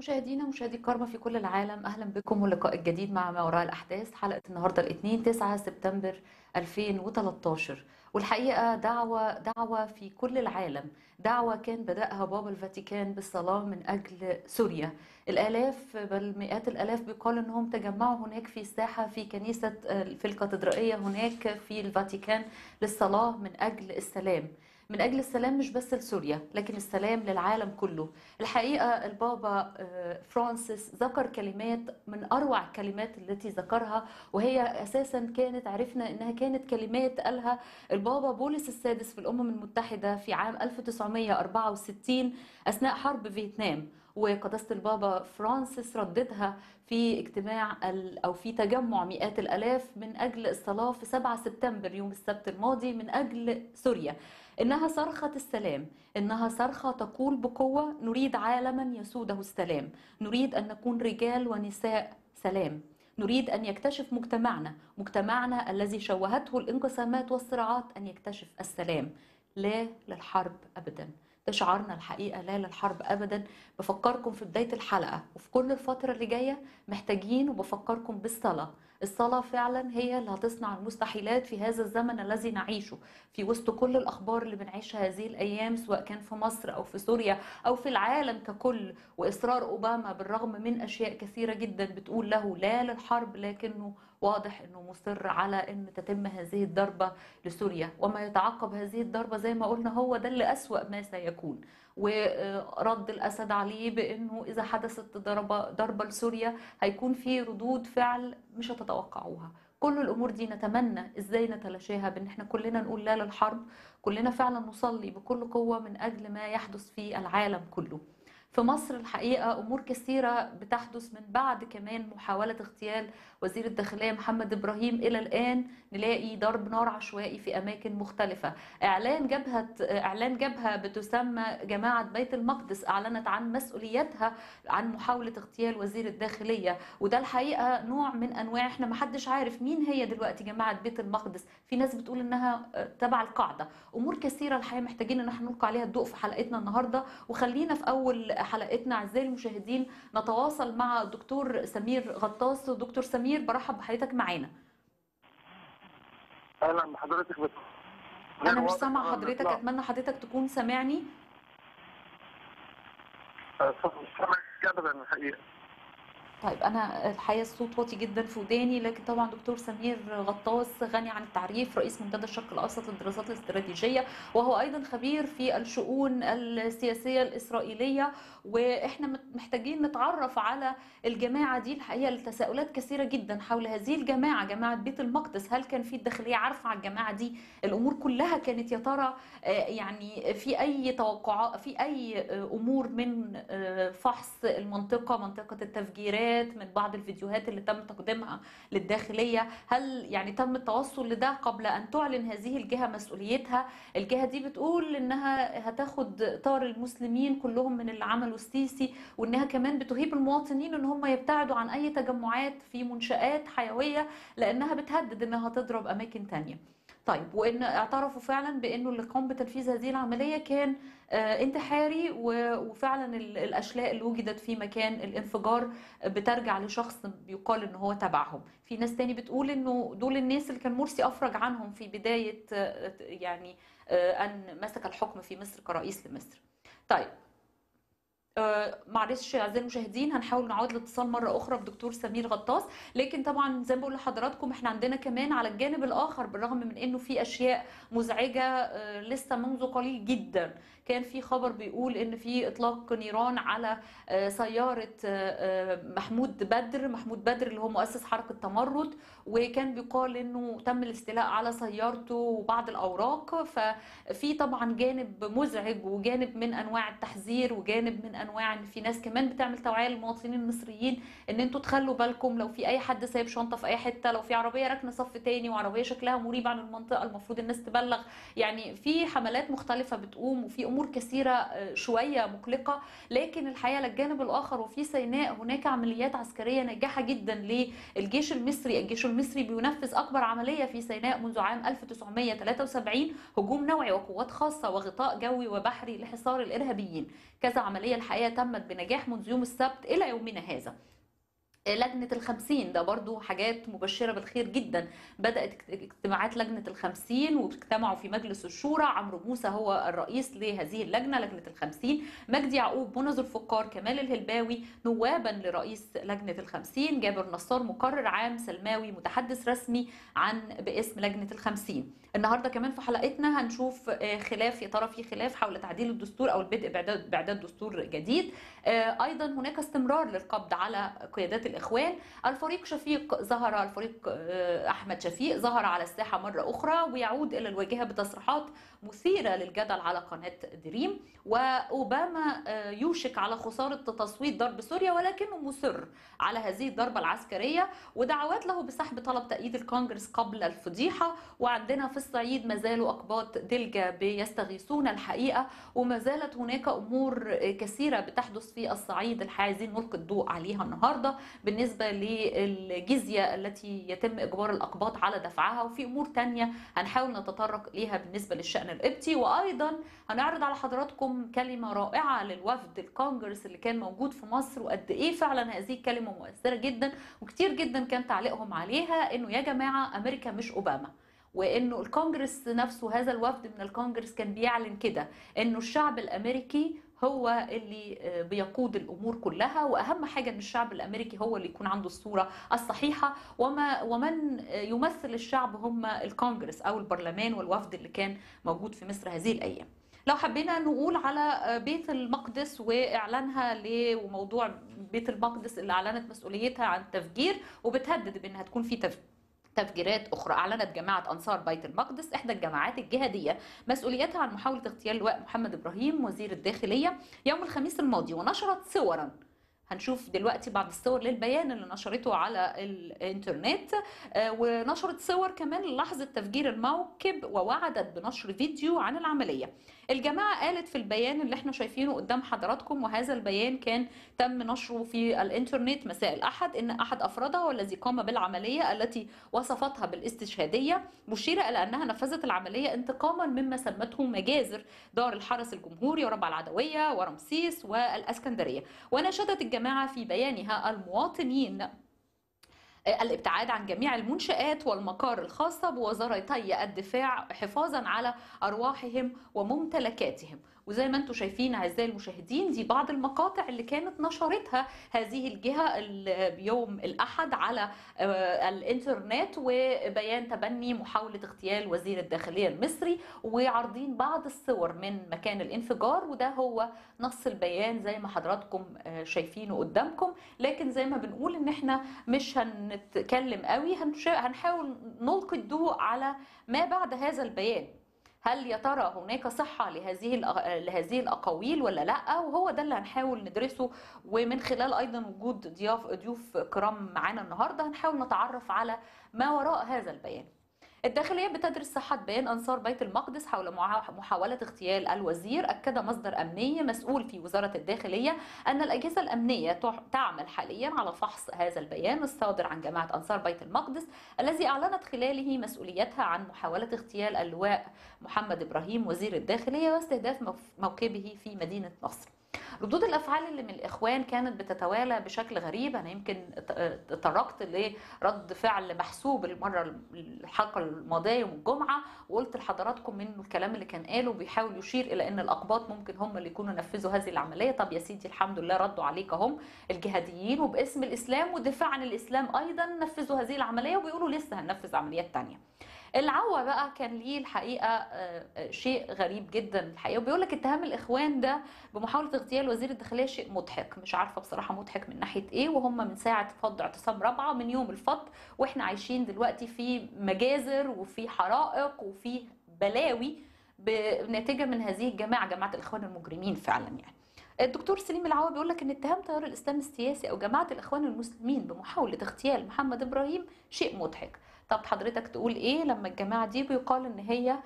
مشاهدينا مشاهدي الكرامة في كل العالم أهلا بكم واللقاء الجديد مع ما وراء الأحداث حلقة النهاردة الاثنين 9 سبتمبر 2013 والحقيقة دعوة دعوة في كل العالم دعوة كان بدأها بابا الفاتيكان بالصلاة من أجل سوريا الآلاف بل مئات الآلاف بيقال أنهم تجمعوا هناك في الساحة في كنيسة في الكاتدرائية هناك في الفاتيكان للصلاة من أجل السلام من أجل السلام مش بس لسوريا لكن السلام للعالم كله الحقيقة البابا فرانسيس ذكر كلمات من أروع الكلمات التي ذكرها وهي أساسا كانت عرفنا أنها كانت كلمات قالها البابا بولس السادس في الأمم المتحدة في عام 1964 أثناء حرب فيتنام وقداسة البابا فرانسيس رددها في اجتماع أو في تجمع مئات الألاف من أجل الصلاة في 7 سبتمبر يوم السبت الماضي من أجل سوريا إنها صرخة السلام إنها صرخة تقول بقوة نريد عالما يسوده السلام نريد أن نكون رجال ونساء سلام نريد أن يكتشف مجتمعنا مجتمعنا الذي شوهته الانقسامات والصراعات أن يكتشف السلام لا للحرب أبداً ده شعارنا الحقيقه لا للحرب ابدا بفكركم في بدايه الحلقه وفي كل الفتره اللي جايه محتاجين وبفكركم بالصلاه الصلاة فعلا هي اللي هتصنع المستحيلات في هذا الزمن الذي نعيشه في وسط كل الأخبار اللي بنعيشها هذه الأيام سواء كان في مصر أو في سوريا أو في العالم ككل وإصرار أوباما بالرغم من أشياء كثيرة جدا بتقول له لا للحرب لكنه واضح انه مصر على ان تتم هذه الضربه لسوريا وما يتعقب هذه الضربه زي ما قلنا هو ده اللي اسوا ما سيكون ورد الاسد عليه بانه اذا حدثت ضربه ضربه لسوريا هيكون في ردود فعل مش هتتوقعوها كل الامور دي نتمنى ازاي نتلاشاها بان احنا كلنا نقول لا للحرب كلنا فعلا نصلي بكل قوه من اجل ما يحدث في العالم كله في مصر الحقيقة أمور كثيرة بتحدث من بعد كمان محاولة اغتيال وزير الداخلية محمد إبراهيم إلى الآن نلاقي ضرب نار عشوائي في أماكن مختلفة إعلان جبهة إعلان جبهة بتسمى جماعة بيت المقدس أعلنت عن مسؤوليتها عن محاولة اغتيال وزير الداخلية وده الحقيقة نوع من أنواع إحنا محدش عارف مين هي دلوقتي جماعة بيت المقدس في ناس بتقول إنها تبع القاعدة أمور كثيرة الحقيقة محتاجين إن احنا نلقي عليها الضوء في حلقتنا النهاردة وخلينا في أول حلقتنا اعزائي المشاهدين نتواصل مع الدكتور سمير غطاس دكتور سمير برحب بحضرتك معانا اهلا بحضرتك بس انا مش سامعه حضرتك اتمنى حضرتك تكون سامعني مش سامع ابدا الحقيقه طيب انا الحقيقه الصوت واطي جدا في وداني لكن طبعا دكتور سمير غطاس غني عن التعريف رئيس منتدى الشرق الاوسط للدراسات الاستراتيجيه وهو ايضا خبير في الشؤون السياسيه الاسرائيليه واحنا محتاجين نتعرف على الجماعه دي الحقيقه التساؤلات كثيره جدا حول هذه الجماعه جماعه بيت المقدس هل كان في الداخليه عارفه عن الجماعه دي الامور كلها كانت يا ترى يعني في اي توقعات في اي امور من فحص المنطقه منطقه التفجيرات من بعض الفيديوهات اللي تم تقديمها للداخليه هل يعني تم التوصل لده قبل ان تعلن هذه الجهه مسؤوليتها الجهه دي بتقول انها هتاخد طار المسلمين كلهم من اللي عمله السيسي وانها كمان بتهيب المواطنين ان هم يبتعدوا عن اي تجمعات في منشات حيويه لانها بتهدد انها تضرب اماكن تانية طيب وان اعترفوا فعلا بانه اللي قام بتنفيذ هذه العمليه كان انتحاري وفعلا الاشلاء اللي وجدت في مكان الانفجار بترجع لشخص بيقال ان هو تبعهم في ناس تاني بتقول انه دول الناس اللي كان مرسي افرج عنهم في بدايه يعني ان مسك الحكم في مصر كرئيس لمصر طيب آه معلش اعزائي المشاهدين هنحاول نعود الاتصال مره اخرى بدكتور سمير غطاس لكن طبعا زي ما بقول لحضراتكم احنا عندنا كمان على الجانب الاخر بالرغم من انه في اشياء مزعجه آه لسه منذ قليل جدا كان في خبر بيقول ان في اطلاق نيران على آه سياره محمود بدر محمود بدر اللي هو مؤسس حركه تمرد وكان بيقال انه تم الاستيلاء على سيارته وبعض الاوراق ففي طبعا جانب مزعج وجانب من انواع التحذير وجانب من انواع ان في ناس كمان بتعمل توعيه للمواطنين المصريين ان انتوا تخلوا بالكم لو في اي حد سايب شنطه في اي حته لو في عربيه راكنه صف تاني وعربيه شكلها مريب عن المنطقه المفروض الناس تبلغ يعني في حملات مختلفه بتقوم وفي امور كثيره شويه مقلقه لكن الحقيقه للجانب الاخر وفي سيناء هناك عمليات عسكريه ناجحه جدا للجيش المصري الجيش المصري بينفذ اكبر عمليه في سيناء منذ عام 1973 هجوم نوعي وقوات خاصه وغطاء جوي وبحري لحصار الارهابيين كذا عمليه الحقيقه الحقيقه تمت بنجاح منذ يوم السبت الى يومنا هذا لجنة الخمسين ده برضو حاجات مبشرة بالخير جدا بدأت اجتماعات لجنة الخمسين واجتمعوا في مجلس الشورى عمرو موسى هو الرئيس لهذه اللجنة لجنة الخمسين مجدي يعقوب منذ الفقار كمال الهلباوي نوابا لرئيس لجنة الخمسين جابر نصار مقرر عام سلماوي متحدث رسمي عن باسم لجنة الخمسين النهارده كمان في حلقتنا هنشوف خلاف يا ترى في خلاف حول تعديل الدستور او البدء باعداد باعداد دستور جديد ايضا هناك استمرار للقبض على قيادات الاخوان الفريق شفيق ظهر الفريق احمد شفيق ظهر على الساحه مره اخرى ويعود الى الواجهه بتصريحات مثيره للجدل على قناه دريم واوباما يوشك على خساره تصويت ضرب سوريا ولكنه مصر على هذه الضربه العسكريه ودعوات له بسحب طلب تأييد الكونجرس قبل الفضيحه وعندنا في الصعيد ما زالوا اقباط دلجه بيستغيثون الحقيقه وما زالت هناك امور كثيره بتحدث في الصعيد الحقيقه عايزين نلقي الضوء عليها النهارده بالنسبه للجزيه التي يتم اجبار الاقباط على دفعها وفي امور تانية هنحاول نتطرق ليها بالنسبه للشان القبطي وايضا هنعرض على حضراتكم كلمه رائعه للوفد الكونجرس اللي كان موجود في مصر وقد ايه فعلا هذه الكلمه مؤثره جدا وكتير جدا كان تعليقهم عليها انه يا جماعه امريكا مش اوباما وانه الكونجرس نفسه هذا الوفد من الكونجرس كان بيعلن كده انه الشعب الامريكي هو اللي بيقود الامور كلها واهم حاجه ان الشعب الامريكي هو اللي يكون عنده الصوره الصحيحه وما ومن يمثل الشعب هم الكونجرس او البرلمان والوفد اللي كان موجود في مصر هذه الايام لو حبينا نقول على بيت المقدس واعلانها وموضوع بيت المقدس اللي اعلنت مسؤوليتها عن تفجير وبتهدد بانها تكون في تفجير تفجيرات أخرى أعلنت جماعة أنصار بيت المقدس إحدى الجماعات الجهادية مسؤوليتها عن محاولة اغتيال اللواء محمد إبراهيم وزير الداخلية يوم الخميس الماضي ونشرت صورا هنشوف دلوقتي بعض الصور للبيان اللي نشرته على الانترنت ونشرت صور كمان للحظة تفجير الموكب ووعدت بنشر فيديو عن العملية الجماعة قالت في البيان اللي احنا شايفينه قدام حضراتكم وهذا البيان كان تم نشره في الانترنت مساء الأحد إن أحد أفرادها والذي قام بالعملية التي وصفتها بالاستشهادية مشيرة إلى أنها نفذت العملية انتقاما مما سمته مجازر دار الحرس الجمهوري وربع العدوية ورمسيس والأسكندرية وناشدت الجماعة في بيانها المواطنين الابتعاد عن جميع المنشآت والمقار الخاصة بوزارتي الدفاع حفاظا على أرواحهم وممتلكاتهم وزي ما انتم شايفين اعزائي المشاهدين دي بعض المقاطع اللي كانت نشرتها هذه الجهه يوم الاحد على الانترنت وبيان تبني محاوله اغتيال وزير الداخليه المصري وعارضين بعض الصور من مكان الانفجار وده هو نص البيان زي ما حضراتكم شايفينه قدامكم لكن زي ما بنقول ان احنا مش هنتكلم قوي هنحاول نلقي الضوء على ما بعد هذا البيان هل يا ترى هناك صحة لهذه لهذه الأقاويل ولا لا وهو ده اللي هنحاول ندرسه ومن خلال أيضا وجود ضياف ضيوف كرام معانا النهاردة هنحاول نتعرف على ما وراء هذا البيان الداخلية بتدرس صحة بيان أنصار بيت المقدس حول محاولة اغتيال الوزير أكد مصدر أمني مسؤول في وزارة الداخلية أن الأجهزة الأمنية تعمل حاليا على فحص هذا البيان الصادر عن جماعة أنصار بيت المقدس الذي أعلنت خلاله مسؤوليتها عن محاولة اغتيال اللواء محمد إبراهيم وزير الداخلية واستهداف موكبه في مدينة نصر ردود الافعال اللي من الاخوان كانت بتتوالى بشكل غريب انا يمكن تطرقت لرد فعل محسوب المره الحلقه الماضيه يوم الجمعه وقلت لحضراتكم انه الكلام اللي كان قاله بيحاول يشير الى ان الاقباط ممكن هم اللي يكونوا نفذوا هذه العمليه طب يا سيدي الحمد لله ردوا عليك هم الجهاديين وباسم الاسلام والدفاع عن الاسلام ايضا نفذوا هذه العمليه وبيقولوا لسه هننفذ عمليات تانية العوا بقى كان ليه الحقيقه شيء غريب جدا الحقيقه وبيقول لك اتهام الاخوان ده بمحاوله اغتيال وزير الداخليه شيء مضحك مش عارفه بصراحه مضحك من ناحيه ايه وهم من ساعه فض اعتصام رابعه من يوم الفض واحنا عايشين دلوقتي في مجازر وفي حرائق وفي بلاوي ناتجه من هذه الجماعه جماعه الاخوان المجرمين فعلا يعني الدكتور سليم العوا بيقول لك ان اتهام تيار الاسلام السياسي او جماعه الاخوان المسلمين بمحاوله اغتيال محمد ابراهيم شيء مضحك طب حضرتك تقول ايه لما الجماعه دي بيقال ان هي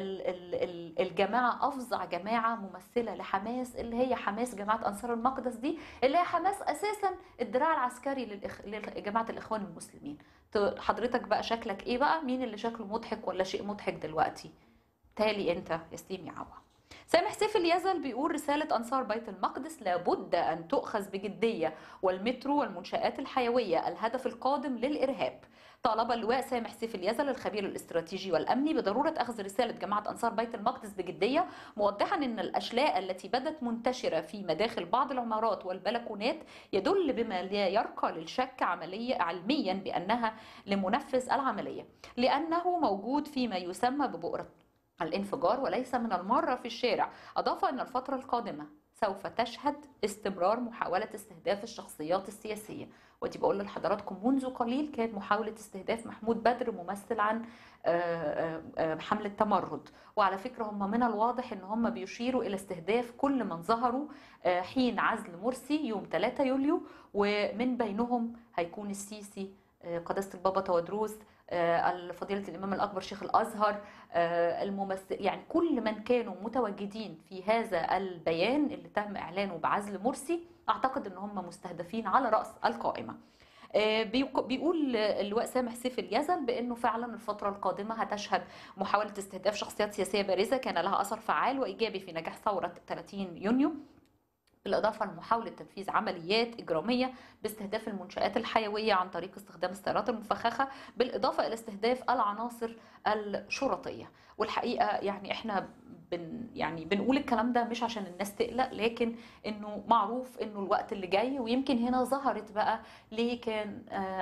الجماعه افظع جماعه ممثله لحماس اللي هي حماس جماعه انصار المقدس دي اللي هي حماس اساسا الدراع العسكري للإخ... لجماعه الاخوان المسلمين حضرتك بقى شكلك ايه بقى مين اللي شكله مضحك ولا شيء مضحك دلوقتي تالي انت يا سليم يا عوا سامح سيف اليزل بيقول رسالة أنصار بيت المقدس لابد أن تؤخذ بجدية والمترو والمنشآت الحيوية الهدف القادم للإرهاب طالب اللواء سامح سيف اليزل الخبير الاستراتيجي والامني بضروره اخذ رساله جماعه انصار بيت المقدس بجديه موضحا ان الاشلاء التي بدت منتشره في مداخل بعض العمارات والبلكونات يدل بما لا يرقى للشك عمليا علميا بانها لمنفذ العمليه لانه موجود فيما يسمى ببؤره الانفجار وليس من المره في الشارع اضاف ان الفتره القادمه سوف تشهد استمرار محاوله استهداف الشخصيات السياسيه ودي بقول لحضراتكم منذ قليل كانت محاولة استهداف محمود بدر ممثل عن حملة تمرد وعلى فكرة هم من الواضح ان هم بيشيروا الى استهداف كل من ظهروا حين عزل مرسي يوم 3 يوليو ومن بينهم هيكون السيسي قداسة البابا تودروس فضيلة الإمام الأكبر شيخ الأزهر الممثل يعني كل من كانوا متواجدين في هذا البيان اللي تم إعلانه بعزل مرسي أعتقد أن هم مستهدفين على رأس القائمة بيقول اللواء سامح سيف اليزل بانه فعلا الفتره القادمه هتشهد محاوله استهداف شخصيات سياسيه بارزه كان لها اثر فعال وايجابي في نجاح ثوره 30 يونيو بالإضافة لمحاولة تنفيذ عمليات إجرامية باستهداف المنشآت الحيوية عن طريق استخدام السيارات المفخخة بالإضافة إلى استهداف العناصر الشرطية والحقيقة يعني إحنا بن يعني بنقول الكلام ده مش عشان الناس تقلق لكن انه معروف انه الوقت اللي جاي ويمكن هنا ظهرت بقى ليه كان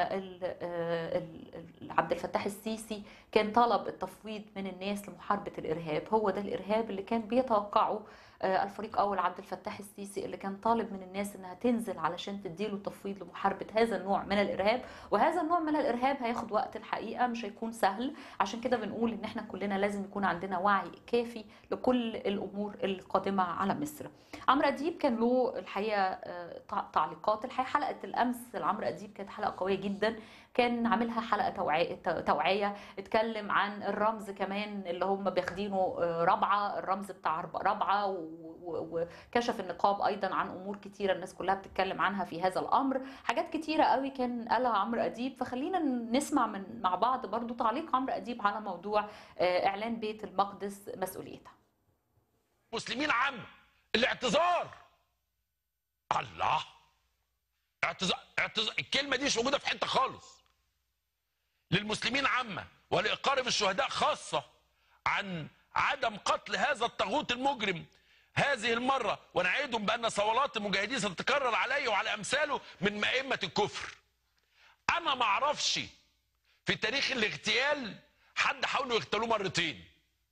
عبد الفتاح السيسي كان طلب التفويض من الناس لمحاربه الارهاب هو ده الارهاب اللي كان بيتوقعه الفريق اول عبد الفتاح السيسي اللي كان طالب من الناس انها تنزل علشان تديله تفويض لمحاربه هذا النوع من الارهاب وهذا النوع من الارهاب هياخد وقت الحقيقه مش هيكون سهل عشان كده بنقول ان احنا كلنا لازم يكون عندنا وعي كافي لكل الامور القادمه على مصر عمرو اديب كان له الحقيقه تعليقات الحقيقه حلقه الامس لعمرو اديب كانت حلقه قويه جدا كان عاملها حلقه توعيه توعيه اتكلم عن الرمز كمان اللي هم بياخدينه رابعه الرمز بتاع رابعه وكشف النقاب ايضا عن امور كتيره الناس كلها بتتكلم عنها في هذا الامر حاجات كتيره قوي كان قالها عمرو اديب فخلينا نسمع من مع بعض برضو تعليق عمرو اديب على موضوع اعلان بيت المقدس مسؤوليتها مسلمين عام الاعتذار الله اعتذار اعتذار الكلمه دي مش موجوده في حته خالص للمسلمين عامه ولاقارب الشهداء خاصه عن عدم قتل هذا الطاغوت المجرم هذه المرة ونعيدهم بأن صولات المجاهدين ستتكرر عليه وعلى أمثاله من مائمة الكفر أنا ما أعرفش في تاريخ الاغتيال حد حاولوا يغتالوه مرتين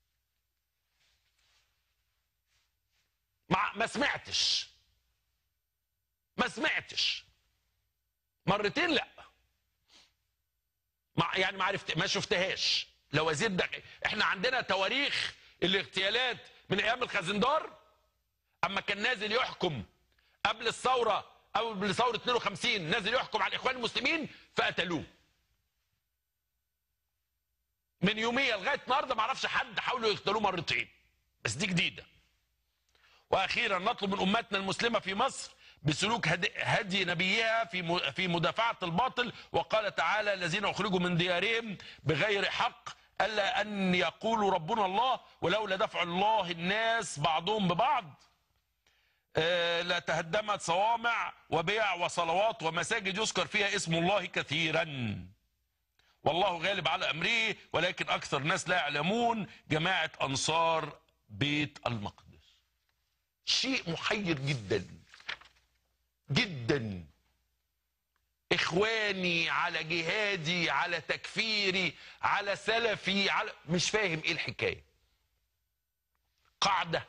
ما ما سمعتش ما سمعتش مرتين لا ما يعني ما عرفت ما شفتهاش لو وزير ده احنا عندنا تواريخ الاغتيالات من ايام الخزندار اما كان نازل يحكم قبل الثوره او قبل ثوره 52 نازل يحكم على الاخوان المسلمين فقتلوه من يوميه لغايه النهارده ما اعرفش حد حاولوا يقتلوه مرتين بس دي جديده واخيرا نطلب من امتنا المسلمه في مصر بسلوك هدي نبيها في في مدافعه الباطل وقال تعالى الذين اخرجوا من ديارهم بغير حق الا ان يقولوا ربنا الله ولولا دفع الله الناس بعضهم ببعض لتهدمت صوامع وبيع وصلوات ومساجد يذكر فيها اسم الله كثيرا والله غالب على امره ولكن اكثر الناس لا يعلمون جماعه انصار بيت المقدس شيء محير جدا جدا اخواني على جهادي على تكفيري على سلفي على مش فاهم ايه الحكايه قاعده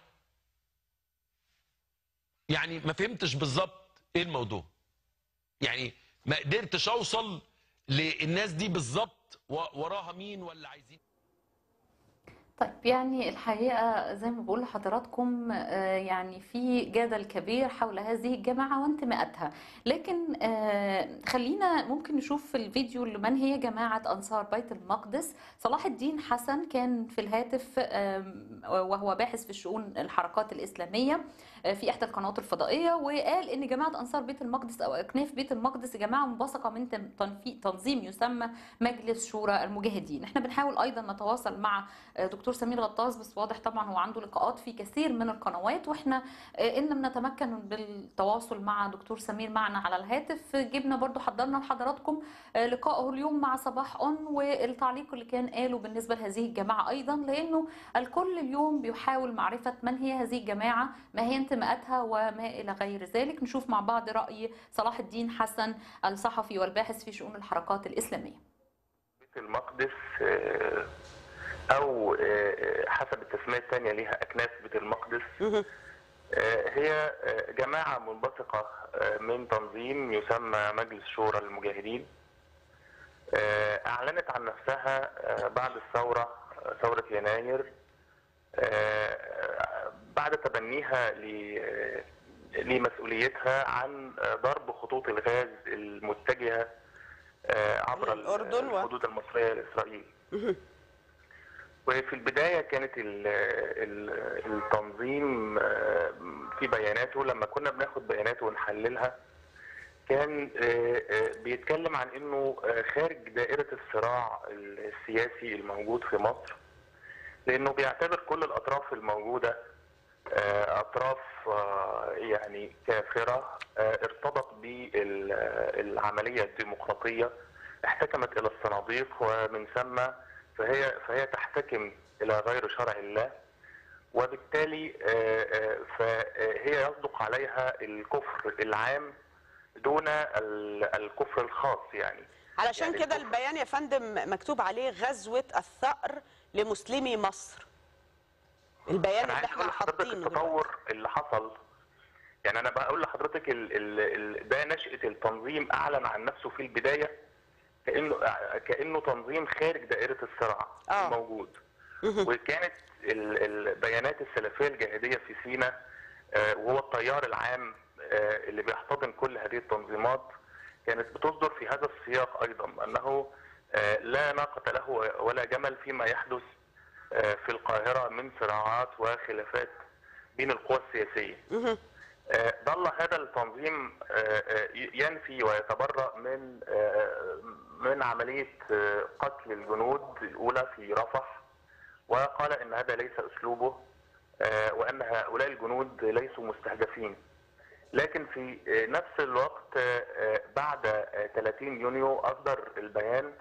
يعني ما فهمتش بالظبط ايه الموضوع يعني ما قدرتش اوصل للناس دي بالظبط وراها مين ولا عايزين طيب يعني الحقيقة زي ما بقول لحضراتكم يعني في جدل كبير حول هذه الجماعة وانتماءاتها لكن خلينا ممكن نشوف في الفيديو لمن هي جماعة أنصار بيت المقدس صلاح الدين حسن كان في الهاتف وهو باحث في الشؤون الحركات الإسلامية في إحدى القنوات الفضائية وقال إن جماعة أنصار بيت المقدس أو أكناف بيت المقدس جماعة منبثقة من تنظيم يسمى مجلس شورى المجاهدين احنا بنحاول أيضا نتواصل مع دكتور دكتور سمير غطاس بس واضح طبعا هو عنده لقاءات في كثير من القنوات واحنا آه، ان لم نتمكن بالتواصل مع دكتور سمير معنا على الهاتف جبنا برضو حضرنا لحضراتكم آه، لقائه اليوم مع صباح اون والتعليق اللي كان قاله بالنسبه لهذه الجماعه ايضا لانه الكل اليوم بيحاول معرفه من هي هذه الجماعه ما هي انتماءاتها وما الى غير ذلك نشوف مع بعض راي صلاح الدين حسن الصحفي والباحث في شؤون الحركات الاسلاميه بيت المقدس آه، او آه، حسب التسميه الثانيه ليها اكناس بيت المقدس مهم. آه، هي آه، جماعه منبثقه آه، من تنظيم يسمى مجلس شورى المجاهدين آه، اعلنت عن نفسها آه، بعد الثوره آه، ثوره يناير آه، بعد تبنيها ل- آه، لمسؤوليتها عن آه، ضرب خطوط الغاز المتجهه آه، عبر الأردن و- الحدود المصريه لاسرائيل مهم. وفي البداية كانت ال ال التنظيم آه، في بياناته لما كنا بناخد بياناته ونحللها كان آه، آه، بيتكلم عن انه آه، خارج دائرة الصراع السياسي الموجود في مصر لانه بيعتبر كل الاطراف الموجودة آه، اطراف آه، يعني كافرة آه، ارتبط بالعملية الديمقراطية احتكمت الى الصناديق ومن ثم فهي فهي تحتكم الى غير شرع الله وبالتالي آه، آه، فهي يصدق عليها الكفر العام دون ال- الكفر الخاص يعني علشان يعني كده الكفر- البيان يا فندم مكتوب عليه غزوة الثأر لمسلمي مصر البيان انا اللي عايز احنا اقول لحضرتك حاطينه دلوقتي. التطور اللي حصل يعني انا بقول لحضرتك ال ال ال ده نشأة التنظيم اعلن عن نفسه في البداية كأنه كأنه تنظيم خارج دائرة الصراع آه. الموجود مهم. وكانت ال- البيانات السلفيه الجاهليه في سيناء آه، وهو التيار العام آه، اللي بيحتضن كل هذه التنظيمات كانت بتصدر في هذا السياق ايضا انه آه، لا ناقه له ولا جمل فيما يحدث آه، في القاهره من صراعات وخلافات بين القوى السياسيه. مهم. آه، ظل هذا التنظيم آه، آه، ينفي ويتبرأ من آه، من عملية آه، قتل الجنود الأولى في رفح وقال إن هذا ليس أسلوبه آه، وأن هؤلاء الجنود ليسوا مستهدفين لكن في آه، نفس الوقت آه، آه، بعد آه، 30 يونيو أصدر البيان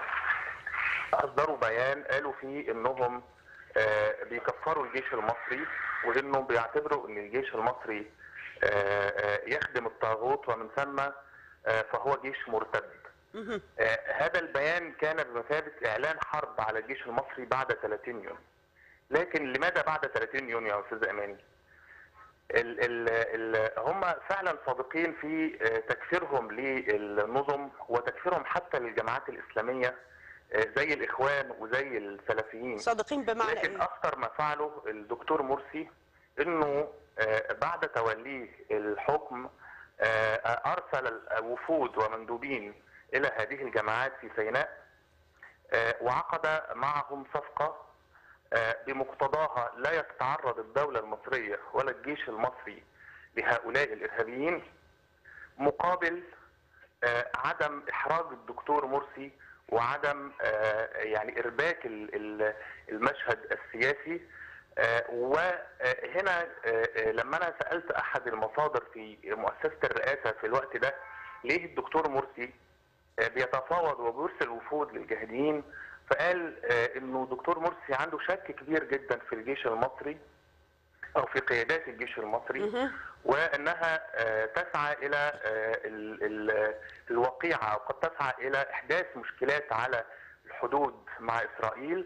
أصدروا بيان قالوا فيه إنهم آه، بيكفروا الجيش المصري وإنهم بيعتبروا إن الجيش المصري آه، آه، يخدم الطاغوت ومن ثم آه، فهو جيش مرتد مهم. آه، هذا البيان كان بمثابة إعلان حرب على الجيش المصري بعد 30 يونيو لكن لماذا بعد 30 يونيو يا أستاذ أماني؟ ال ال ال هم فعلا صادقين في آه، تكفيرهم للنظم وتكفيرهم حتى للجماعات الإسلامية آه، زي الإخوان وزي السلفيين صادقين بمعنى لكن ايه اخطر ما فعله الدكتور مرسي انه آه، بعد توليه الحكم آه، ارسل وفود ومندوبين الى هذه الجماعات في سيناء آه، وعقد معهم صفقه آه، بمقتضاها لا يتعرض الدوله المصريه ولا الجيش المصري لهؤلاء الارهابيين مقابل آه، عدم احراج الدكتور مرسي وعدم آه، يعني ارباك ال- ال- المشهد السياسي آه، وهنا آه، آه، لما انا سالت احد المصادر في مؤسسه الرئاسه في الوقت ده ليه الدكتور مرسي آه، بيتفاوض وبيرسل وفود للجهاديين فقال آه، انه دكتور مرسي عنده شك كبير جدا في الجيش المصري او في قيادات الجيش المصري مهم. وانها آه، تسعى الى آه، ال- ال- الوقيعه او قد تسعى الى احداث مشكلات على الحدود مع اسرائيل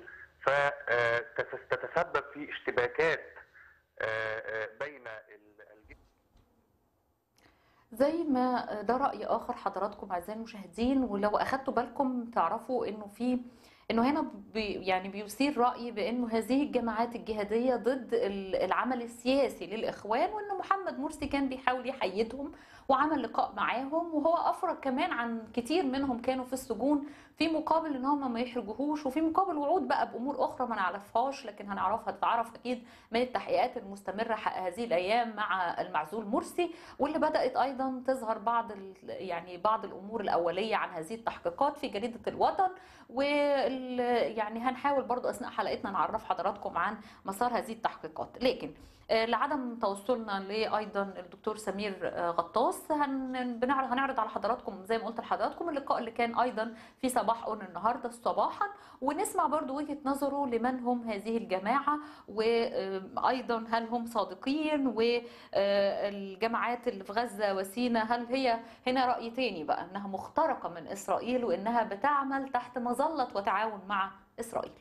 فتتسبب في اشتباكات آه، آه، بين ال- الجيش زي ما ده رأي آخر حضراتكم أعزائي المشاهدين ولو أخدتوا بالكم تعرفوا إنه في إنه هنا بي يعني بيثير رأي بإنه هذه الجماعات الجهادية ضد ال- العمل السياسي للإخوان وإنه محمد مرسي كان بيحاول يحيدهم وعمل لقاء معاهم وهو افرج كمان عن كتير منهم كانوا في السجون في مقابل ان هم ما يحرجوهوش وفي مقابل وعود بقى بامور اخرى ما نعرفهاش لكن هنعرفها تتعرف اكيد من التحقيقات المستمره هذه الايام مع المعزول مرسي واللي بدات ايضا تظهر بعض ال- يعني بعض الامور الاوليه عن هذه التحقيقات في جريده الوطن وال يعني هنحاول برضو اثناء حلقتنا نعرف حضراتكم عن مسار هذه التحقيقات لكن آه، لعدم توصلنا لايضا الدكتور سمير آه، غطاس هن- بنعرض هنعرض على حضراتكم زي ما قلت لحضراتكم اللقاء اللي كان ايضا في صباح اون النهارده صباحا ونسمع برضو وجهه نظره لمن هم هذه الجماعه وايضا هل هم صادقين والجماعات اللي في غزه وسينا هل هي هنا راي تاني بقى انها مخترقه من اسرائيل وانها بتعمل تحت مظله وتعاون مع اسرائيل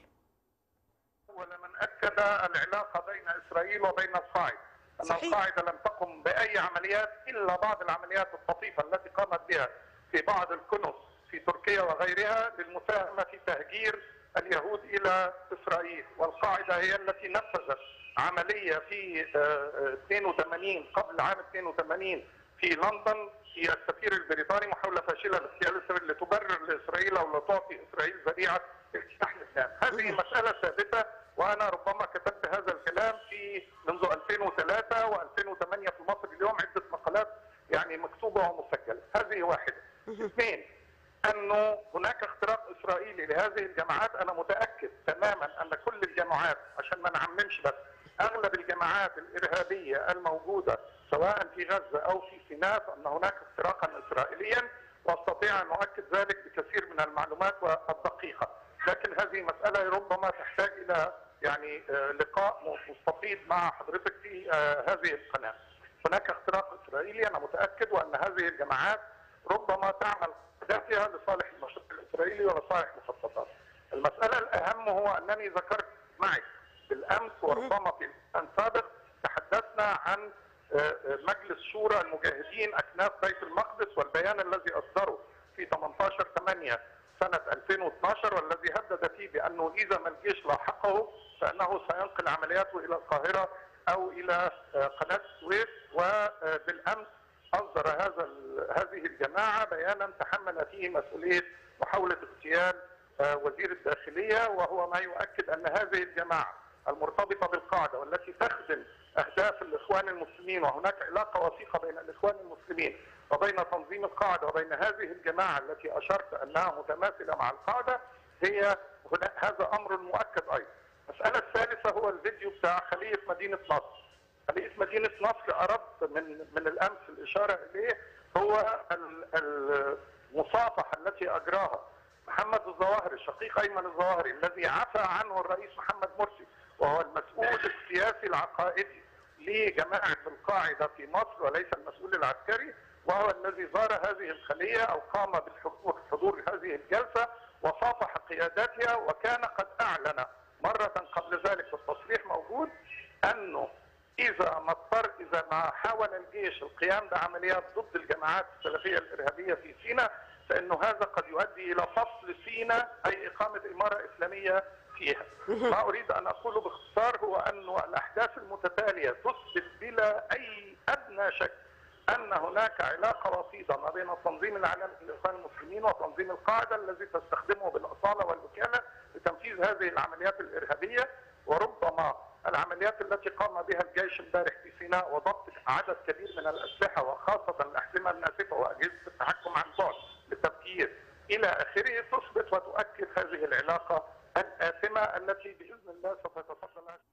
ولمن اكد العلاقه بين اسرائيل وبين القاعده ان صحيح. القاعده لم تقم باي عمليات الا بعض العمليات الطفيفه التي قامت بها في بعض الكنس في تركيا وغيرها للمساهمه في تهجير اليهود الى اسرائيل والقاعده هي التي نفذت عمليه في آه، آه، 82 قبل عام 82 في لندن في السفير البريطاني محاوله فاشله لاغتيال اسرائيل لتبرر لاسرائيل او لتعطي اسرائيل ذريعه اجتياح لبنان، هذه مساله ثابته وانا ربما كتبت هذا الكلام في منذ 2003 و2008 في مصر اليوم عده مقالات يعني مكتوبه ومسجله، هذه واحده. اثنين انه هناك اختراق اسرائيلي لهذه الجماعات انا متاكد تماما ان كل الجماعات عشان ما نعممش بس اغلب الجماعات الارهابيه الموجوده سواء في غزه او في سيناء فان هناك اختراقا اسرائيليا واستطيع ان اؤكد ذلك بكثير من المعلومات والدقيقه لكن هذه مساله ربما تحتاج الى يعني آه، لقاء مستفيض مع حضرتك في آه، هذه القناه هناك اختراق اسرائيلي انا متاكد وان هذه الجماعات ربما تعمل ذاتها لصالح المشروع الاسرائيلي ولصالح مخططاته. المساله الاهم هو انني ذكرت معك بالامس وربما في لقاء سابق تحدثنا عن آه، آه، مجلس شورى المجاهدين اكناف بيت المقدس والبيان الذي اصدره في 18 8 سنه 2012 والذي هدد فيه بانه اذا ما الجيش لاحقه فانه سينقل عملياته الى القاهره او الى آه، قناه السويس وبالامس اصدر هذا ال- هذه الجماعه بيانا تحمل فيه مسؤوليه محاوله اغتيال آه، وزير الداخليه وهو ما يؤكد ان هذه الجماعه المرتبطه بالقاعده والتي تخدم اهداف الاخوان المسلمين وهناك علاقه وثيقه بين الاخوان المسلمين وبين تنظيم القاعده وبين هذه الجماعه التي اشرت انها متماثله مع القاعده هي هنا هذا امر مؤكد ايضا. المساله الثالثه هو الفيديو بتاع خليه مدينه نصر. خليه مدينه نصر اردت من من الامس الاشاره اليه هو ال- المصافحه التي اجراها محمد الظواهري الشقيق ايمن الظواهري الذي عفى عنه الرئيس محمد مرسي وهو المسؤول السياسي العقائدي لجماعه القاعده في مصر وليس المسؤول العسكري وهو الذي زار هذه الخليه او قام بالحضور حضور هذه الجلسه وصافح قياداتها وكان قد اعلن مره قبل ذلك والتصريح موجود انه اذا ما اضطر اذا ما حاول الجيش القيام بعمليات ضد الجماعات السلفيه الارهابيه في سيناء فانه هذا قد يؤدي الى فصل سيناء اي اقامه اماره اسلاميه فيها. ما اريد ان اقوله باختصار هو انه الاحداث المتتاليه تثبت بلا اي ادنى شك ان هناك علاقه وطيده ما بين التنظيم العالمي للاخوان المسلمين وتنظيم القاعده الذي تستخدمه بالاصاله والوكاله لتنفيذ هذه العمليات الارهابيه وربما العمليات التي قام بها الجيش امبارح في سيناء وضبط عدد كبير من الاسلحه وخاصه الاحزمه الناسفه واجهزه التحكم عن بعد للتفكير الى اخره تثبت وتؤكد هذه العلاقه الاثمه التي باذن الله سوف يتصدى لها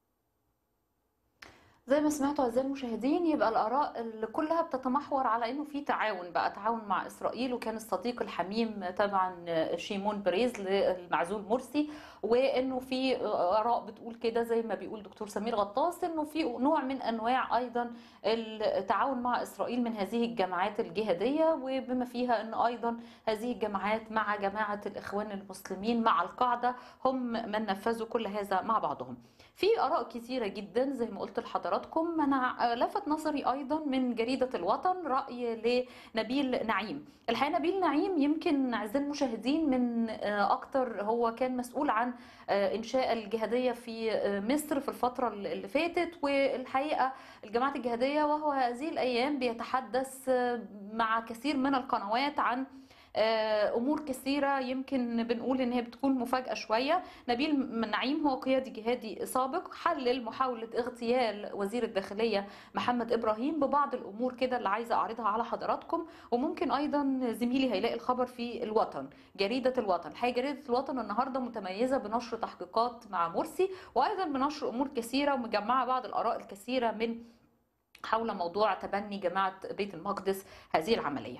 زي ما سمعتوا اعزائي المشاهدين يبقى الاراء اللي كلها بتتمحور على انه في تعاون بقى تعاون مع اسرائيل وكان الصديق الحميم طبعا شيمون بريز للمعزول مرسي وانه في اراء بتقول كده زي ما بيقول دكتور سمير غطاس انه في نوع من انواع ايضا التعاون مع اسرائيل من هذه الجماعات الجهاديه وبما فيها ان ايضا هذه الجماعات مع جماعه الاخوان المسلمين مع القاعده هم من نفذوا كل هذا مع بعضهم. في اراء كثيره جدا زي ما قلت لحضراتكم حضراتكم انا لفت نظري ايضا من جريده الوطن راي لنبيل نعيم الحقيقه نبيل نعيم يمكن اعزائي المشاهدين من اكتر هو كان مسؤول عن انشاء الجهاديه في مصر في الفتره اللي فاتت والحقيقه الجماعات الجهاديه وهو هذه الايام بيتحدث مع كثير من القنوات عن امور كثيره يمكن بنقول ان هي بتكون مفاجاه شويه نبيل نعيم هو قيادي جهادي سابق حلل محاوله اغتيال وزير الداخليه محمد ابراهيم ببعض الامور كده اللي عايزه اعرضها على حضراتكم وممكن ايضا زميلي هيلاقي الخبر في الوطن جريده الوطن الحقيقه جريده الوطن النهارده متميزه بنشر تحقيقات مع مرسي وايضا بنشر امور كثيره ومجمعه بعض الاراء الكثيره من حول موضوع تبني جماعة بيت المقدس هذه العملية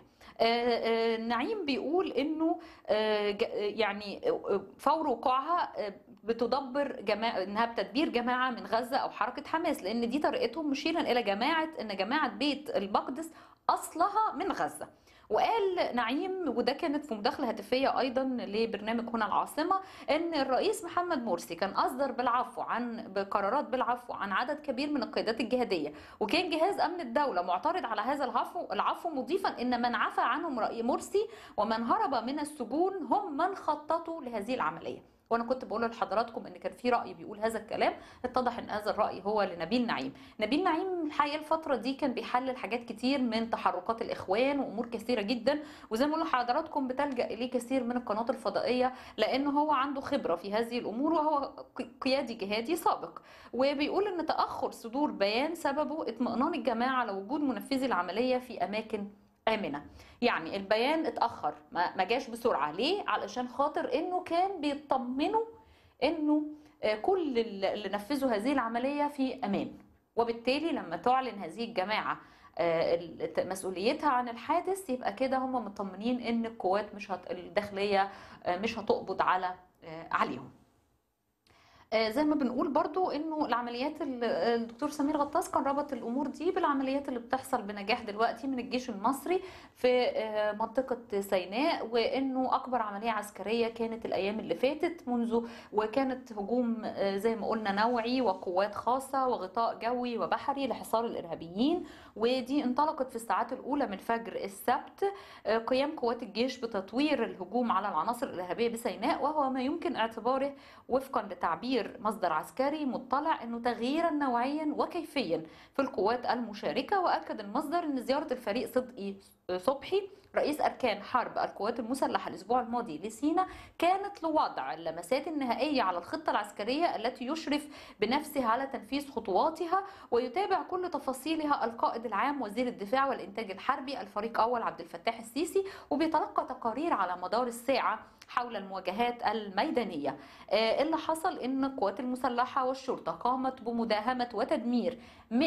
نعيم بيقول انه يعني فور وقوعها بتدبر جماعة انها بتدبير جماعة من غزة او حركة حماس لان دي طريقتهم مشيرا الى جماعة ان جماعة بيت المقدس اصلها من غزة وقال نعيم وده كانت في مداخله هاتفيه ايضا لبرنامج هنا العاصمه ان الرئيس محمد مرسي كان اصدر بالعفو عن بقرارات بالعفو عن عدد كبير من القيادات الجهاديه وكان جهاز امن الدوله معترض على هذا العفو العفو مضيفا ان من عفى عنهم راي مرسي ومن هرب من السجون هم من خططوا لهذه العمليه وانا كنت بقول لحضراتكم ان كان في راي بيقول هذا الكلام اتضح ان هذا الراي هو لنبيل نعيم نبيل نعيم الحقيقه الفتره دي كان بيحلل حاجات كتير من تحركات الاخوان وامور كثيره جدا وزي ما بقول لحضراتكم بتلجا اليه كثير من القنوات الفضائيه لانه هو عنده خبره في هذه الامور وهو قيادي جهادي سابق وبيقول ان تاخر صدور بيان سببه اطمئنان الجماعه على وجود منفذي العمليه في اماكن آمنة يعني البيان اتأخر ما جاش بسرعة ليه؟ علشان خاطر انه كان بيطمنوا انه كل اللي نفذوا هذه العملية في أمان وبالتالي لما تعلن هذه الجماعة مسؤوليتها عن الحادث يبقى كده هم مطمنين ان القوات مش هت... الداخلية مش هتقبض على عليهم زي ما بنقول برضو انه العمليات الدكتور سمير غطاس كان ربط الامور دي بالعمليات اللي بتحصل بنجاح دلوقتي من الجيش المصري في منطقه سيناء وانه اكبر عمليه عسكريه كانت الايام اللي فاتت منذ وكانت هجوم زي ما قلنا نوعي وقوات خاصه وغطاء جوي وبحري لحصار الارهابيين ودي انطلقت في الساعات الاولى من فجر السبت قيام قوات الجيش بتطوير الهجوم على العناصر الارهابيه بسيناء وهو ما يمكن اعتباره وفقا لتعبير مصدر عسكري مطلع انه تغييرا نوعيا وكيفيا في القوات المشاركه واكد المصدر ان زياره الفريق صدقي صبحي رئيس اركان حرب القوات المسلحه الاسبوع الماضي لسينا كانت لوضع اللمسات النهائيه على الخطه العسكريه التي يشرف بنفسه على تنفيذ خطواتها ويتابع كل تفاصيلها القائد العام وزير الدفاع والانتاج الحربي الفريق اول عبد الفتاح السيسي وبيتلقى تقارير على مدار الساعه حول المواجهات الميدانيه اللي حصل ان القوات المسلحه والشرطه قامت بمداهمه وتدمير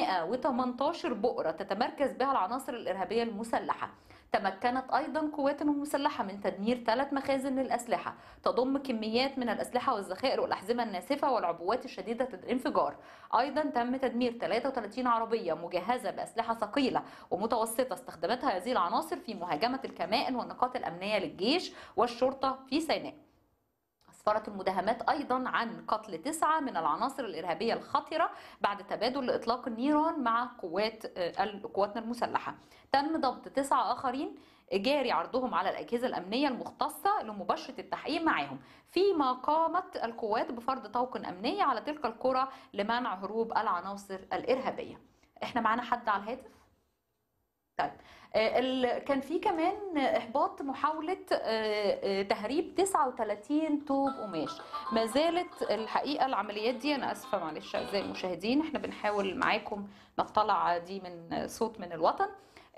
118 بؤره تتمركز بها العناصر الارهابيه المسلحه تمكنت ايضا قواتنا المسلحه من تدمير ثلاث مخازن للاسلحه تضم كميات من الاسلحه والذخائر والاحزمه الناسفه والعبوات الشديده الانفجار ايضا تم تدمير 33 عربيه مجهزه باسلحه ثقيله ومتوسطه استخدمتها هذه العناصر في مهاجمه الكمائن والنقاط الامنيه للجيش والشرطه في سيناء أسفرت المداهمات أيضا عن قتل تسعة من العناصر الإرهابية الخطرة بعد تبادل إطلاق النيران مع قوات قواتنا المسلحة تم ضبط تسعة آخرين جاري عرضهم على الأجهزة الأمنية المختصة لمباشرة التحقيق معهم فيما قامت القوات بفرض طوق أمنية على تلك القرى لمنع هروب العناصر الإرهابية احنا معانا حد على الهاتف طيب كان في كمان احباط محاوله تهريب 39 طوب قماش ما زالت الحقيقه العمليات دي انا اسفه معلش اعزائي المشاهدين احنا بنحاول معاكم نطلع دي من صوت من الوطن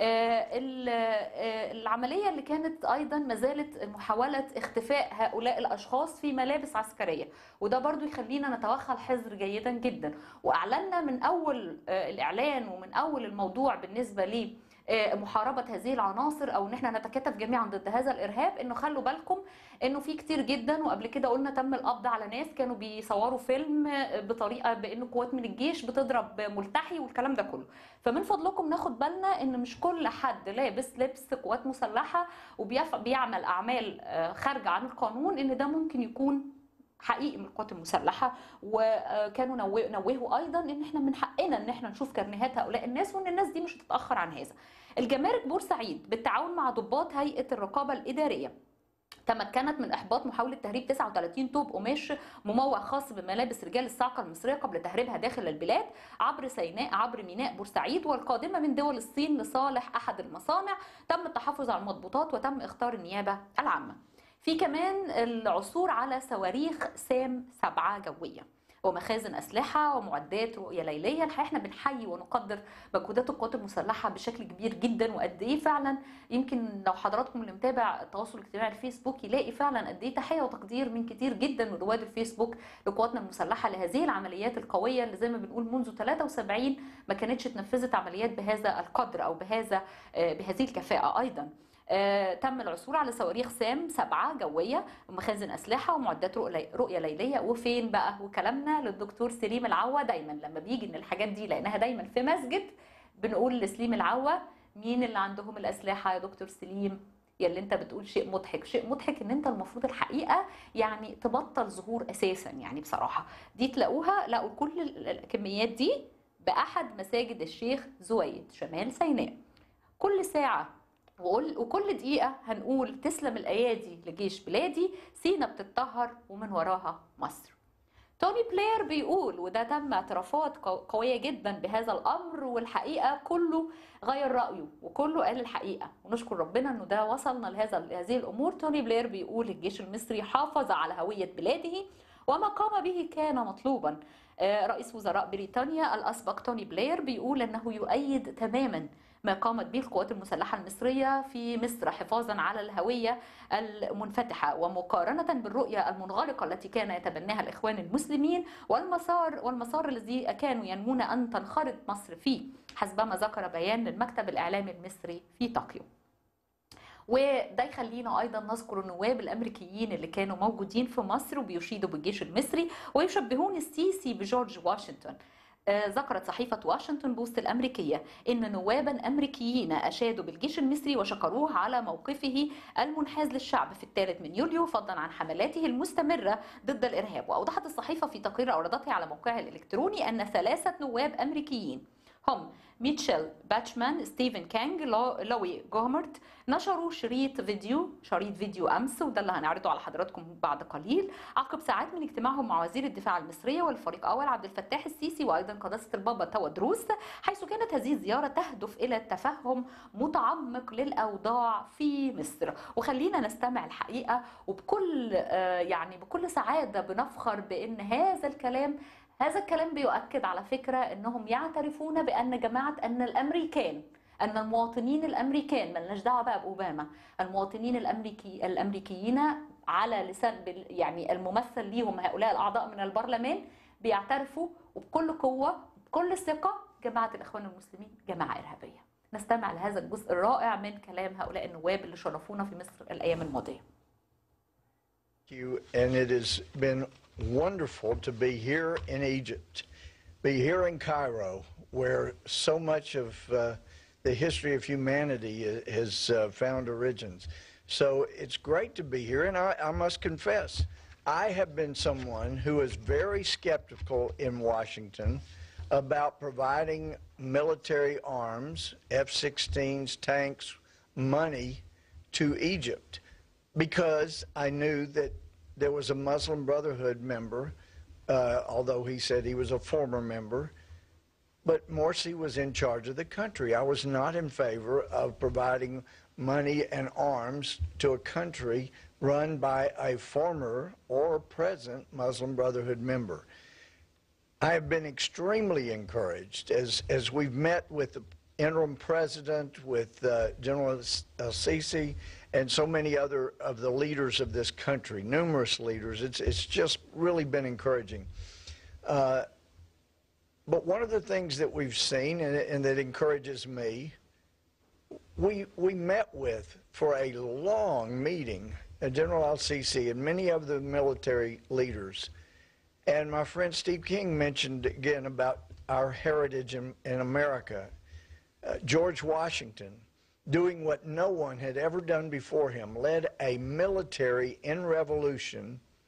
العملية اللي كانت أيضا ما زالت محاولة اختفاء هؤلاء الأشخاص في ملابس عسكرية وده برضو يخلينا نتوخى الحذر جيدا جدا وأعلنا من أول الإعلان ومن أول الموضوع بالنسبة لي محاربه هذه العناصر او ان احنا نتكاتف جميعا ضد هذا الارهاب انه خلوا بالكم انه في كتير جدا وقبل كده قلنا تم القبض على ناس كانوا بيصوروا فيلم بطريقه بان قوات من الجيش بتضرب ملتحي والكلام ده كله فمن فضلكم ناخد بالنا ان مش كل حد لابس لبس قوات مسلحه وبيعمل اعمال خارجه عن القانون ان ده ممكن يكون حقيقي من القوات المسلحه وكانوا نوه- نوهوا ايضا ان احنا من حقنا ان احنا نشوف كرنيهات هؤلاء الناس وان الناس دي مش هتتاخر عن هذا. الجمارك بورسعيد بالتعاون مع ضباط هيئه الرقابه الاداريه تمكنت من احباط محاوله تهريب 39 طوب قماش مموع خاص بملابس رجال الصاعقه المصريه قبل تهريبها داخل البلاد عبر سيناء عبر ميناء بورسعيد والقادمه من دول الصين لصالح احد المصانع تم التحفظ على المضبوطات وتم اختار النيابه العامه. في كمان العثور على صواريخ سام سبعة جوية ومخازن أسلحة ومعدات رؤية ليلية الحقيقة احنا بنحيي ونقدر مجهودات القوات المسلحة بشكل كبير جدا وقد ايه فعلا يمكن لو حضراتكم اللي متابع التواصل الاجتماعي الفيسبوك يلاقي فعلا قد ايه تحية وتقدير من كتير جدا من رواد الفيسبوك لقواتنا المسلحة لهذه العمليات القوية اللي زي ما بنقول منذ 73 ما كانتش اتنفذت عمليات بهذا القدر او بهذا آه، بهذه الكفاءة ايضا آه، تم العثور على صواريخ سام سبعة جوية ومخازن أسلحة ومعدات رؤية رؤية ليلية وفين بقى وكلامنا للدكتور سليم العوا دايما لما بيجي إن الحاجات دي لأنها دايما في مسجد بنقول لسليم العوا مين اللي عندهم الأسلحة يا دكتور سليم يا اللي انت بتقول شيء مضحك شيء مضحك ان انت المفروض الحقيقه يعني تبطل ظهور اساسا يعني بصراحه دي تلاقوها لقوا كل ال- الكميات دي باحد مساجد الشيخ زويد شمال سيناء كل ساعه وقول وكل دقيقة هنقول تسلم الأيادي لجيش بلادي سينا بتتطهر ومن وراها مصر توني بلاير بيقول وده تم اعترافات قو- قوية جدا بهذا الأمر والحقيقة كله غير رأيه وكله قال الحقيقة ونشكر ربنا انه ده وصلنا لهذا لهذه الأمور توني بلاير بيقول الجيش المصري حافظ على هوية بلاده وما قام به كان مطلوبا آه، رئيس وزراء بريطانيا الأسبق توني بلاير بيقول أنه يؤيد تماما ما قامت به القوات المسلحة المصرية في مصر حفاظا على الهوية المنفتحة ومقارنة بالرؤية المنغلقة التي كان يتبناها الإخوان المسلمين والمسار والمسار الذي كانوا ينمون أن تنخرط مصر فيه حسبما ذكر بيان للمكتب الإعلامي المصري في طوكيو وده يخلينا ايضا نذكر النواب الامريكيين اللي كانوا موجودين في مصر وبيشيدوا بالجيش المصري ويشبهون السيسي بجورج واشنطن آه، ذكرت صحيفة واشنطن بوست الأمريكية إن نوابا أمريكيين أشادوا بالجيش المصري وشكروه على موقفه المنحاز للشعب في الثالث من يوليو فضلا عن حملاته المستمرة ضد الإرهاب وأوضحت الصحيفة في تقرير أوردته على موقعها الإلكتروني أن ثلاثة نواب أمريكيين هم ميتشل باتشمان ستيفن كانج لو- لوي جومرت نشروا شريط فيديو شريط فيديو امس وده اللي هنعرضه على حضراتكم بعد قليل عقب ساعات من اجتماعهم مع وزير الدفاع المصريه والفريق اول عبد الفتاح السيسي وايضا قداسه البابا تودروس حيث كانت هذه الزياره تهدف الى تفهم متعمق للاوضاع في مصر وخلينا نستمع الحقيقه وبكل آه، يعني بكل سعاده بنفخر بان هذا الكلام هذا الكلام بيؤكد على فكره انهم يعترفون بان جماعه ان الامريكان ان المواطنين الامريكان ملناش دعوه بقى باوباما المواطنين الامريكي الامريكيين على لسان بال- يعني الممثل ليهم هؤلاء الاعضاء من البرلمان بيعترفوا وبكل قوه وبكل ثقه جماعه الاخوان المسلمين جماعه ارهابيه نستمع لهذا الجزء الرائع من كلام هؤلاء النواب اللي شرفونا في مصر الايام الماضيه you, and it has been wonderful to be here in Egypt, be here in Cairo, where so much of uh, the history of humanity i- has uh, found origins. So it's great to be here, and I, I must confess, I have been someone who is very skeptical in Washington about providing military arms, F 16s, tanks, money to Egypt because I knew that there was a Muslim Brotherhood member, uh, although he said he was a former member. But Morsi was in charge of the country. I was not in favor of providing money and arms to a country run by a former or present Muslim Brotherhood member. I have been extremely encouraged as, as we've met with the interim president, with uh, General al-Sisi, and so many other of the leaders of this country, numerous leaders. It's, it's just really been encouraging. Uh, but one of the things that we've seen and, and that encourages me, we, we met with for a long meeting uh, General al-Sisi and many of the military leaders. And my friend Steve King mentioned again about our heritage in, in America. Uh, George Washington, doing what no one had ever done before him, led a military in revolution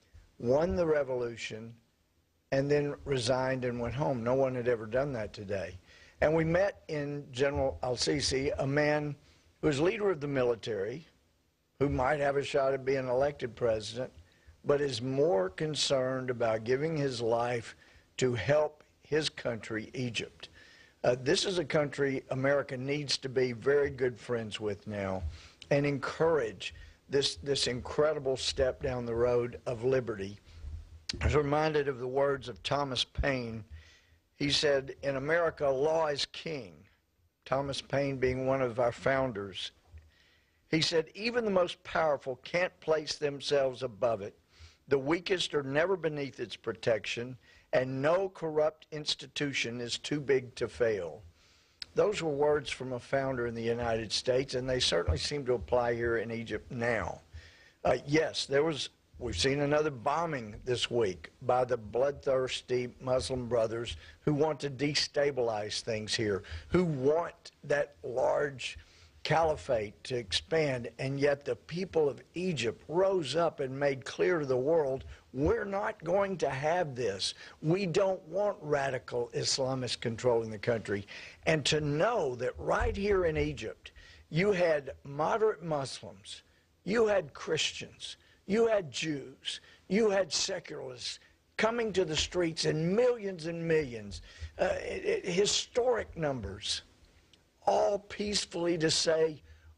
won the revolution, and then resigned and went home. No one had ever done that today. And we met in General Al Sisi, a man who was leader of the military, who might have a shot at being elected president, but is more concerned about giving his life to help his country, Egypt. Uh, this is a country America needs to be very good friends with now and encourage this, this incredible step down the road of liberty. I was reminded of the words of Thomas Paine. He said, In America, law is king. Thomas Paine being one of our founders. He said, Even the most powerful can't place themselves above it. The weakest are never beneath its protection, and no corrupt institution is too big to fail. Those were words from a founder in the United States, and they certainly seem to apply here in Egypt now. Uh, yes, there was. We've seen another bombing this week by the bloodthirsty Muslim brothers who want to destabilize things here, who want that large caliphate to expand, and yet the people of Egypt rose up and made clear to the world we're not going to have this. We don't want radical Islamists controlling the country. And to know that right here in Egypt, you had moderate Muslims, you had Christians, you had Jews, you had secularists coming to the streets in millions and millions, uh, it- it- historic numbers all peacefully to say,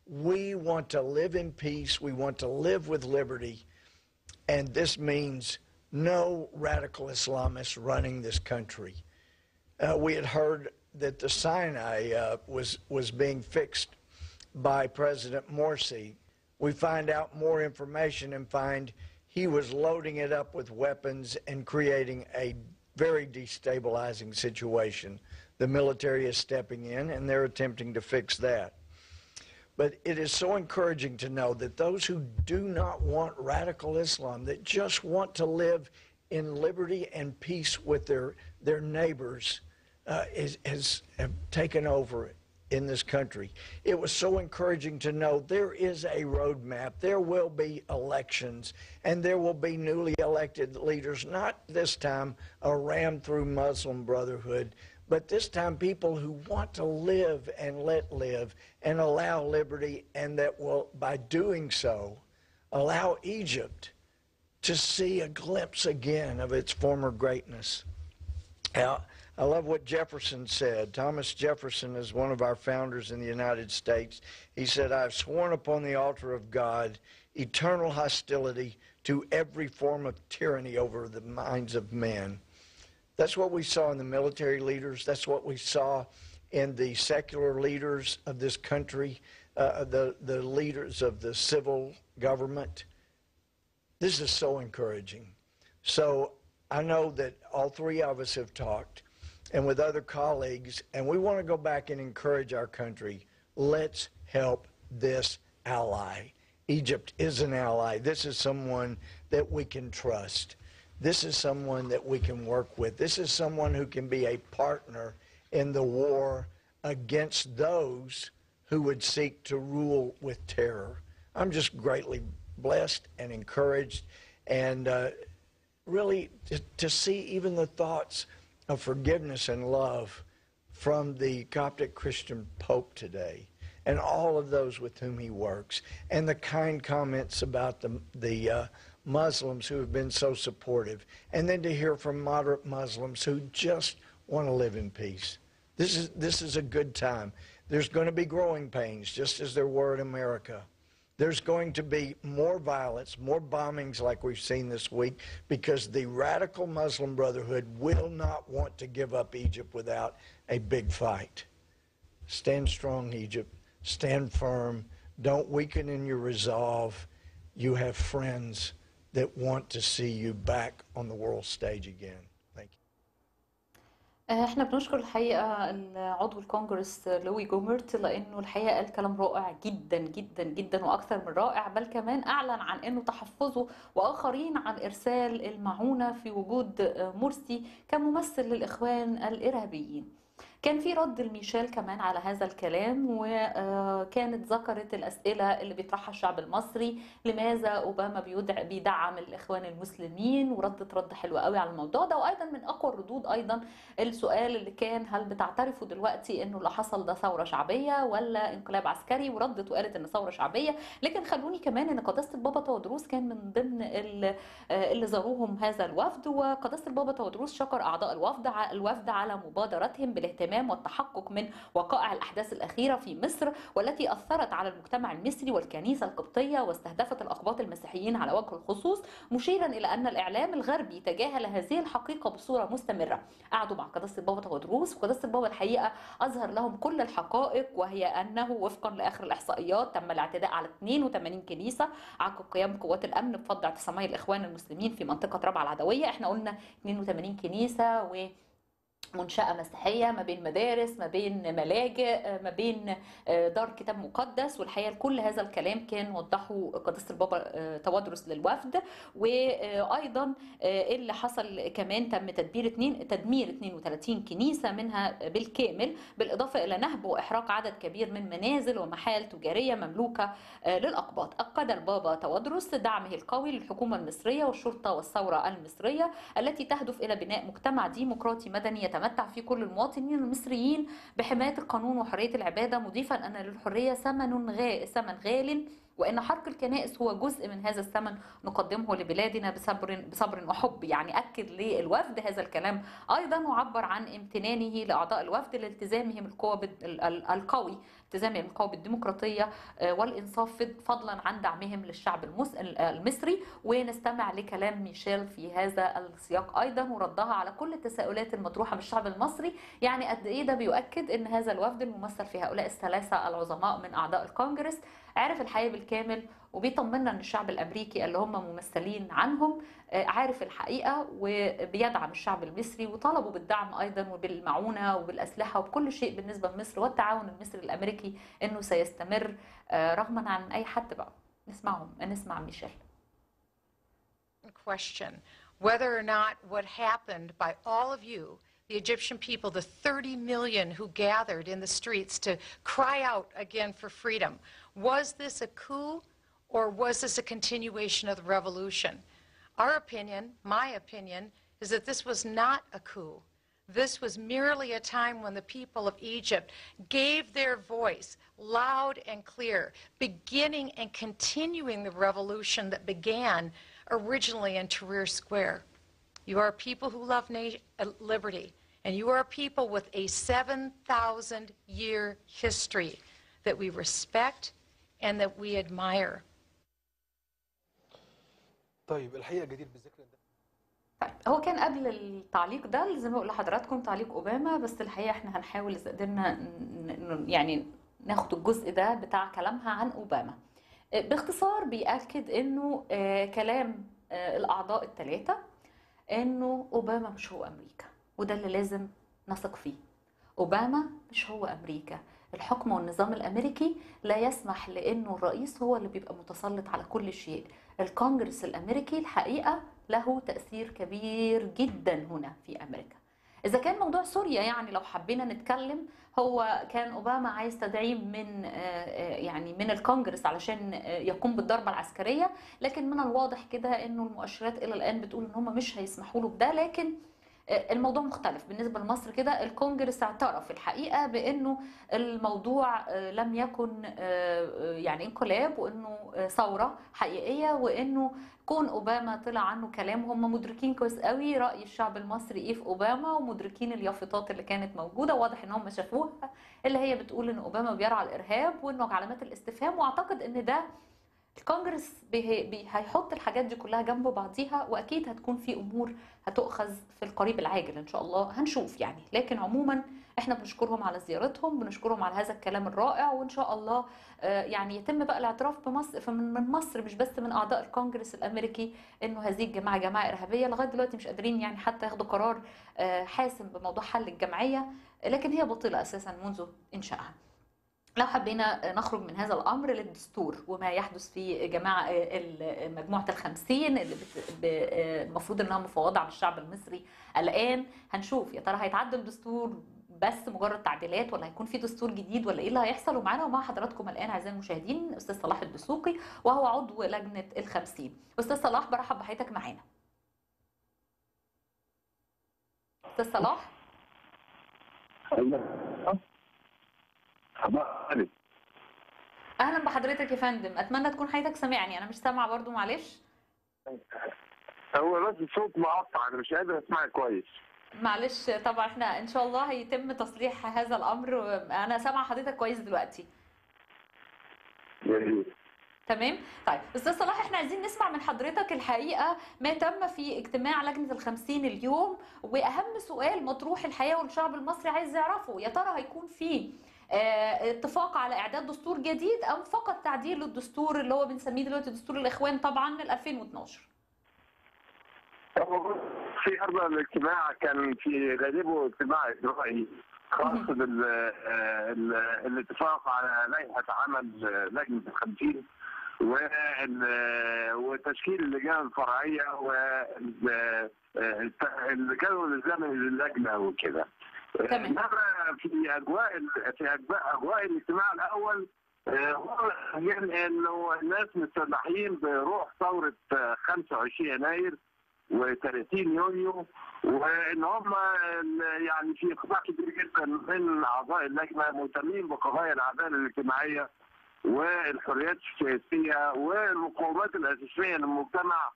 we want to live in peace, we want to live with liberty, and this means no radical Islamists running this country. Uh, we had heard that the Sinai uh, was, was being fixed by President Morsi. We find out more information and find he was loading it up with weapons and creating a very destabilizing situation. The military is stepping in and they're attempting to fix that. But it is so encouraging to know that those who do not want radical Islam, that just want to live in liberty and peace with their, their neighbors, uh, is, has have taken over in this country. It was so encouraging to know there is a roadmap. There will be elections, and there will be newly elected leaders, not this time a ram through Muslim Brotherhood, but this time people who want to live and let live and allow liberty, and that will, by doing so, allow Egypt to see a glimpse again of its former greatness. Now, I love what Jefferson said. Thomas Jefferson is one of our founders in the United States. He said, I've sworn upon the altar of God eternal hostility to every form of tyranny over the minds of men. That's what we saw in the military leaders. That's what we saw in the secular leaders of this country, uh, the, the leaders of the civil government. This is so encouraging. So I know that all three of us have talked and with other colleagues, and we want to go back and encourage our country. Let's help this ally. Egypt is an ally. This is someone that we can trust. This is someone that we can work with. This is someone who can be a partner in the war against those who would seek to rule with terror. I'm just greatly blessed and encouraged, and uh, really to, to see even the thoughts of forgiveness and love from the Coptic Christian Pope today and all of those with whom he works, and the kind comments about the, the uh, Muslims who have been so supportive, and then to hear from moderate Muslims who just want to live in peace. This is, this is a good time. There's going to be growing pains, just as there were in America. There's going to be more violence, more bombings like we've seen this week, because the radical Muslim Brotherhood will not want to give up Egypt without a big fight. Stand strong, Egypt. Stand firm. Don't weaken in your resolve. You have friends that want to see you back on the world stage again. Thank you. احنا بنشكر الحقيقة عضو الكونجرس لوي جومرت لأنه الحقيقة قال كلام رائع جدا جدا جدا وأكثر من رائع بل كمان أعلن عن أنه تحفظه وآخرين عن إرسال المعونة في وجود مرسي كممثل للإخوان الإرهابيين كان في رد لميشيل كمان على هذا الكلام وكانت ذكرت الأسئلة اللي بيطرحها الشعب المصري لماذا أوباما بيدع بيدعم الإخوان المسلمين وردت رد حلو قوي على الموضوع ده وأيضا من أقوى الردود أيضا السؤال اللي كان هل بتعترفوا دلوقتي إنه اللي حصل ده ثورة شعبية ولا انقلاب عسكري وردت وقالت إن ثورة شعبية لكن خلوني كمان إن قداسة البابا تودروس كان من ضمن ال- اللي زاروهم هذا الوفد وقداسة البابا تودروس شكر أعضاء الوفد ع- الوفد على مبادرتهم بالاهتمام والتحقق من وقائع الأحداث الأخيرة في مصر والتي أثرت على المجتمع المصري والكنيسة القبطية واستهدفت الأقباط المسيحيين على وجه الخصوص مشيرا إلى أن الإعلام الغربي تجاهل هذه الحقيقة بصورة مستمرة قعدوا مع قداسة البابا تودروس وقداسة البابا الحقيقة أظهر لهم كل الحقائق وهي أنه وفقا لآخر الإحصائيات تم الاعتداء على 82 كنيسة عقب قيام قوات الأمن بفض اعتصامي الإخوان المسلمين في منطقة ربع العدوية احنا قلنا 82 كنيسة و منشأة مسيحية ما بين مدارس ما بين ملاجئ ما بين دار كتاب مقدس والحقيقة كل هذا الكلام كان وضحه قداسة البابا تودرس للوفد وأيضا اللي حصل كمان تم تدبير اتنين تدمير 32 كنيسة منها بالكامل بالإضافة إلى نهب وإحراق عدد كبير من منازل ومحال تجارية مملوكة للأقباط أكد البابا تودرس دعمه القوي للحكومة المصرية والشرطة والثورة المصرية التي تهدف إلى بناء مجتمع ديمقراطي مدني يتمتع فيه كل المواطنين المصريين بحماية القانون وحرية العبادة مضيفا أن للحرية ثمن غا... ثمن غال وان حرق الكنائس هو جزء من هذا الثمن نقدمه لبلادنا بصبر بصبر وحب يعني اكد للوفد هذا الكلام ايضا وعبر عن امتنانه لاعضاء الوفد لالتزامهم القوى القوي التزامهم القوي بالديمقراطيه والانصاف فضلا عن دعمهم للشعب المصري ونستمع لكلام ميشيل في هذا السياق ايضا وردها على كل التساؤلات المطروحه من الشعب المصري يعني قد ايه ده بيؤكد ان هذا الوفد الممثل في هؤلاء الثلاثه العظماء من اعضاء الكونجرس عارف الحقيقه بالكامل وبيطمنا ان الشعب الامريكي اللي هم ممثلين عنهم عارف الحقيقه وبيدعم الشعب المصري وطلبوا بالدعم ايضا وبالمعونه وبالاسلحه وبكل شيء بالنسبه لمصر والتعاون المصري الامريكي انه سيستمر رغما عن اي حد بقى نسمعهم نسمع ميشيل question whether or not what happened by all of you the Egyptian people, the 30 million who gathered in the streets to cry out again for freedom. Was this a coup or was this a continuation of the revolution? Our opinion, my opinion, is that this was not a coup. This was merely a time when the people of Egypt gave their voice loud and clear, beginning and continuing the revolution that began originally in Tahrir Square. You are people who love na- liberty, and you are a people with a 7,000 year history that we respect and that we admire. طيب الحقيقه جدير بالذكر ده طيب هو كان قبل التعليق ده اللي زي ما بقول لحضراتكم تعليق اوباما بس الحقيقه احنا هنحاول اذا قدرنا ن- ن- يعني ناخد الجزء ده بتاع كلامها عن اوباما باختصار بيأكد انه آه، كلام آه، الاعضاء الثلاثه انه اوباما مش هو امريكا وده اللي لازم نثق فيه اوباما مش هو امريكا الحكم والنظام الامريكي لا يسمح لانه الرئيس هو اللي بيبقى متسلط على كل شيء الكونجرس الامريكي الحقيقه له تاثير كبير جدا هنا في امريكا اذا كان موضوع سوريا يعني لو حبينا نتكلم هو كان اوباما عايز تدعيم من آه، آه، يعني من الكونجرس علشان آه، يقوم بالضربه العسكريه لكن من الواضح كده انه المؤشرات الى الان بتقول ان هم مش هيسمحوا له بده لكن الموضوع مختلف بالنسبه لمصر كده الكونجرس اعترف الحقيقه بانه الموضوع لم يكن يعني انقلاب وانه ثوره حقيقيه وانه كون اوباما طلع عنه كلام هم مدركين كويس قوي راي الشعب المصري ايه في اوباما ومدركين اليافطات اللي كانت موجوده واضح ان هم شافوها اللي هي بتقول ان اوباما بيرعى الارهاب وانه علامات الاستفهام واعتقد ان ده الكونجرس بي بي هيحط الحاجات دي كلها جنب بعضيها واكيد هتكون في امور هتؤخذ في القريب العاجل ان شاء الله هنشوف يعني لكن عموما احنا بنشكرهم على زيارتهم بنشكرهم على هذا الكلام الرائع وان شاء الله آه، يعني يتم بقى الاعتراف بمصر من من مصر مش بس من اعضاء الكونجرس الامريكي انه هذه الجماعه جماعه ارهابيه لغايه دلوقتي مش قادرين يعني حتى ياخدوا قرار آه، حاسم بموضوع حل الجمعيه لكن هي باطله اساسا منذ انشائها لو حبينا نخرج من هذا الامر للدستور وما يحدث في جماعه ال- مجموعه الخمسين اللي بت- ب- المفروض انها مفوضه على الشعب المصري الان هنشوف يا ترى هيتعدل الدستور بس مجرد تعديلات ولا هيكون في دستور جديد ولا ايه اللي هيحصل ومعانا ومع حضراتكم الان اعزائي المشاهدين استاذ صلاح الدسوقي وهو عضو لجنه الخمسين استاذ صلاح برحب بحضرتك معانا استاذ صلاح اهلا بحضرتك يا فندم اتمنى تكون حضرتك سامعني انا مش سامعه برضو معلش هو بس الصوت مقطع انا مش قادر اسمعك كويس معلش طبعا احنا ان شاء الله هيتم تصليح هذا الامر انا سامعه حضرتك كويس دلوقتي يا ريت. تمام طيب استاذ صلاح احنا عايزين نسمع من حضرتك الحقيقه ما تم في اجتماع لجنه الخمسين اليوم واهم سؤال مطروح الحقيقه والشعب المصري عايز يعرفه يا ترى هيكون في آه، اتفاق على اعداد دستور جديد ام فقط تعديل للدستور اللي هو بنسميه دلوقتي دستور الاخوان طبعا ال 2012 هو في أربع الاجتماع كان في غالبه اجتماع إجرائي خاص بالاتفاق على لائحة عمل آه، لجنة الخمسين وال- وتشكيل اللجان الفرعية والجدول الزمني للجنة وكده. تمام. إنما في أجواء ال- في أجواء أجواء الاجتماع الأول آه، هو كان إنه الناس مستمحين بروح ثورة آه، 25 يناير و30 يونيو وان هم يعني في قطاع كبير جدا من اعضاء اللجنه مهتمين بقضايا العداله الاجتماعيه والحريات السياسيه والمقومات الاساسيه للمجتمع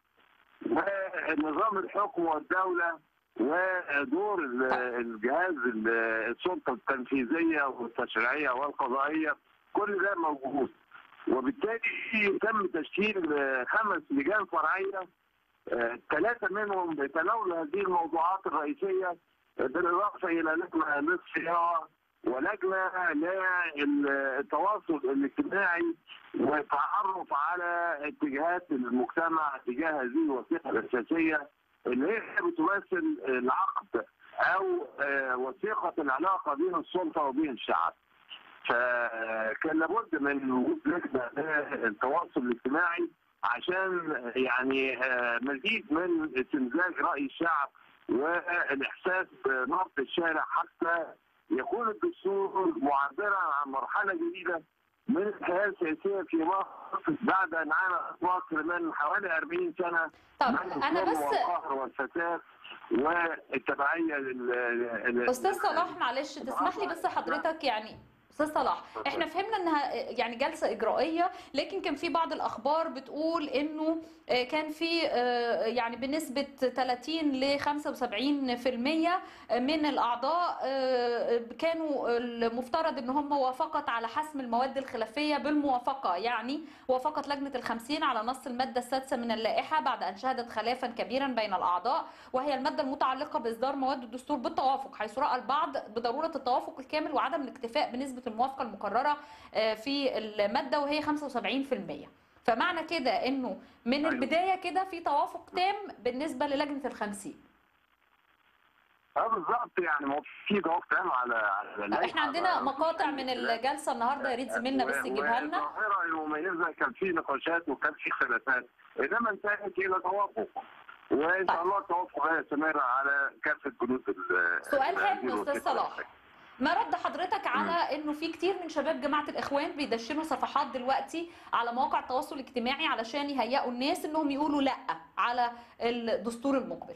ونظام الحكم والدوله ودور ال- الجهاز ال- السلطه التنفيذيه والتشريعيه والقضائيه كل ده موجود وبالتالي تم تشكيل آه، خمس لجان فرعيه آه، ثلاثه منهم بيتناولوا هذه الموضوعات الرئيسيه آه، بالاضافه الى لجنه للصياغه ولجنه للتواصل الاجتماعي والتعرف على اتجاهات المجتمع تجاه هذه الوثيقه الاساسيه اللي هي بتمثل العقد او آه، وثيقه العلاقه بين السلطه وبين الشعب. فكان لابد من وجود لجنه للتواصل الاجتماعي عشان يعني آه، مزيد من استنتاج راي الشعب والاحساس بنبض الشارع حتى يكون الدستور معبرا عن مرحله جديده من الحياه السياسيه في مصر بعد ان عانت مصر من حوالي 40 سنه طب من انا الظلم بس والقهر والفساد والتبعيه لل لل- استاذ صلاح معلش تسمح لي بس حضرتك يعني استاذ صلاح احنا فهمنا انها يعني جلسه اجرائيه لكن كان في بعض الاخبار بتقول انه آه، كان في آه، يعني بنسبه 30 ل 75% من الاعضاء آه، كانوا المفترض ان هم وافقت على حسم المواد الخلافيه بالموافقه يعني وافقت لجنه الخمسين على نص الماده السادسه من اللائحه بعد ان شهدت خلافا كبيرا بين الاعضاء وهي الماده المتعلقه باصدار مواد الدستور بالتوافق حيث راى البعض بضروره التوافق الكامل وعدم الاكتفاء بنسبه الموافقه المقرره آه، في الماده وهي 75% فمعنى كده انه من أيوة. البدايه كده في توافق تام بالنسبه للجنه الخمسين اه بالظبط يعني ما في ضغط تام على على اللائحة. احنا عندنا ما فيش مقاطع أي من كلام. الجلسه النهارده يا ريت زميلنا بس و- يجيبها لنا والظاهرة المميزة كان في نقاشات وكان في خلافات إنما انتهت إلى توافق وإن طيب. شاء الله التوافق هيستمر على كافة جنود ال- سؤال ال- هام يا الوثيقة. استاذ صلاح ما رد حضرتك على انه في كتير من شباب جماعه الاخوان بيدشنوا صفحات دلوقتي على مواقع التواصل الاجتماعي علشان يهيئوا الناس انهم يقولوا لا على الدستور المقبل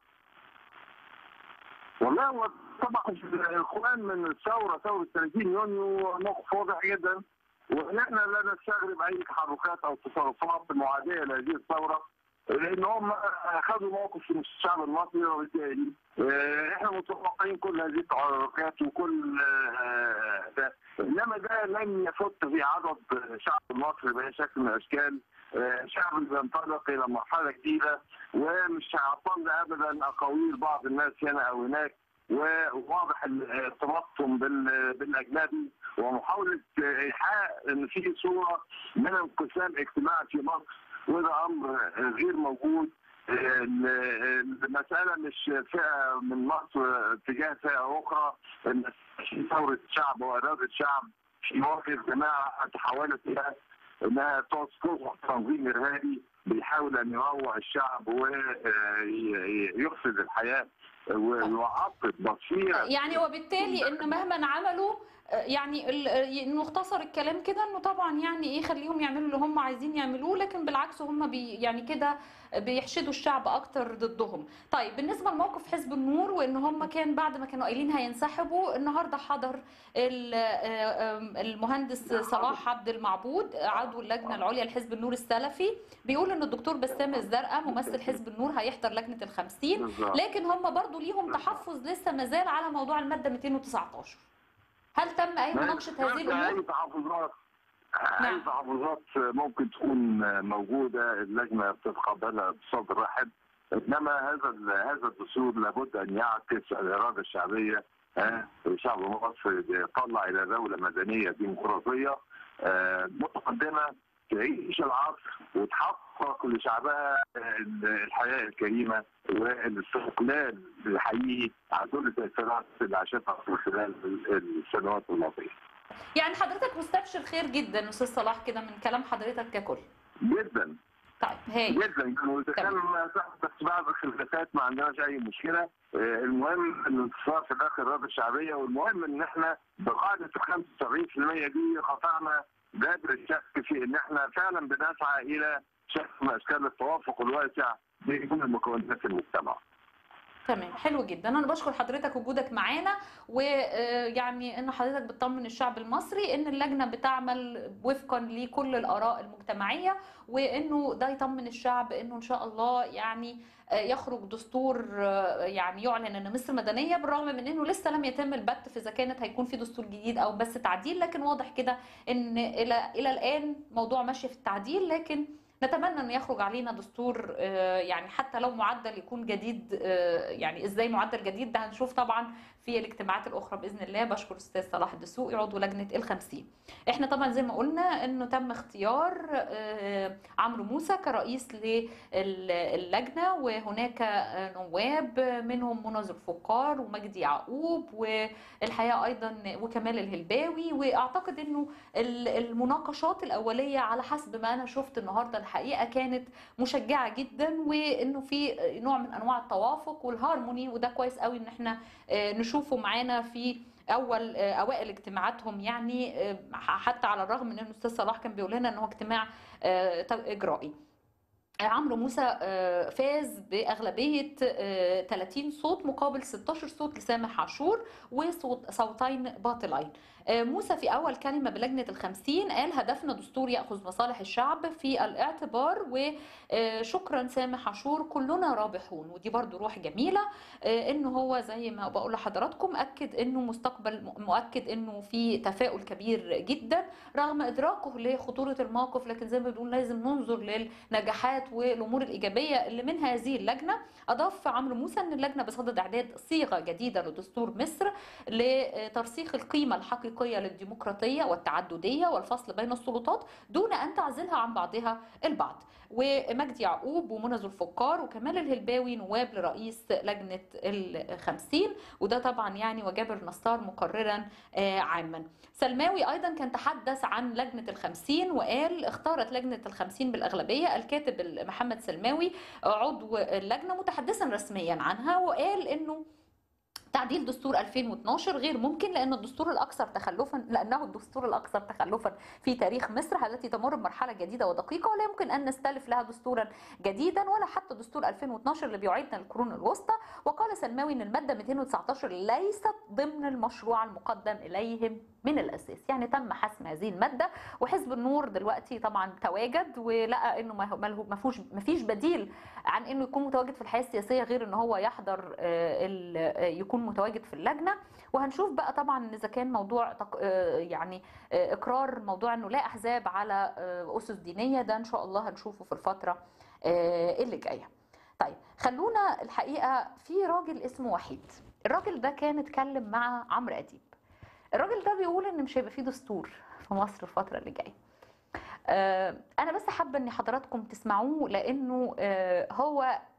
والله هو طبعا الاخوان من الثوره ثوره 30 يونيو موقف واضح جدا ونحن لا نستغرب اي تحركات او تصرفات معاديه لهذه الثوره لان هم اخذوا موقف من الشعب المصري وبالتالي آه، احنا متوقعين كل هذه التحركات وكل آه، ده انما ده لن يفت في عضد الشعب المصري باي شكل من الاشكال آه، شعب بينطلق الى مرحله جديده ومش هيعطل ابدا اقاويل بعض الناس هنا او هناك وواضح ال- ارتباطهم بال- بالاجنبي ومحاوله ايحاء ان في صوره من انقسام اجتماعي في مصر وده امر غير موجود ال- المساله مش فئه من مصر تجاه فئه اخرى المسألة في ثوره شعب واراده شعب في مواقف جماعه تحولت الى انها تصبح تنظيم ارهابي بيحاول ان يروع الشعب ويفسد الحياه ويعطل بصيره يعني وبالتالي ان مهما عملوا آه، يعني ال- آه، نختصر الكلام كده انه طبعا يعني ايه خليهم يعملوا اللي هم عايزين يعملوه لكن بالعكس هم بي يعني كده بيحشدوا الشعب اكتر ضدهم طيب بالنسبه لموقف حزب النور وان هم كان بعد ما كانوا قايلين هينسحبوا النهارده حضر ال- آه، آم، المهندس صلاح عبد المعبود عضو اللجنه العليا لحزب النور السلفي بيقول ان الدكتور بسام الزرقاء ممثل حزب النور هيحضر لجنه الخمسين بالظبط. لكن هم برضو ليهم تحفظ لسه مازال على موضوع الماده 219 هل تم اي مناقشه هذه الامور؟ اي تحفظات نعم. اي تحفظات ممكن تكون موجوده اللجنه بتتقبلها بصدر رحب انما هذا ال- هذا الدستور لابد ان يعكس الاراده الشعبيه ها، شعب مصر يطلع الى دوله مدنيه ديمقراطيه آه، متقدمه تعيش العصر وتحقق لشعبها ال- الحياه الكريمه والاستقلال الحقيقي عن كل التاثيرات اللي عاشتها في خلال ال- السنوات الماضيه. يعني حضرتك مستبشر خير جدا استاذ صلاح كده من كلام حضرتك ككل جدا طيب هاي جدا واذا كان تحت بعض الخلافات ما عندناش اي مشكله آه، المهم الانتصار في الاخر الاراده الشعبيه والمهم ان احنا بقاعده ال 75% دي قطعنا باب الشك في ان احنا فعلا بنسعى الى شكل من اشكال التوافق الواسع بين كل مكونات المجتمع. تمام حلو جدا انا بشكر حضرتك وجودك معانا ويعني ان حضرتك بتطمن الشعب المصري ان اللجنه بتعمل وفقا لكل الاراء المجتمعيه وانه ده يطمن الشعب انه ان شاء الله يعني آه، يخرج دستور آه، يعني يعلن ان مصر مدنيه بالرغم من انه لسه لم يتم البت في اذا كانت هيكون في دستور جديد او بس تعديل لكن واضح كده ان الى الى الان موضوع ماشي في التعديل لكن نتمنى ان يخرج علينا دستور آه، يعني حتى لو معدل يكون جديد آه، يعني ازاي معدل جديد ده هنشوف طبعا في الاجتماعات الاخرى باذن الله بشكر الاستاذ صلاح الدسوقي عضو لجنه الخمسين احنا طبعا زي ما قلنا انه تم اختيار آه، عمرو موسى كرئيس للجنه وهناك آه، نواب منهم منى ذوالفقار ومجدي يعقوب والحقيقه ايضا وكمال الهلباوي واعتقد انه ال- المناقشات الاوليه على حسب ما انا شفت النهارده الحقيقه كانت مشجعه جدا وانه في نوع من انواع التوافق والهارموني وده كويس قوي ان احنا آه، نشوفه معانا في اول آه، اوائل اجتماعاتهم يعني آه، حتى على الرغم من ان الاستاذ صلاح كان بيقول لنا ان هو اجتماع آه، اجرائي عمرو موسى آه، فاز بأغلبية آه، 30 صوت مقابل 16 صوت لسامح عاشور وصوت صوتين باطلين آه، موسى في أول كلمة بلجنة الخمسين قال هدفنا دستور يأخذ مصالح الشعب في الاعتبار وشكرا سامح عاشور كلنا رابحون ودي برضو روح جميلة آه، انه هو زي ما بقول لحضراتكم أكد انه مستقبل مؤكد انه في تفاؤل كبير جدا رغم إدراكه لخطورة الموقف لكن زي ما بنقول لازم ننظر للنجاحات والامور الايجابيه اللي من هذه اللجنه اضاف عمرو موسى ان اللجنه بصدد اعداد صيغه جديده لدستور مصر لترسيخ القيمه الحقيقيه للديمقراطيه والتعدديه والفصل بين السلطات دون ان تعزلها عن بعضها البعض ومجدي يعقوب ومنى ذو الفقار وكمال الهلباوي نواب لرئيس لجنه الخمسين وده طبعا يعني وجابر نصار مقررا آه، عاما سلماوي ايضا كان تحدث عن لجنه الخمسين وقال اختارت لجنه الخمسين بالاغلبيه الكاتب محمد سلماوي عضو اللجنه متحدثا رسميا عنها وقال انه تعديل دستور 2012 غير ممكن لان الدستور الاكثر تخلفا لانه الدستور الاكثر تخلفا في تاريخ مصر التي تمر بمرحله جديده ودقيقه ولا يمكن ان نستلف لها دستورا جديدا ولا حتى دستور 2012 اللي بيعيدنا للقرون الوسطى وقال سلماوي ان الماده 219 ليست ضمن المشروع المقدم اليهم من الاساس يعني تم حسم هذه الماده وحزب النور دلوقتي طبعا تواجد ولقى انه ما ما ما فيهوش ما فيش بديل عن انه يكون متواجد في الحياه السياسيه غير ان هو يحضر آه، ال- آه، يكون متواجد في اللجنه وهنشوف بقى طبعا اذا كان موضوع تق- آه، يعني آه، اقرار موضوع انه لا احزاب على آه، اسس دينيه ده ان شاء الله هنشوفه في الفتره آه، اللي جايه. طيب خلونا الحقيقه في راجل اسمه وحيد الراجل ده كان اتكلم مع عمرو اديب الراجل ده بيقول ان مش هيبقى فيه دستور في مصر الفتره اللي جايه آه، انا بس حابه ان حضراتكم تسمعوه لانه آه، هو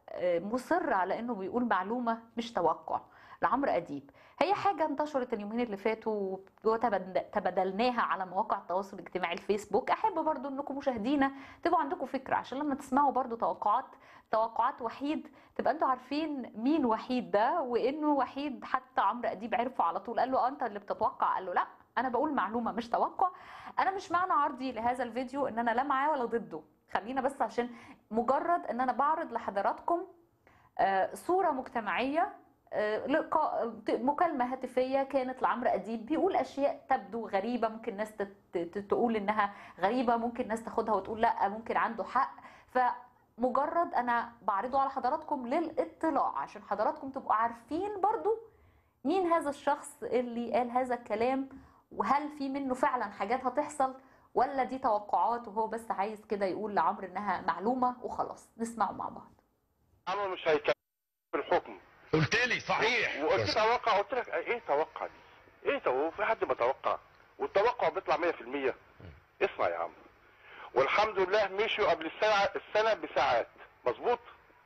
آه، مصر على انه بيقول معلومه مش توقع لعمرو اديب هي حاجه انتشرت اليومين اللي فاتوا وتبادلناها على مواقع التواصل الاجتماعي الفيسبوك احب برضو انكم مشاهدينا تبقوا عندكم فكره عشان لما تسمعوا برضو توقعات توقعات وحيد تبقى انتوا عارفين مين وحيد ده وانه وحيد حتى عمرو اديب عرفه على طول قال له آه، انت اللي بتتوقع قال له لا انا بقول معلومه مش توقع انا مش معنى عرضي لهذا الفيديو ان انا لا معاه ولا ضده خلينا بس عشان مجرد ان انا بعرض لحضراتكم آه، صوره مجتمعيه آه، لقاء مكالمه هاتفيه كانت لعمرو اديب بيقول اشياء تبدو غريبه ممكن ناس تت- تت- تقول انها غريبه ممكن ناس تاخدها وتقول لا ممكن عنده حق فمجرد انا بعرضه على حضراتكم للاطلاع عشان حضراتكم تبقوا عارفين برضو مين هذا الشخص اللي قال هذا الكلام وهل في منه فعلا حاجات هتحصل ولا دي توقعات وهو بس عايز كده يقول لعمرو انها معلومه وخلاص نسمعه مع بعض عمرو مش هيكمل الحكم قلت لي صحيح وقلت توقع قلت لك ايه توقع دي؟ ايه تو في حد بيتوقع؟ والتوقع بيطلع 100% اسمع يا عم والحمد لله مشوا قبل الساعه السنه بساعات مظبوط؟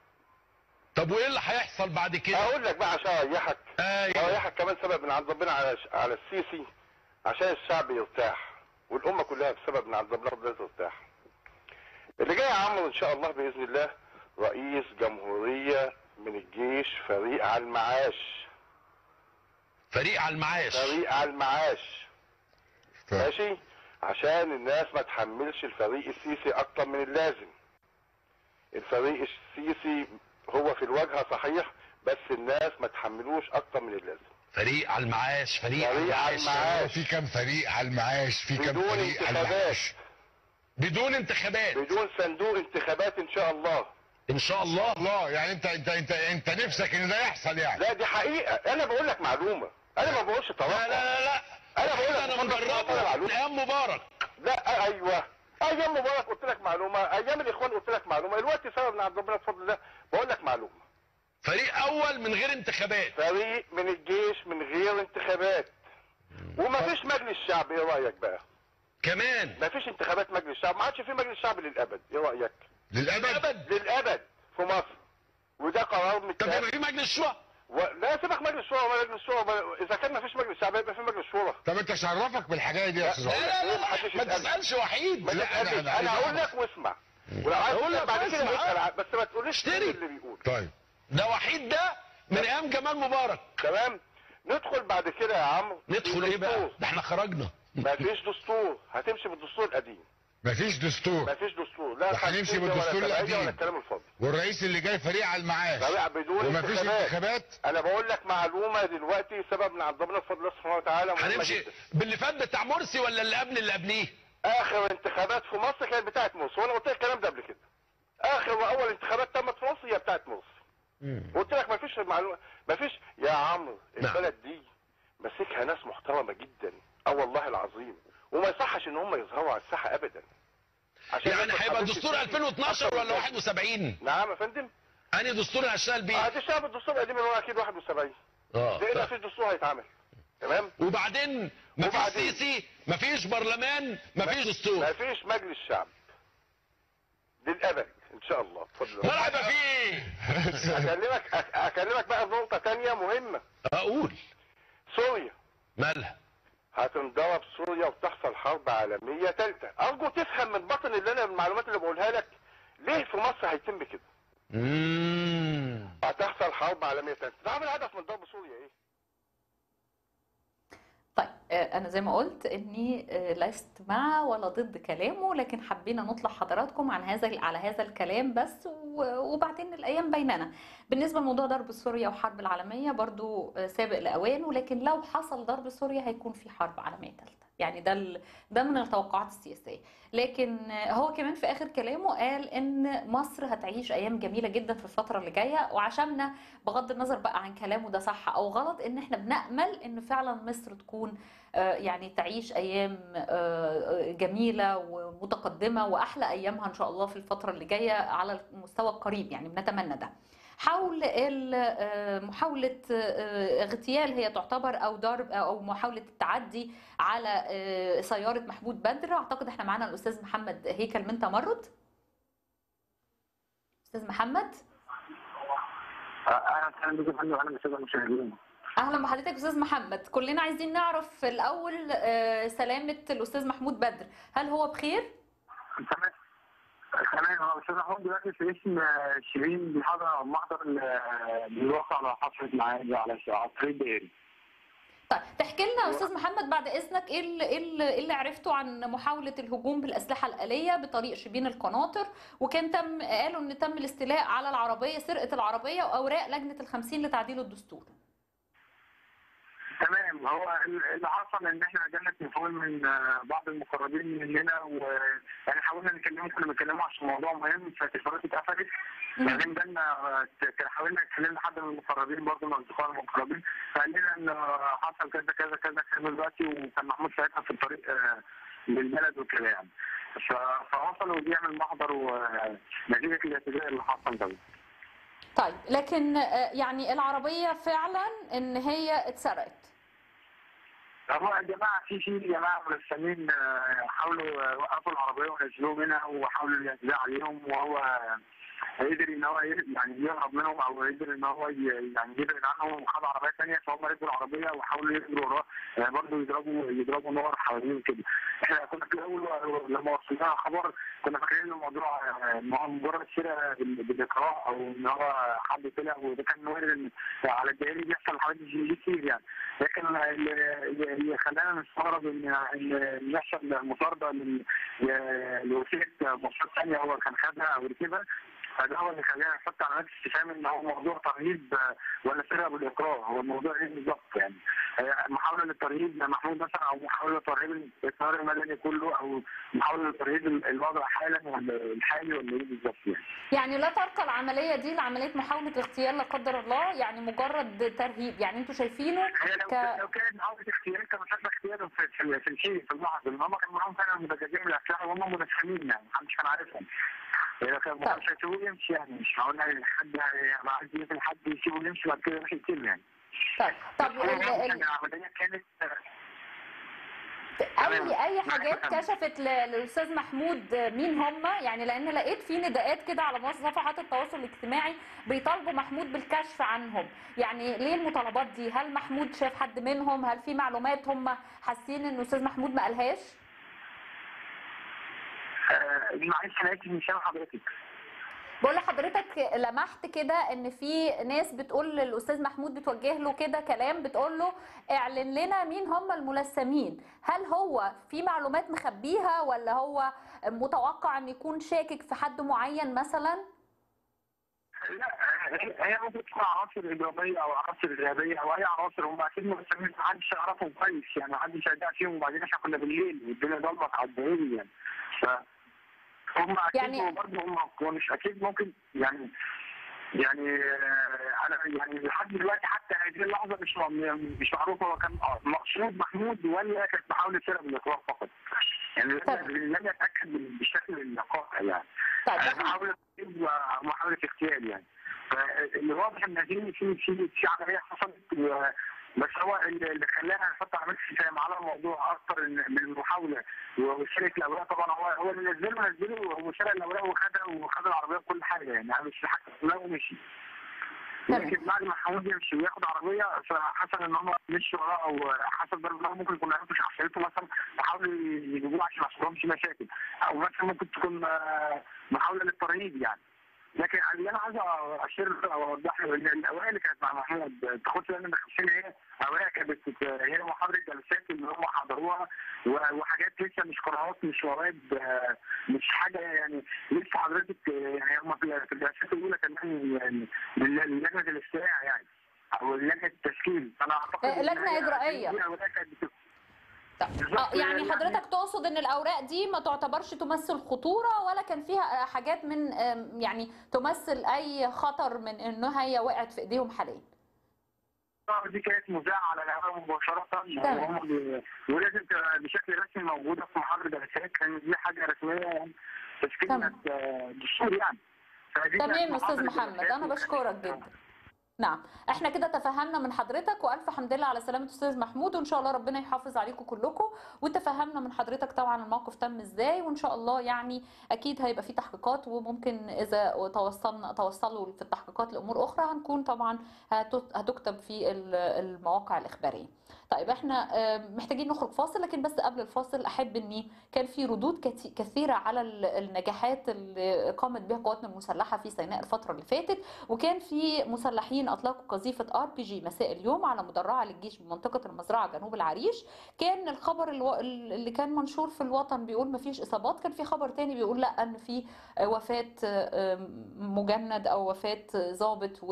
طب وايه اللي هيحصل بعد كده اقول لك بقى عشان اريحك ايوه اريحك كمان سبب من عند ربنا على على السيسي عشان الشعب يرتاح والامه كلها بسبب من عند ربنا ترتاح اللي جاي يا عمرو ان شاء الله باذن الله رئيس جمهوريه من الجيش فريق على المعاش فريق على المعاش فريق على المعاش ماشي عشان الناس ما تحملش الفريق السيسي اكتر من اللازم الفريق السيسي هو في الواجهه صحيح بس الناس ما تحملوش اكتر من اللازم فريق على المعاش فريق, فريق على المعاش في كام فريق على المعاش في كام بدون فريق على انتخابات المعاش بدون انتخابات بدون صندوق انتخابات ان شاء الله ان شاء الله الله يعني انت انت انت انت نفسك ان ده يحصل يعني لا دي حقيقه انا بقول لك معلومه انا ما بقولش توقع لا لا لا لا انا بقول لك انا فقط مجربه من معلومه ايام مبارك لا ايوه ايام مبارك قلت لك معلومه ايام الاخوان قلت لك معلومه دلوقتي سبب من عند ربنا بفضل الله بقول لك معلومه فريق اول من غير انتخابات فريق من الجيش من غير انتخابات وما فيش مجلس شعب ايه رايك بقى كمان ما فيش انتخابات مجلس شعب ما عادش في مجلس شعب للابد ايه رايك للابد ابد للابد في مصر وده قرار طب متاخد يبقى في مجلس شورى و... لا سيبك مجلس شورى ولا مجلس شورى ولا- اذا كان ما فيش مجلس شعب يبقى في مجلس شورى طب انت شرفك بالحكايه دي يا استاذ لا عمر لا لا, محدش ما يسألني. تسالش وحيد ما لا، تسألنيش. أنا- أنا انا عايز اقول أعرف. لك واسمع ولو عايز أقول لك بعد كده واسمع. اسال بس ما تقوليش اشتري. اللي بيقول طيب ده وحيد ده من ايام جمال مبارك تمام ندخل بعد كده يا عمرو ندخل ايه بقى ده احنا خرجنا ما فيش دستور هتمشي بالدستور القديم مفيش دستور ما فيش دستور لا وهنمشي خمسين ولا بالدستور سبعين القديم. ولا الكلام الفاضي والرئيس اللي جاي فريق على المعاش لا بدون ومفيش انتخابات انتخابات انا بقول لك معلومه دلوقتي سبب من عند ربنا بفضل الله سبحانه وتعالى مهمة هنمشي جدا. باللي فات بتاع مرسي ولا اللي قبل اللي قبليه اخر انتخابات في مصر كانت بتاعت مرسي وانا قلت لك الكلام ده قبل كده اخر واول انتخابات تمت في مصر هي بتاعت مرسي قلت لك ما فيش معلومه ما فيش يا عمرو نعم. البلد دي ماسكها ناس محترمه جدا اه والله العظيم وما يصحش ان هم يظهروا على الساحه ابدا عشان يعني الناس ما هيبقى تحبش دستور السيسي 2012 أكتر من ولا كده. 71 نعم يا فندم انهي دستور اللي هشتغل اه بيه دي شعب الدستور القديم اللي هو اكيد 71 اه لان ما فيش دستور هيتعمل تمام وبعدين مفيش وبعدين؟ سيسي مفيش برلمان مفيش دستور ما فيش مجلس شعب للابد ان شاء الله اتفضل ما هيبقى فيه اكلمك أك- اكلمك بقى في نقطه تانية مهمه اقول سوريا مالها هتنضرب سوريا وتحصل حرب عالميه ثالثه ارجو تفهم من بطن اللي انا المعلومات اللي بقولها لك ليه في مصر هيتم كده امم هتحصل حرب عالميه ثالثه ده عامل هدف من ضرب سوريا ايه طيب آه، انا زي ما قلت اني آه، لست مع ولا ضد كلامه لكن حبينا نطلع حضراتكم عن هذا على هذا الكلام بس و- وبعدين الايام بيننا بالنسبه لموضوع ضرب سوريا وحرب العالميه برضو آه، سابق لاوانه لكن لو حصل ضرب سوريا هيكون في حرب عالميه ثالثه يعني ده ال- ده من التوقعات السياسيه لكن آه، هو كمان في اخر كلامه قال ان مصر هتعيش ايام جميله جدا في الفتره اللي جايه وعشاننا بغض النظر بقى عن كلامه ده صح او غلط ان احنا بنامل ان فعلا مصر تكون آه، يعني تعيش ايام آه، جميله ومتقدمه واحلى ايامها ان شاء الله في الفتره اللي جايه على المستوى القريب يعني بنتمنى ده حول ال- آه، محاولة آه، اغتيال هي تعتبر أو ضرب أو محاولة التعدي على آه، سيارة محمود بدر أعتقد احنا معانا الأستاذ محمد هيكل من تمرد أستاذ محمد اهلا وسهلا بك يا فندم اهلا بالساده المشاهدين اهلا بحضرتك يا استاذ محمد كلنا عايزين نعرف في الاول آه، سلامه الاستاذ محمود بدر هل هو بخير تمام تمام هو استاذ محمود دلوقتي في اسم آه، شيرين بيحضر محضر ال- بالواقع على حصلت معاه على على الطريق الدائري طيب تحكي لنا يا استاذ محمد بعد اذنك ايه اللي, إيه اللي, إيه اللي عرفته عن محاوله الهجوم بالاسلحه الاليه بطريق شبين القناطر وكان تم قالوا ان تم الاستيلاء على العربيه سرقه العربيه واوراق لجنه الخمسين لتعديل الدستور تمام هو اللي حصل ان احنا جالنا تليفون من آه، بعض المقربين مننا ويعني حاولنا نكلمهم كنا بنتكلموا عشان موضوع مهم فالتليفونات اتقفلت بعدين جالنا آه، ت- حاولنا نكلم حد من المقربين برضه من اصدقاء المقربين فقال لنا ان آه، حصل كذا كذا كذا كذا دلوقتي وكان محمود ساعتها في الطريق آه، للبلد وكده يعني ف- فوصلوا بيعمل محضر ونتيجه الاعتداء اللي حصل ده طيب لكن آه، يعني العربيه فعلا ان هي اتسرقت هو يا جماعه في في جماعه ملثمين آه، حاولوا يوقفوا العربيه ونزلوه منها وحاولوا الاعتداء عليهم وهو قدر ان هو ي- يعني يهرب منهم او قدر ان هو ي- يعني يبعد عنهم وخد عربيه ثانيه فهم ركبوا العربيه وحاولوا يجروا وراه يعني برضه يضربوا يضربوا نار حواليهم كده احنا كنا في الاول لما وصلنا خبر كنا فاكرين ان الموضوع آه، ان هو مجرد سرقه بال- بالاكراه او ان هو حد طلع وده كان وارد ان على الدائري بيحصل حوادث دي كتير يعني لكن اللي اللي خلانا نستغرب ان ان يحصل مطارده لل- لوسيله مواصلات ثانيه هو كان خدها او ركبها فده هو اللي خلانا نحط علامات استفهام ان هو موضوع ترهيب آه، ولا سرقه بالاكراه هو الموضوع ايه بالظبط يعني آه، محاوله للترهيب محمود مثلا او محاوله لترهيب التيار المدني كله او محاوله لترهيب الوضع حالا ولا الحالي ولا ايه بالظبط يعني يعني لا ترقى العمليه دي لعمليه محاوله اغتيال لا قدر الله يعني مجرد ترهيب يعني انتوا شايفينه هي لو ك... لو كانت محاولة اختيار كانوا شكل اختيارهم في في في الشيء في اللحظة ان هم كانوا معاهم فعلا متجدين من الأسلحة وهم مدخلين يعني محدش كان عارفهم. هي لو كان مش هيسيبوه يمشي يعني مش هقول لك حد هيبقى عايز يقتل حد يسيبه يمشي بعد كده يروح يقتله يعني. طيب طب هو ال- كان ال- العملية كانت اي اي حاجات كشفت ل- للاستاذ محمود مين هم يعني لان لقيت في نداءات كده على مواقع- صفحات التواصل الاجتماعي بيطالبوا محمود بالكشف عنهم يعني ليه المطالبات دي هل محمود شاف حد منهم هل في معلومات هم حاسين ان الاستاذ محمود ما قالهاش آه، معلش انا اسف مش سامع حضرتك. بقول لحضرتك لمحت كده ان في ناس بتقول للاستاذ محمود بتوجه له كده كلام بتقول له اعلن لنا مين هم الملثمين هل هو في معلومات مخبيها ولا هو متوقع ان يكون شاكك في حد معين مثلا لا هي- هي ممكن تكون عناصر ايجابيه او عناصر ارهابيه او اي عناصر هم اكيد مهتمين محدش يعرفهم كويس يعني محدش هيدعي فيهم وبعدين احنا كنا بالليل والدنيا ضلمت على الدائري يعني ف هم اكيد يعني- يعني برضه هم هو مش اكيد ممكن يعني يعني آه، انا يعني لحد دلوقتي حتى هذه اللحظه مش م- مش معروف هو كان مقصود محمود ولا كانت محاوله سرقه بالاطلاق فقط يعني لم لم يتاكد بالشكل القاطع يعني طيب محاوله ترتيب ومحاوله اغتيال يعني فاللي واضح ان في في في في عمليه حصلت و- بس هو اللي اللي خلانا نحط علامات استفهام على الموضوع اكتر إن- من المحاوله وسرقه الاوراق طبعا هو هو اللي نزله نزله وسرق الاوراق وخدها وخد العربيه وكل حاجه يعني مش حتى لا ومشي لكن بعد ما محمود يمشي وياخد عربيه فحصل ان هم مشوا وراه او حصل ضرب نار ممكن يكون عرفوا شخصيته مثلا فحاولوا يجيبوه عشان ما يحصلهمش مشاكل او مثلا ممكن تكون آه، محاوله للترهيب يعني لكن اللي انا عايز اشير او اوضح له ان الاوائل اللي كانت مع محمود تاخدش بالنا من 50 هي اوائل كانت بت- هي محاضره جلسات اللي هم حضروها و- وحاجات لسه مش قراءات مش مواد آه، مش حاجه يعني لسه حضرتك آه، يعني هم في في الجلسات الاولى كمان يعني من لجنه الاستماع يعني او لجنه التشكيل انا اعتقد آه، إن لجنة هي- إجرائية. دي أوائل كانت بت- آه، يعني حضرتك تقصد ان الاوراق دي ما تعتبرش تمثل خطوره ولا كان فيها حاجات من آم، يعني تمثل اي خطر من انها هي وقعت في ايديهم حاليا الصور دي كانت مذاعة على الهواء مباشرة تمام. وهم بي- ولازم تبقى بشكل رسمي موجودة في محاضرة جلسات كان دي حاجة رسمية يعني تشكيل تمام. آه، دستور يعني فدي كانت تمام يا استاذ محاضرة محمد جلسات انا وكانت- بشكرك جدا نعم احنا كده تفهمنا من حضرتك والف حمد لله على سلامه استاذ محمود وان شاء الله ربنا يحافظ عليكم كلكم وتفهمنا من حضرتك طبعا الموقف تم ازاي وان شاء الله يعني اكيد هيبقى في تحقيقات وممكن اذا توصلنا توصلوا في التحقيقات لامور اخرى هنكون طبعا هتت- هتكتب في ال- المواقع الاخباريه طيب احنا آه، محتاجين نخرج فاصل لكن بس قبل الفاصل احب اني كان في ردود كتي- كثيره على ال- النجاحات اللي قامت بها قواتنا المسلحه في سيناء الفتره اللي فاتت وكان في مسلحين اطلقوا قذيفه ار بي جي مساء اليوم على مدرعه للجيش بمنطقه المزرعه جنوب العريش كان الخبر الو... اللي كان منشور في الوطن بيقول ما فيش اصابات كان في خبر تاني بيقول لا ان في وفاه آه، مجند او وفاه ضابط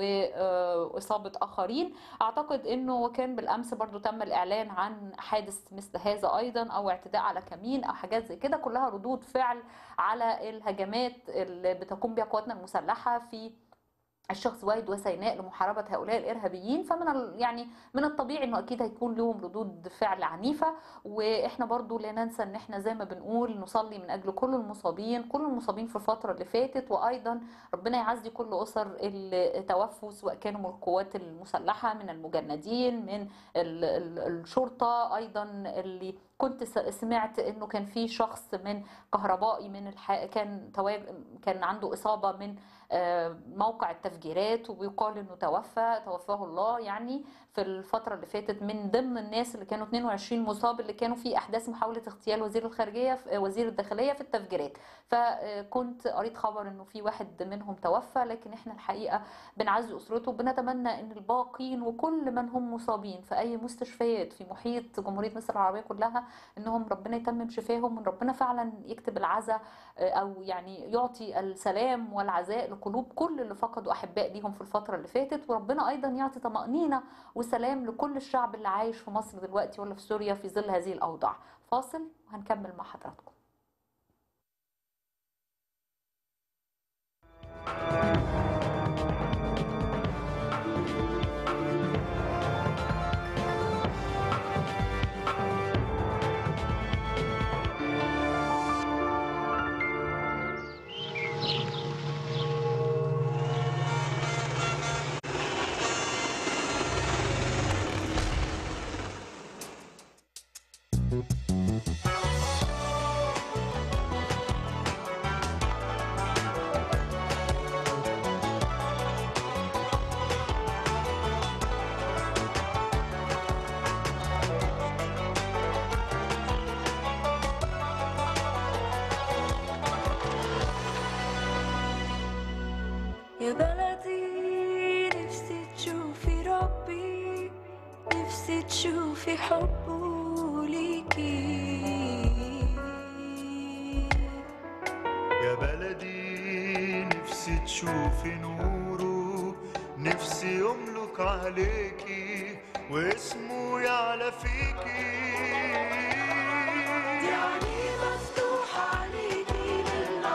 واصابه اخرين اعتقد انه كان بالامس برضو تم الاعلان عن حادث مثل هذا ايضا او اعتداء على كمين او حاجات زي كده كلها ردود فعل على الهجمات اللي بتقوم بها قواتنا المسلحه في الشخص واحد وسيناء لمحاربه هؤلاء الارهابيين فمن ال- يعني من الطبيعي انه اكيد هيكون لهم ردود فعل عنيفه واحنا برضو لا ننسى ان احنا زي ما بنقول نصلي من اجل كل المصابين كل المصابين في الفتره اللي فاتت وايضا ربنا يعزي كل اسر اللي توفوا سواء كانوا من القوات المسلحه من المجندين من ال- ال- الشرطه ايضا اللي كنت س- سمعت انه كان في شخص من كهربائي من الح... كان توا... كان عنده اصابه من آه، موقع التفجيرات وبيقال انه توفى توفاه الله يعني في الفتره اللي فاتت من ضمن الناس اللي كانوا 22 مصاب اللي كانوا في احداث محاوله اغتيال وزير الخارجيه في- وزير الداخليه في التفجيرات فكنت قريت خبر انه في واحد منهم توفى لكن احنا الحقيقه بنعزي اسرته وبنتمنى ان الباقين وكل من هم مصابين في اي مستشفيات في محيط جمهوريه مصر العربيه كلها انهم ربنا يتمم شفاهم وان ربنا فعلا يكتب العزاء او يعني يعطي السلام والعزاء لقلوب كل اللي فقدوا احباء ليهم في الفتره اللي فاتت وربنا ايضا يعطي طمانينه وسلام لكل الشعب اللي عايش في مصر دلوقتي ولا في سوريا في ظل هذه الاوضاع فاصل وهنكمل مع حضراتكم يا بلدي نفسي تشوفي ربي نفسي تشوفي حبه ليكي يا بلدي نفسي تشوفي نوره نفسي يملك عليكي واسمه يعلى فيكي يعني مفتوحة عليكي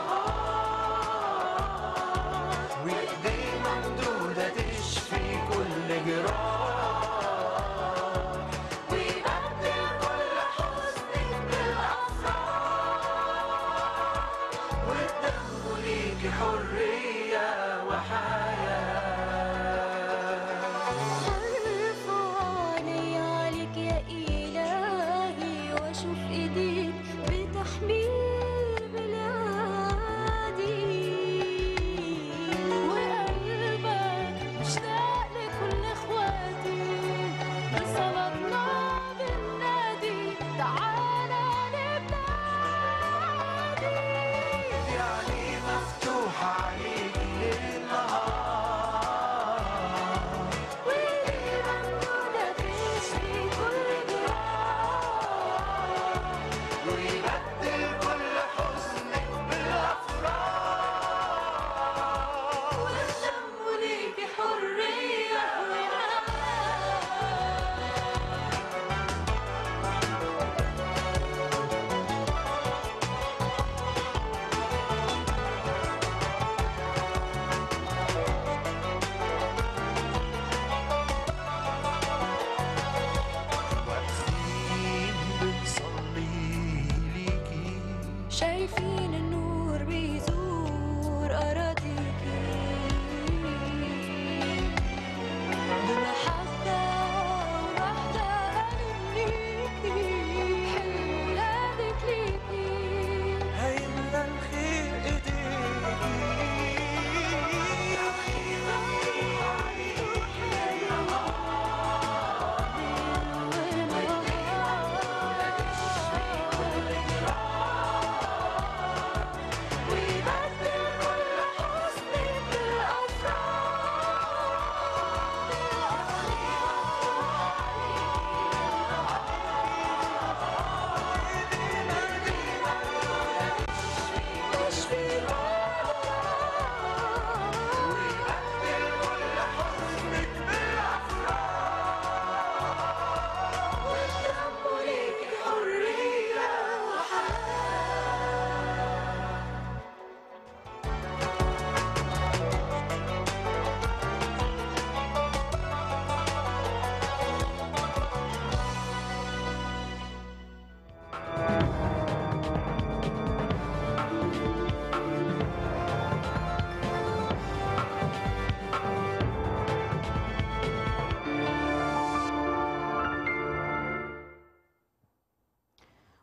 بالنهار وايديه ممدودة تشفي كل جراح ويبدل كل حزنك بالأفراح والدم ليكي حرية وحياة ارفعني عليك يا إلهي واشوف ايديك بتحميل بلادي وقلبك مشتاق لكل اخواتي بصلاتنا بالنادي تعالى لبلادي يعني مفتوحة عليكي ليل نهار وإيدي ممدودة تشفي كل جراح ويبدل كل حزنك بالأفراح والدم ليكي حرية واقفين بنصلي ليكي شايفين النور بيزور أراضيكي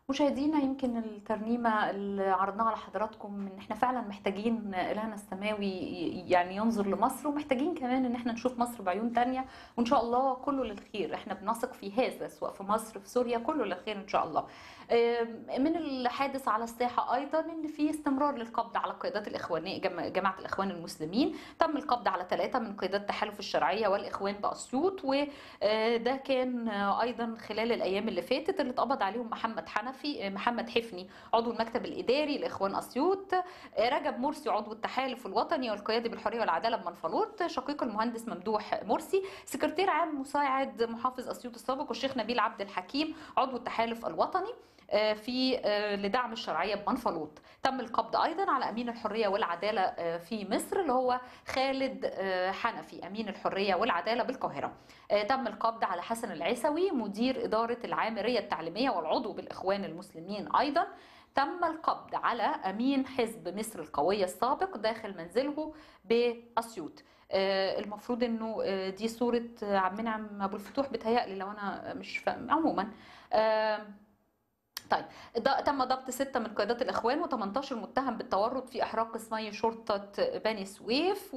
مشاهدينا يمكن الترنيمة اللي عرضناها على حضراتكم ان احنا فعلا محتاجين إلهنا السماوي ي- يعني ينظر لمصر ومحتاجين كمان ان احنا نشوف مصر بعيون تانية وان شاء الله كله للخير احنا بنثق في هذا سواء في مصر في سوريا كله للخير ان شاء الله آم، من الحادث على الساحة ايضا ان في استمرار للقبض على قيادات الاخوانية جم- جماعة الاخوان المسلمين تم القبض على ثلاثة من قيادات تحالف الشرعية والاخوان باسيوط وده كان آه، ايضا خلال الايام اللي فاتت اللي اتقبض عليهم محمد حنفي آه، محمد حفني عضو المكتب الاداري لاخوان اسيوط آه، رجب مرسي عضو التحالف الوطني والقيادي بالحريه والعداله بمنفلوط شقيق المهندس ممدوح مرسي سكرتير عام مساعد محافظ اسيوط السابق والشيخ نبيل عبد الحكيم عضو التحالف الوطني آه، في آه، لدعم الشرعيه بمنفلوط تم القبض ايضا على امين الحريه والعداله آه، في مصر اللي هو خالد آه، حنفي امين الحريه والعداله بالقاهره آه، تم القبض على حسن العيسوي مدير اداره العامريه التعليميه والعضو بالاخوان المسلمين ايضا تم القبض على امين حزب مصر القويه السابق داخل منزله باسيوط آه، المفروض انه آه، دي صوره آه، عم منعم ابو الفتوح بتهيألي لو انا مش فاهم عموما آم، طيب ده تم ضبط ستة من قيادات الإخوان و18 متهم بالتورط في إحراق قسمي شرطة بني سويف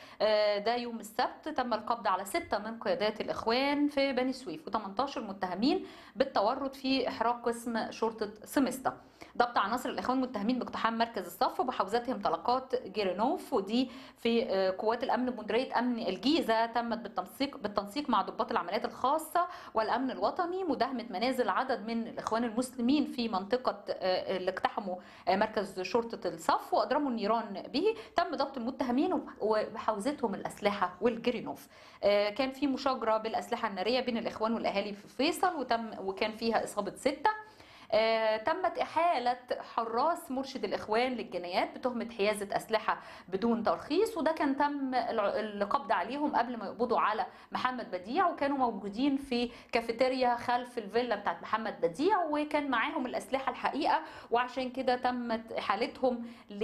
وده يوم السبت تم القبض على ستة من قيادات الإخوان في بني سويف و18 متهمين بالتورط في إحراق قسم شرطة سمستا ضبط عناصر الإخوان متهمين باقتحام مركز الصف وبحوزتهم طلقات جيرينوف ودي في آه، قوات الأمن بمديرية أمن الجيزة تمت بالتنسيق بالتنسيق مع ضباط العمليات الخاصة والأمن الوطني مداهمة منازل عدد من الإخوان المسلمين في منطقة آه، اللي اقتحموا آه، مركز شرطة الصف وأضرموا النيران به تم ضبط المتهمين وب- وبحوزتهم الأسلحة والجرينوف آه، كان في مشاجرة بالأسلحة النارية بين الإخوان والأهالي في فيصل وتم وكان فيها إصابة ستة آه، تمت إحالة حراس مرشد الإخوان للجنايات بتهمة حيازة أسلحة بدون ترخيص وده كان تم الع- القبض عليهم قبل ما يقبضوا على محمد بديع وكانوا موجودين في كافيتيريا خلف الفيلا بتاعت محمد بديع وكان معاهم الأسلحة الحقيقة وعشان كده تمت إحالتهم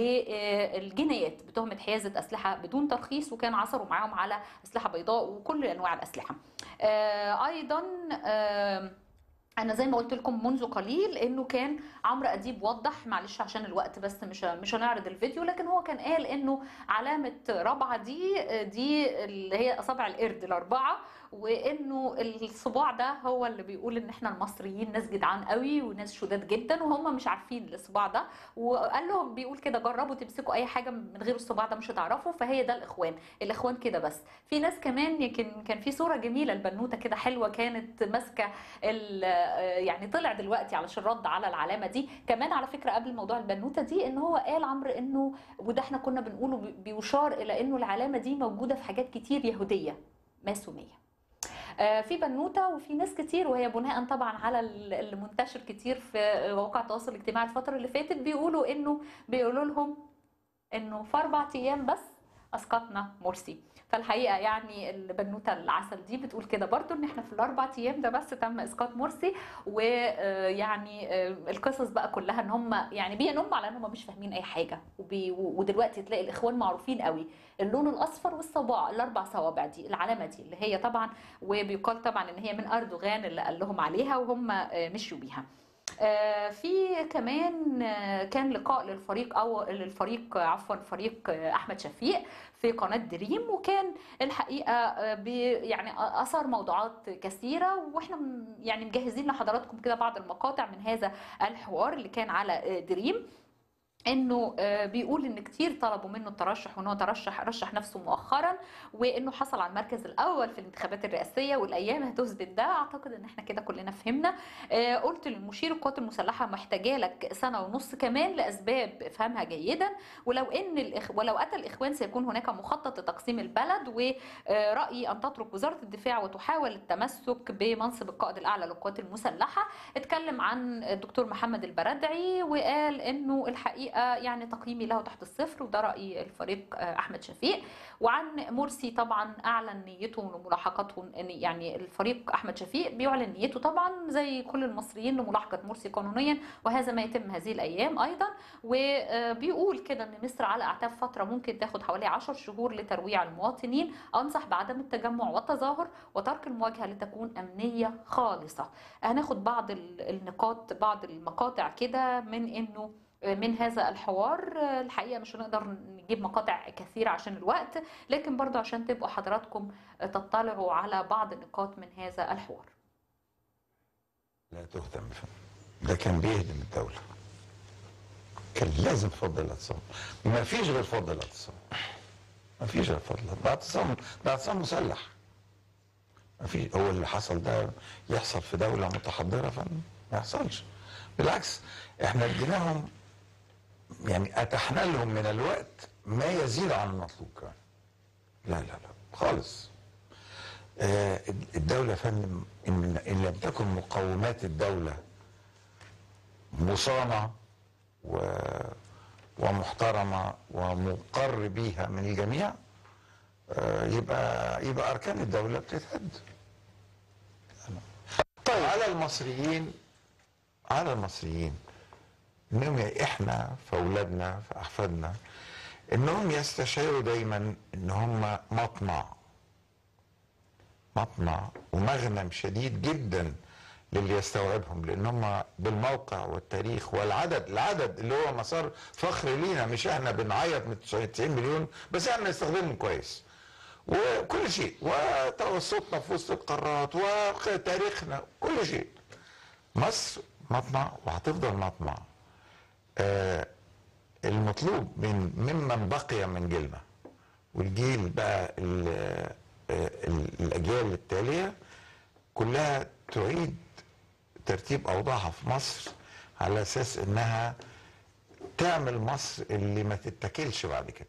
للجنايات بتهمة حيازة أسلحة بدون ترخيص وكان عثروا معاهم على أسلحة بيضاء وكل أنواع الأسلحة آه، أيضا آه، انا زي ما قلت لكم منذ قليل انه كان عمرو اديب وضح معلش عشان الوقت بس مش مش هنعرض الفيديو لكن هو كان قال انه علامه رابعه دي دي اللي هي اصابع القرد الاربعه وانه الصباع ده هو اللي بيقول ان احنا المصريين ناس جدعان قوي وناس شداد جدا وهم مش عارفين الصباع ده وقال لهم بيقول كده جربوا تمسكوا اي حاجه من غير الصباع ده مش هتعرفوا فهي ده الاخوان الاخوان كده بس في ناس كمان يمكن كان في صوره جميله البنوته كده حلوه كانت ماسكه ال- يعني طلع دلوقتي علشان رد على العلامه دي كمان على فكره قبل موضوع البنوته دي ان هو قال عمرو انه وده احنا كنا بنقوله بي- بيشار الى انه العلامه دي موجوده في حاجات كتير يهوديه ماسونيه آه، في بنوته وفي ناس كتير وهي بناء طبعا على ال- اللي منتشر كتير في مواقع التواصل الاجتماعي الفتره اللي فاتت بيقولوا انه بيقولوا لهم انه في اربع ايام بس اسقطنا مرسي فالحقيقه يعني البنوته العسل دي بتقول كده برضو ان احنا في الاربع ايام ده بس تم اسقاط مرسي ويعني القصص بقى كلها ان هم يعني بينم على ان هم مش فاهمين اي حاجه وبي ودلوقتي تلاقي الاخوان معروفين قوي اللون الاصفر والصباع الاربع صوابع دي العلامه دي اللي هي طبعا وبيقال طبعا ان هي من اردوغان اللي قال لهم عليها وهم آه، مشوا بيها آه، في كمان آه، كان لقاء للفريق او للفريق عفوا فريق آه، احمد شفيق في قناه دريم وكان الحقيقه آه، بي يعني اثار موضوعات كثيره واحنا م- يعني مجهزين لحضراتكم كده بعض المقاطع من هذا الحوار اللي كان على آه، دريم انه آه، بيقول ان كتير طلبوا منه الترشح وان هو ترشح رشح نفسه مؤخرا وانه حصل على المركز الاول في الانتخابات الرئاسيه والايام هتثبت ده اعتقد ان احنا كده كلنا فهمنا آه، قلت للمشير القوات المسلحه محتاجه لك سنه ونص كمان لاسباب افهمها جيدا ولو ان الإخ... ولو اتى الاخوان سيكون هناك مخطط لتقسيم البلد ورايي ان تترك وزاره الدفاع وتحاول التمسك بمنصب القائد الاعلى للقوات المسلحه اتكلم عن الدكتور محمد البرادعي وقال انه الحقيقه الحقيقه يعني تقييمي له تحت الصفر وده راي الفريق آه، احمد شفيق وعن مرسي طبعا اعلن نيته وملاحقته إن يعني الفريق احمد شفيق بيعلن نيته طبعا زي كل المصريين لملاحقه مرسي قانونيا وهذا ما يتم هذه الايام ايضا وبيقول كده ان مصر على اعتاب فتره ممكن تاخد حوالي 10 شهور لترويع المواطنين انصح بعدم التجمع والتظاهر وترك المواجهه لتكون امنيه خالصه هناخد بعض ال- النقاط بعض المقاطع كده من انه من هذا الحوار الحقيقه مش هنقدر نجيب مقاطع كثيره عشان الوقت لكن برضو عشان تبقوا حضراتكم تطلعوا على بعض النقاط من هذا الحوار لا تهتم بفهم ده كان بيهدم الدولة كان لازم فضل الاعتصام ما فيش غير فضل الاعتصام ما فيش غير فضل ده اعتصام ده اعتصام مسلح ما في هو اللي حصل ده يحصل في دولة متحضرة فما يحصلش بالعكس احنا اديناهم يعني اتحنا لهم من الوقت ما يزيد عن المطلوب كمان لا لا لا خالص آه، الدولة يا فندم إن, إن لم تكن مقومات الدولة مصانة و ومحترمة ومقر بيها من الجميع آه، يبقى يبقى أركان الدولة بتتهد طيب على المصريين على المصريين انهم ي- احنا في اولادنا في احفادنا انهم يستشعروا دايما ان هم مطمع مطمع ومغنم شديد جدا للي يستوعبهم لان هم بالموقع والتاريخ والعدد العدد اللي هو مسار فخر لينا مش احنا بنعيط من 90 مليون بس احنا نستخدمهم كويس وكل شيء وتوسطنا في وسط القارات وتاريخنا كل شيء مصر مطمع وهتفضل مطمع آه المطلوب من ممن بقي من جيلنا والجيل بقى ال- آه، ال- الاجيال التاليه كلها تعيد ترتيب اوضاعها في مصر على اساس انها تعمل مصر اللي ما تتكلش بعد كده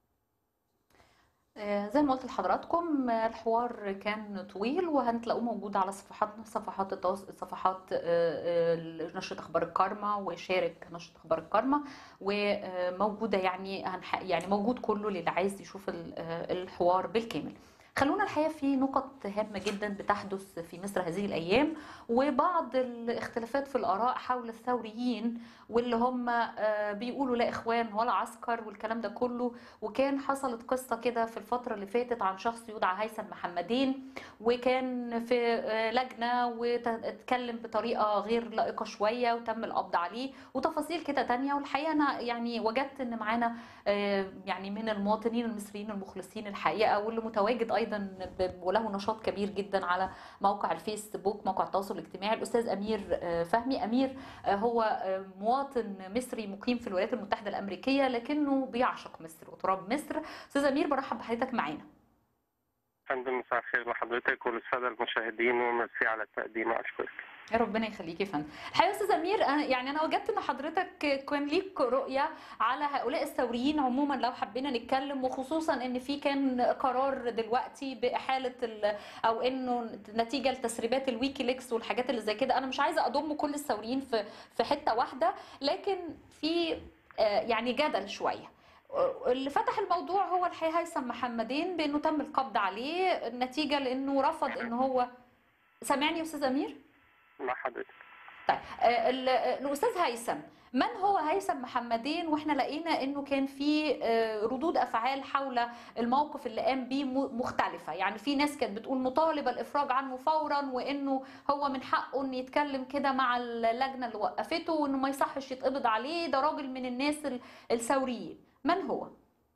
آه، زي ما قلت لحضراتكم آه، الحوار كان طويل وهتلاقوه موجود على صفحاتنا صفحات التواصل صفحات آه، آه، نشرة أخبار الكارما وشارك نشرة أخبار الكارما وموجودة يعني هنح... يعني موجود كله للي عايز يشوف ال- آه، الحوار بالكامل خلونا الحقيقة في نقط هامة جدا بتحدث في مصر هذه الأيام وبعض الاختلافات في الآراء حول الثوريين واللي هم آه، بيقولوا لا إخوان ولا عسكر والكلام ده كله وكان حصلت قصة كده في الفترة اللي فاتت عن شخص يدعى هيثم محمدين وكان في آه، لجنة واتكلم بطريقة غير لائقة شوية وتم القبض عليه وتفاصيل كده تانية والحقيقة أنا يعني وجدت إن معانا آه، يعني من المواطنين المصريين المخلصين الحقيقة واللي متواجد أيضا ب- وله نشاط كبير جدا على موقع الفيسبوك موقع التواصل الاجتماعي الأستاذ أمير آه، فهمي أمير آه، هو آه، مواطن مصري مقيم في الولايات المتحدة الأمريكية لكنه بيعشق مصر وتراب مصر أستاذ أمير برحب بحضرتك معانا فندم مساء الخير لحضرتك وللساده المشاهدين وميرسي على التقديم اشكرك يا ربنا يخليك يا فندم الحقيقه يا استاذ امير أنا يعني انا وجدت ان حضرتك كان ليك رؤيه على هؤلاء الثوريين عموما لو حبينا نتكلم وخصوصا ان في كان قرار دلوقتي باحاله ال- او انه نتيجه لتسريبات الويكيليكس والحاجات اللي زي كده انا مش عايزه اضم كل الثوريين في في حته واحده لكن في آه، يعني جدل شويه اللي فتح الموضوع هو الحقيقه هيثم محمدين بانه تم القبض عليه نتيجه لانه رفض ان هو سامعني يا استاذ امير مع حضرتك طيب آه، ال- آه، الاستاذ هيثم من هو هيثم محمدين واحنا لقينا انه كان في آه، ردود افعال حول الموقف اللي قام بيه م- مختلفه يعني في ناس كانت بتقول مطالبه الافراج عنه فورا وانه هو من حقه انه يتكلم كده مع اللجنه اللي وقفته وانه ما يصحش يتقبض عليه ده راجل من الناس ال- الثوريين من هو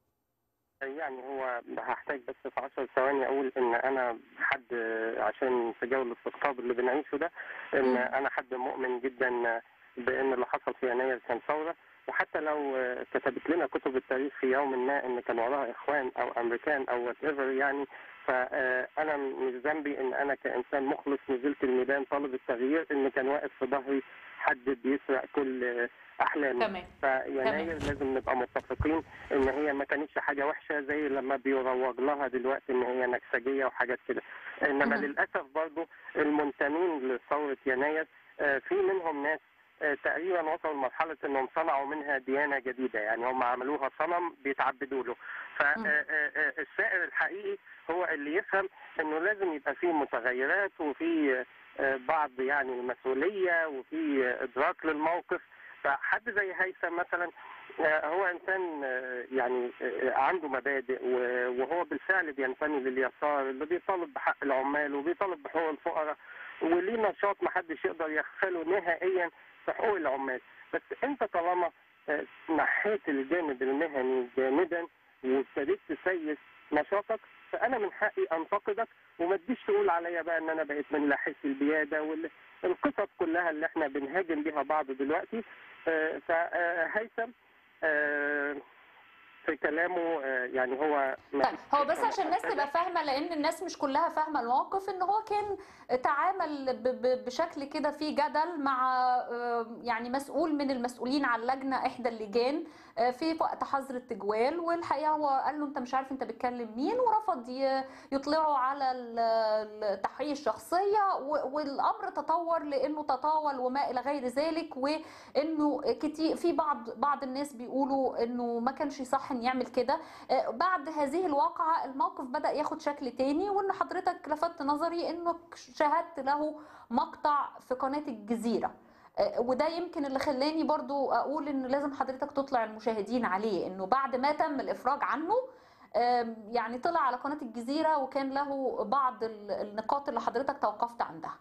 يعني هو هحتاج بس في 10 ثواني اقول ان انا حد عشان في جو الاستقطاب اللي بنعيشه ده ان انا حد مؤمن جدا بان اللي حصل في يناير كان ثوره وحتى لو كتبت لنا كتب التاريخ في يوم ما ان كان وراها اخوان او امريكان او وات ايفر يعني فانا مش ذنبي ان انا كانسان مخلص نزلت الميدان طالب التغيير ان كان واقف في ظهري حد بيسرق كل احلامي تمام. فيناير لازم نبقى متفقين ان هي ما كانتش حاجه وحشه زي لما بيروج لها دلوقتي ان هي نكسجيه وحاجات كده انما مهم. للاسف برضو المنتمين لثوره يناير آه، في منهم ناس آه، تقريبا وصلوا لمرحله انهم صنعوا منها ديانه جديده يعني هم عملوها صنم بيتعبدوا له فالسائر الحقيقي هو اللي يفهم انه لازم يبقى فيه متغيرات وفي آه، بعض يعني مسؤوليه وفي ادراك للموقف فحد زي هيثم مثلا آه، هو انسان آه، يعني آه، عنده مبادئ و- وهو بالفعل بينتمي لليسار اللي بيطالب بحق العمال وبيطالب بحقوق الفقراء وليه نشاط محدش يقدر يغفله نهائيا في حقوق العمال بس انت طالما آه، نحيت الجانب المهني جامدا وابتديت تسيس نشاطك فانا من حقي انتقدك وما تجيش تقول عليا بقى ان انا بقيت من لاحسي البياده والقصص كلها اللي احنا بنهاجم بيها بعض دلوقتي آه، فهيثم آه، في كلامه آه، يعني هو ما طيب هو بس عشان الناس تبقى فاهمه لان الناس مش كلها فاهمه الموقف ان هو كان تعامل ب- ب- بشكل كده في جدل مع آه، يعني مسؤول من المسؤولين على اللجنه احدى اللجان آه، في وقت حظر التجوال والحقيقه هو قال له انت مش عارف انت بتكلم مين ورفض ي- يطلعوا على ال- التحقيق الشخصيه و- والامر تطور لانه تطاول وما الى غير ذلك وانه كتير في بعض بعض الناس بيقولوا انه ما كانش يصح ان يعمل كده آه، بعد هذه الواقعة الموقف بدأ ياخد شكل تاني وان حضرتك لفت نظري انك شاهدت له مقطع في قناة الجزيرة آه، وده يمكن اللي خلاني برضو اقول ان لازم حضرتك تطلع المشاهدين عليه انه بعد ما تم الافراج عنه آم، يعني طلع على قناة الجزيرة وكان له بعض ال- النقاط اللي حضرتك توقفت عندها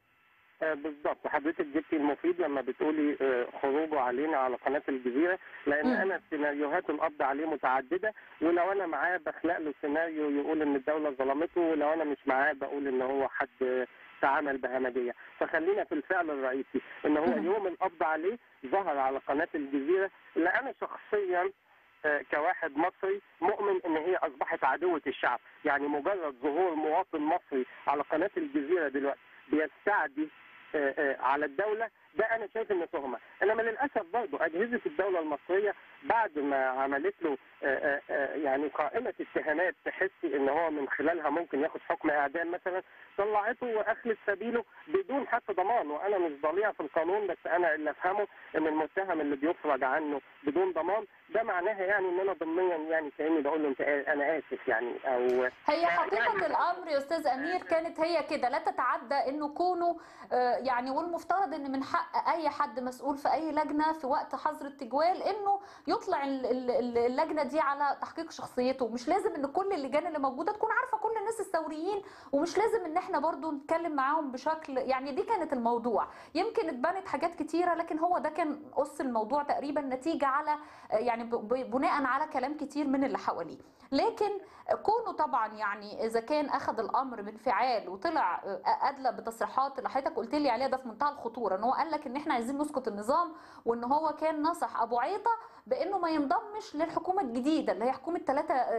آه، بالظبط حضرتك جبتي المفيد لما بتقولي آه، خروجه علينا على قناه الجزيره لان مم. انا سيناريوهات القبض عليه متعدده ولو انا معاه بخلق له سيناريو يقول ان الدوله ظلمته ولو انا مش معاه بقول ان هو حد آه، تعامل بهمجيه فخلينا في الفعل الرئيسي ان هو مم. يوم القبض عليه ظهر على قناه الجزيره اللي انا شخصيا آه، كواحد مصري مؤمن ان هي اصبحت عدوه الشعب يعني مجرد ظهور مواطن مصري على قناه الجزيره دلوقتي بيستعدي آه، آه، على الدوله ده انا شايف انه تهمه انما للاسف برضه اجهزه الدوله المصريه بعد ما عملت له آه، آه، آه، يعني قائمه اتهامات تحسي ان هو من خلالها ممكن ياخد حكم اعدام مثلا طلعته واخلت سبيله بدون حتى ضمان وانا مش ضليع في القانون بس انا اللي افهمه ان المتهم اللي بيفرج عنه بدون ضمان ده معناها يعني ان انا ضمنيا يعني كاني بقول له انت آ- انا اسف يعني او هي حقيقة الأمر يا أستاذ أمير كانت هي كده لا تتعدى إنه كونوا آه، يعني والمفترض إن من حق أي حد مسؤول في أي لجنة في وقت حظر التجوال إنه يطلع ال- ال- ال- اللجنة دي على تحقيق شخصيته مش لازم إن كل اللجان اللي موجودة تكون عارفة كل الناس الثوريين ومش لازم إن إحنا برضو نتكلم معاهم بشكل يعني دي كانت الموضوع يمكن اتبنت حاجات كتيرة لكن هو ده كان قص الموضوع تقريبا نتيجة على آه، يعني ب- ب- بناء على كلام كتير من اللي حواليه لكن كونه طبعا يعني اذا كان اخذ الامر بانفعال وطلع ادلى بتصريحات اللي حضرتك قلت لي عليها ده في منتهى الخطوره ان هو قال لك ان احنا عايزين نسقط النظام وان هو كان نصح ابو عيطه بانه ما ينضمش للحكومه الجديده اللي هي حكومه 3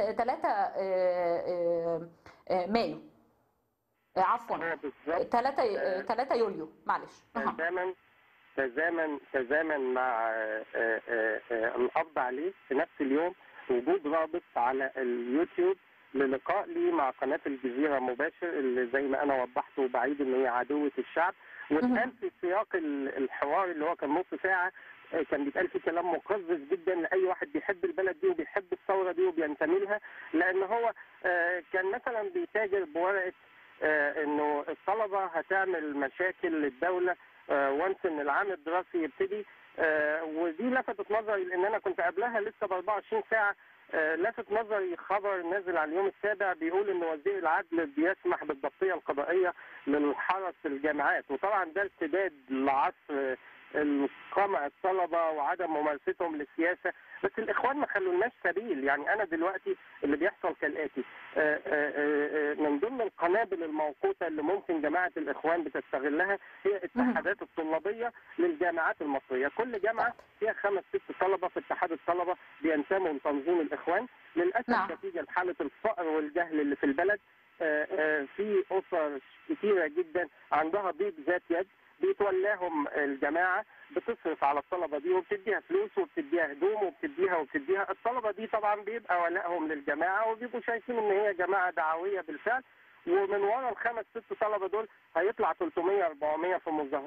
3 مايو آه، عفوا 3 3 يوليو معلش أها. تزامن تزامن تزامن مع آه، آه، آه، آه، القبض عليه في نفس اليوم وجود رابط على اليوتيوب للقاء لي مع قناه الجزيره مباشر اللي زي ما انا وضحت وبعيد ان هي عدوه الشعب واتقال في سياق ال- الحوار اللي هو كان نص ساعه آه، كان بيتقال فيه كلام مقزز جدا لاي واحد بيحب البلد دي وبيحب الثوره دي وبينتمي لها لان هو آه، كان مثلا بيتاجر بورقه آه، انه الطلبه هتعمل مشاكل للدوله وانس ان العام الدراسي يبتدي آه، ودي لفتت نظري لان انا كنت قبلها لسه ب 24 ساعه آه، لفت نظري خبر نازل على اليوم السابع بيقول ان وزير العدل بيسمح بالضبطيه القضائيه للحرس في الجامعات وطبعا ده ارتداد لعصر القمع الطلبه وعدم ممارستهم للسياسه بس الاخوان ما خلولناش سبيل يعني انا دلوقتي اللي بيحصل كالاتي آه، آه، آه، من ضمن القنابل الموقوته اللي ممكن جماعه الاخوان بتستغلها هي اتحادات الطلابيه للجامعات المصريه كل جامعه فيها خمس ست طلبه في اتحاد الطلبه بينتموا لتنظيم الاخوان للاسف نعم. نتيجه لحاله الفقر والجهل اللي في البلد آه، آه، في اسر كتيره جدا عندها ضيق ذات يد بيتولاهم الجماعه بتصرف على الطلبه دي وبتديها فلوس وبتديها هدوم وبتديها وبتديها الطلبه دي طبعا بيبقى ولائهم للجماعه وبيبقوا شايفين ان هي جماعه دعويه بالفعل ومن ورا الخمس ست طلبه دول هيطلع 300 400 في مظاهرات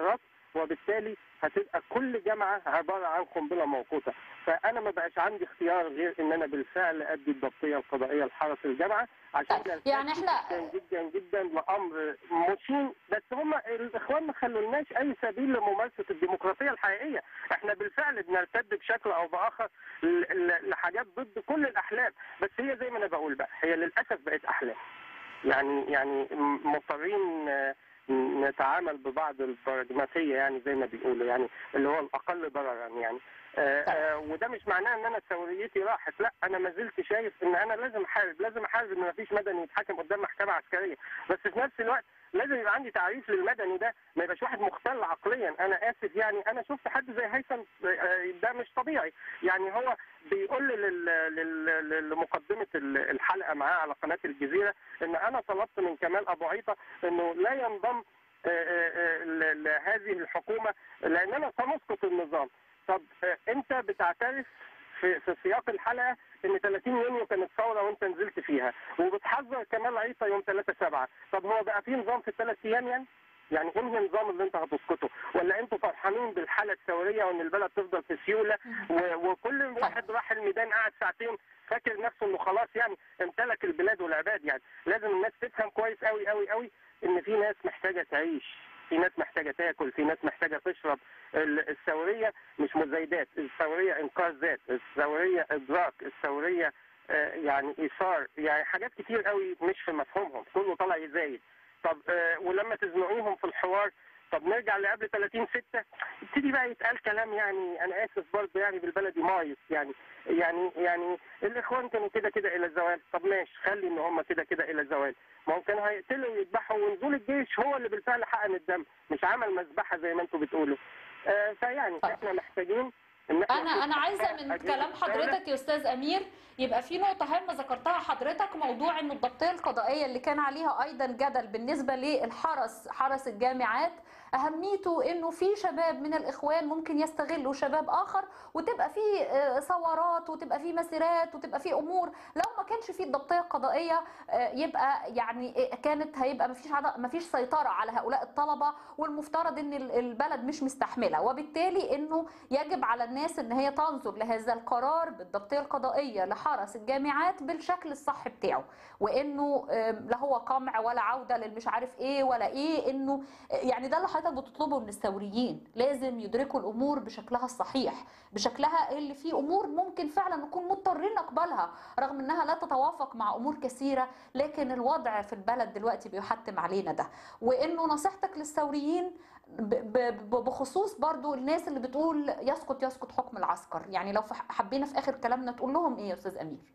وبالتالي هتبقى كل جامعه عباره عن قنبله موقوته فانا ما بقاش عندي اختيار غير ان انا بالفعل ادي الضبطيه القضائيه لحرس الجامعه عشان نلتفت يعني إحنا- جدا جدا جدا لامر مشين بس هم الاخوان ما خلولناش اي سبيل لممارسه الديمقراطيه الحقيقيه احنا بالفعل بنرتد بشكل او باخر ل- ل- لحاجات ضد كل الاحلام بس هي زي ما انا بقول بقى هي للاسف بقت احلام يعني يعني م- مضطرين آه، نتعامل ببعض البراجماتيه يعني زي ما بيقولوا يعني اللي هو الاقل ضررا يعني آه، آه، وده مش معناه ان انا ثوريتي راحت لا انا ما زلت شايف ان انا لازم احارب لازم احارب ان ما فيش مدني يتحكم قدام محكمه عسكريه بس في نفس الوقت لازم يبقى عندي تعريف للمدني ده ما يبقاش واحد مختل عقليا انا اسف يعني انا شفت حد زي هيثم آه، ده مش طبيعي يعني هو بيقول لل- لل- لل- لمقدمه ال- الحلقه معاه على قناه الجزيره ان انا طلبت من كمال ابو عيطه انه لا ينضم آه، آه، آه، ل- لهذه الحكومه لاننا سنسقط النظام طب آه، انت بتعترف في في سياق الحلقه ان 30 يونيو كانت ثوره وانت نزلت فيها وبتحذر كمال عيطه يوم 3 7 طب هو بقى في نظام في الثلاث ايام يعني؟ يعني انهي النظام اللي انت هتسقطه ولا انتوا فرحانين بالحاله الثوريه وان البلد تفضل في سيوله و- وكل واحد راح الميدان قعد ساعتين فاكر نفسه انه خلاص يعني امتلك البلاد والعباد يعني لازم الناس تفهم كويس قوي قوي قوي ان في ناس محتاجه تعيش في ناس محتاجه تاكل في ناس محتاجه تشرب ال- الثوريه مش مزايدات الثوريه انقاذ ذات الثوريه ادراك الثوريه آه، يعني ايثار يعني حاجات كتير قوي مش في مفهومهم كله طالع يزايد طب آه، ولما تزنقيهم في الحوار طب نرجع لقبل 30 6 يبتدي بقى يتقال كلام يعني انا اسف برضه يعني بالبلدي مايس يعني يعني يعني الاخوان كانوا كده كده الى الزوال طب ماشي خلي ان هم كده كده الى الزوال ما هم كانوا هيقتلوا ويذبحوا ونزول الجيش هو اللي بالفعل حقن الدم مش عمل مذبحه زي ما انتم بتقولوا آه فيعني احنا محتاجين ان احنا انا انا عايزه من أجهزة كلام الدولة حضرتك يا استاذ امير يبقى في نقطه هامه ذكرتها حضرتك موضوع انه الضبطيه القضائيه اللي كان عليها ايضا جدل بالنسبه للحرس حرس الجامعات اهميته انه في شباب من الاخوان ممكن يستغلوا شباب اخر وتبقى في آه، ثورات وتبقى في مسيرات وتبقى في امور لو ما كانش في الضبطيه القضائيه آه، يبقى يعني آه، كانت هيبقى ما فيش ما فيش سيطره على هؤلاء الطلبه والمفترض ان ال- البلد مش مستحمله وبالتالي انه يجب على الناس ان هي تنظر لهذا القرار بالضبطيه القضائيه لحرس الجامعات بالشكل الصح بتاعه وانه آم، لا هو قمع ولا عوده للمش عارف ايه ولا ايه انه يعني ده اللي حضرتك بتطلبه من الثوريين لازم يدركوا الامور بشكلها الصحيح بشكلها اللي فيه امور ممكن فعلا نكون مضطرين نقبلها رغم انها لا تتوافق مع امور كثيره لكن الوضع في البلد دلوقتي بيحتم علينا ده وانه نصيحتك للثوريين ب- ب- ب- بخصوص برضو الناس اللي بتقول يسقط يسقط حكم العسكر يعني لو في- حبينا في اخر كلامنا تقول لهم ايه يا استاذ امير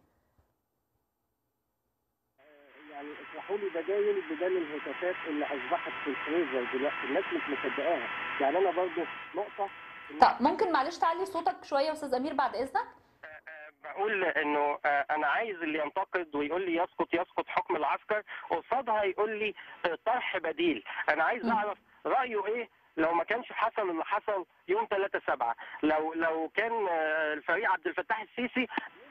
يعني اشرحوا لي بدايل بدل الهتافات اللي اصبحت في الفريزر دلوقتي الناس مش مصدقاها يعني انا برضو نقطه طب ممكن معلش تعلي صوتك شويه يا استاذ امير بعد اذنك بقول انه آه، انا عايز اللي ينتقد ويقول لي يسقط يسقط حكم العسكر قصادها يقول لي آه، طرح بديل انا عايز اعرف رايه ايه لو ما كانش حصل اللي حصل يوم 3 7 لو لو كان آه، الفريق عبد الفتاح السيسي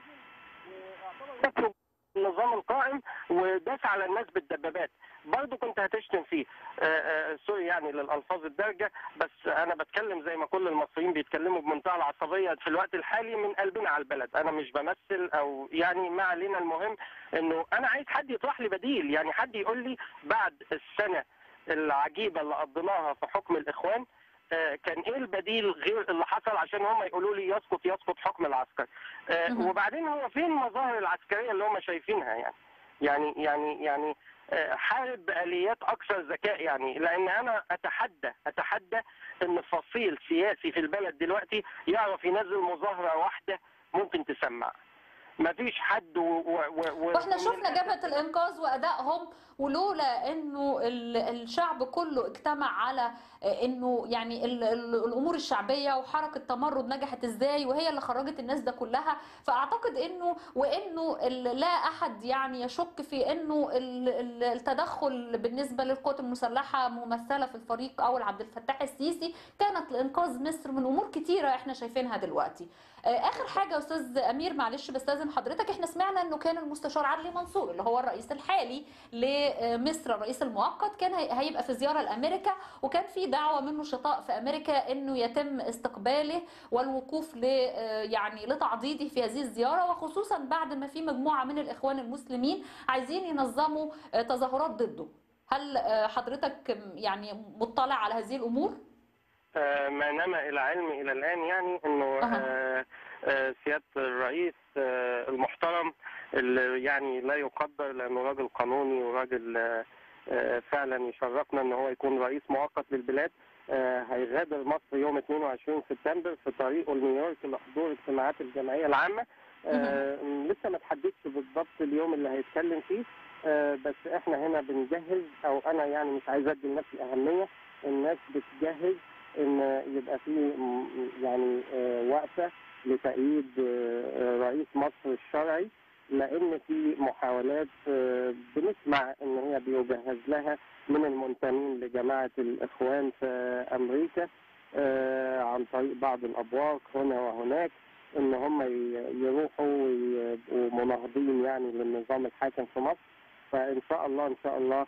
يطلب النظام القائم وداس على الناس بالدبابات برضه كنت هتشتم فيه آه، آه، سوري يعني للالفاظ الدارجه بس انا بتكلم زي ما كل المصريين بيتكلموا بمنتهى العصبيه في الوقت الحالي من قلبنا على البلد انا مش بمثل او يعني ما علينا المهم انه انا عايز حد يطرح لي بديل يعني حد يقول لي بعد السنه العجيبه اللي قضيناها في حكم الاخوان آه، كان ايه البديل غير اللي حصل عشان هم يقولوا لي يسقط يسقط حكم العسكر آه، وبعدين هو فين المظاهر العسكريه اللي هم شايفينها يعني يعني يعني يعني آه، حارب باليات اكثر ذكاء يعني لان انا اتحدى اتحدى ان فصيل سياسي في البلد دلوقتي يعرف ينزل مظاهره واحده ممكن تسمع مفيش حد و... و... و... واحنا شفنا جبهه الانقاذ وادائهم ولولا انه ال- الشعب كله اجتمع على انه يعني ال- ال- الامور الشعبيه وحركه تمرد نجحت ازاي وهي اللي خرجت الناس ده كلها فاعتقد انه وانه ال- لا احد يعني يشك في انه ال- ال- التدخل بالنسبه للقوات المسلحه ممثله في الفريق اول عبد الفتاح السيسي كانت لانقاذ مصر من امور كتيره احنا شايفينها دلوقتي آه، اخر حاجه يا استاذ امير معلش بستاذن حضرتك احنا سمعنا انه كان المستشار عدلي منصور اللي هو الرئيس الحالي لمصر الرئيس المؤقت كان هي- هيبقى في زياره لامريكا وكان في دعوه من نشطاء في امريكا انه يتم استقباله والوقوف ل آه، يعني لتعضيده في هذه الزياره وخصوصا بعد ما في مجموعه من الاخوان المسلمين عايزين ينظموا آه، تظاهرات ضده هل آه، حضرتك يعني مطلع على هذه الامور؟ آه، ما نما الى علمي الى الان يعني انه آه، آه، سياده الرئيس آه، المحترم اللي يعني لا يقدر لانه راجل قانوني وراجل آه، آه، فعلا يشرفنا ان هو يكون رئيس مؤقت للبلاد آه، هيغادر مصر يوم 22 سبتمبر في طريقه لنيويورك لحضور اجتماعات الجمعيه العامه آه، لسه ما تحددش بالضبط اليوم اللي هيتكلم فيه آه، بس احنا هنا بنجهز او انا يعني مش عايز ادي لنفسي اهميه الناس بتجهز ان يبقى في م- يعني آه، وقفه لتأييد آه، رئيس مصر الشرعي لان في محاولات آه، بنسمع ان هي بيجهز لها من المنتمين لجماعه الاخوان في امريكا آه، عن طريق بعض الابواق هنا وهناك ان هم ي- يروحوا ويبقوا مناهضين يعني للنظام الحاكم في مصر فان شاء الله ان شاء الله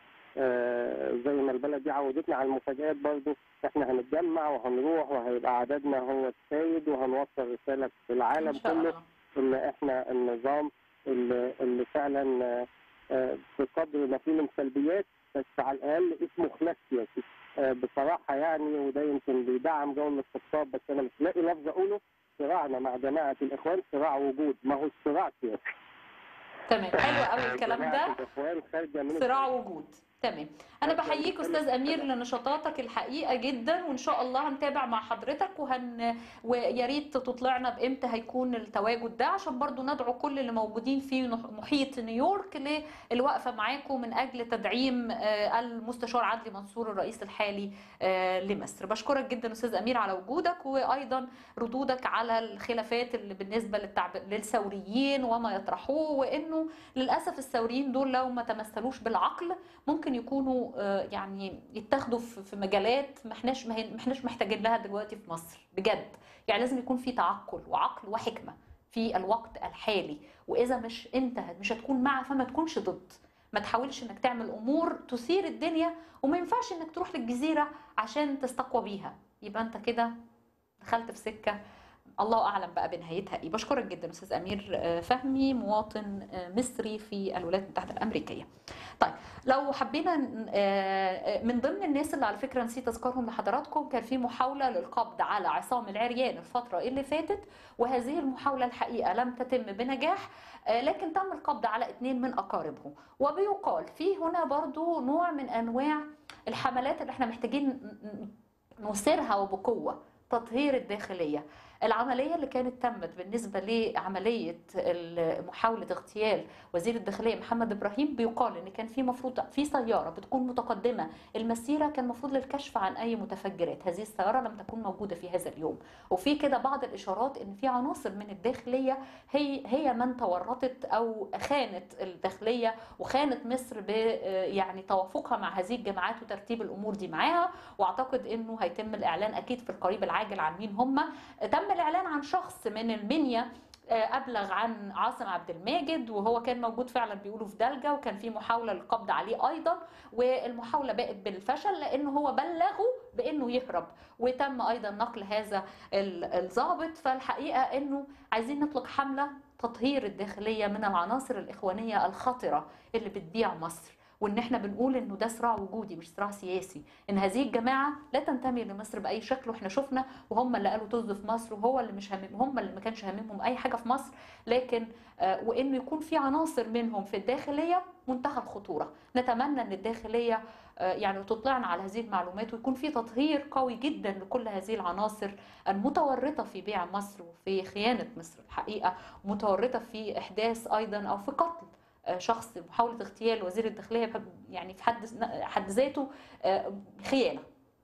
آه، زي ما البلد دي عودتنا على المفاجآت برضو احنا هنتجمع وهنروح وهيبقى عددنا هو السيد وهنوصل رسالة للعالم إن شاء كله الله. ان احنا النظام اللي, اللي فعلا آه، آه، بقدر ما فيه من سلبيات بس على الاقل اسمه خلاف سياسي آه، بصراحه يعني وده يمكن بيدعم جو الاستقطاب بس انا مش لاقي لفظ اقوله صراعنا مع جماعه الاخوان صراع وجود ما هو صراع سياسي تمام حلو قوي الكلام ده جماعة الاخوان خارجه من صراع وجود تمام انا بحييك استاذ امير لنشاطاتك الحقيقه جدا وان شاء الله هنتابع مع حضرتك وهن ويا ريت تطلعنا بامتى هيكون التواجد ده عشان برضو ندعو كل اللي موجودين في نح- محيط نيويورك للوقفه معاكم من اجل تدعيم آه، المستشار عدلي منصور الرئيس الحالي آه، لمصر بشكرك جدا استاذ امير على وجودك وايضا ردودك على الخلافات اللي بالنسبه للتعب... للثوريين وما يطرحوه وانه للاسف الثوريين دول لو ما تمثلوش بالعقل ممكن يكونوا آه، يعني يتاخدوا في في مجالات ما احناش ما هي- ما احناش محتاجين لها دلوقتي في مصر بجد يعني لازم يكون في تعقل وعقل وحكمه في الوقت الحالي واذا مش انت مش هتكون مع فما تكونش ضد ما تحاولش انك تعمل امور تثير الدنيا وما ينفعش انك تروح للجزيره عشان تستقوى بيها يبقى انت كده دخلت في سكه الله اعلم بقى بنهايتها ايه بشكرك جدا استاذ امير آه، فهمي مواطن آه، مصري في الولايات المتحده الامريكيه طيب لو حبينا ن- آه، آه، من ضمن الناس اللي على فكره نسيت اذكرهم لحضراتكم كان في محاوله للقبض على عصام العريان الفتره اللي فاتت وهذه المحاوله الحقيقه لم تتم بنجاح آه، لكن تم القبض على اثنين من اقاربه وبيقال في هنا برضو نوع من انواع الحملات اللي احنا محتاجين ن- ن- نثيرها وبقوه تطهير الداخليه العمليه اللي كانت تمت بالنسبه لعمليه ال- محاوله اغتيال وزير الداخليه محمد ابراهيم بيقال ان كان في مفروض في سياره بتكون متقدمه المسيره كان المفروض للكشف عن اي متفجرات هذه السياره لم تكن موجوده في هذا اليوم وفي كده بعض الاشارات ان في عناصر من الداخليه هي هي من تورطت او خانت الداخليه وخانت مصر ب يعني توافقها مع هذه الجماعات وترتيب الامور دي معاها واعتقد انه هيتم الاعلان اكيد في القريب العاجل عن مين هم تم الاعلان عن شخص من المنيا آه، ابلغ عن عاصم عبد الماجد وهو كان موجود فعلا بيقولوا في دلجه وكان في محاوله للقبض عليه ايضا والمحاوله بقت بالفشل لانه هو بلغه بانه يهرب وتم ايضا نقل هذا ال- الضابط فالحقيقه انه عايزين نطلق حمله تطهير الداخليه من العناصر الاخوانيه الخطره اللي بتبيع مصر وان احنا بنقول انه ده صراع وجودي مش صراع سياسي ان هذه الجماعه لا تنتمي لمصر باي شكل واحنا شفنا وهم اللي قالوا طز في مصر وهو اللي مش همم هم اللي ما كانش هاممهم اي حاجه في مصر لكن آه، وانه يكون في عناصر منهم في الداخليه منتهى الخطوره نتمنى ان الداخليه آه، يعني تطلعنا على هذه المعلومات ويكون في تطهير قوي جدا لكل هذه العناصر المتورطه في بيع مصر وفي خيانه مصر الحقيقه ومتورطه في احداث ايضا او في قتل آه، شخص محاوله اغتيال وزير الداخليه بحب- يعني في حد حد ذاته آه، خيانه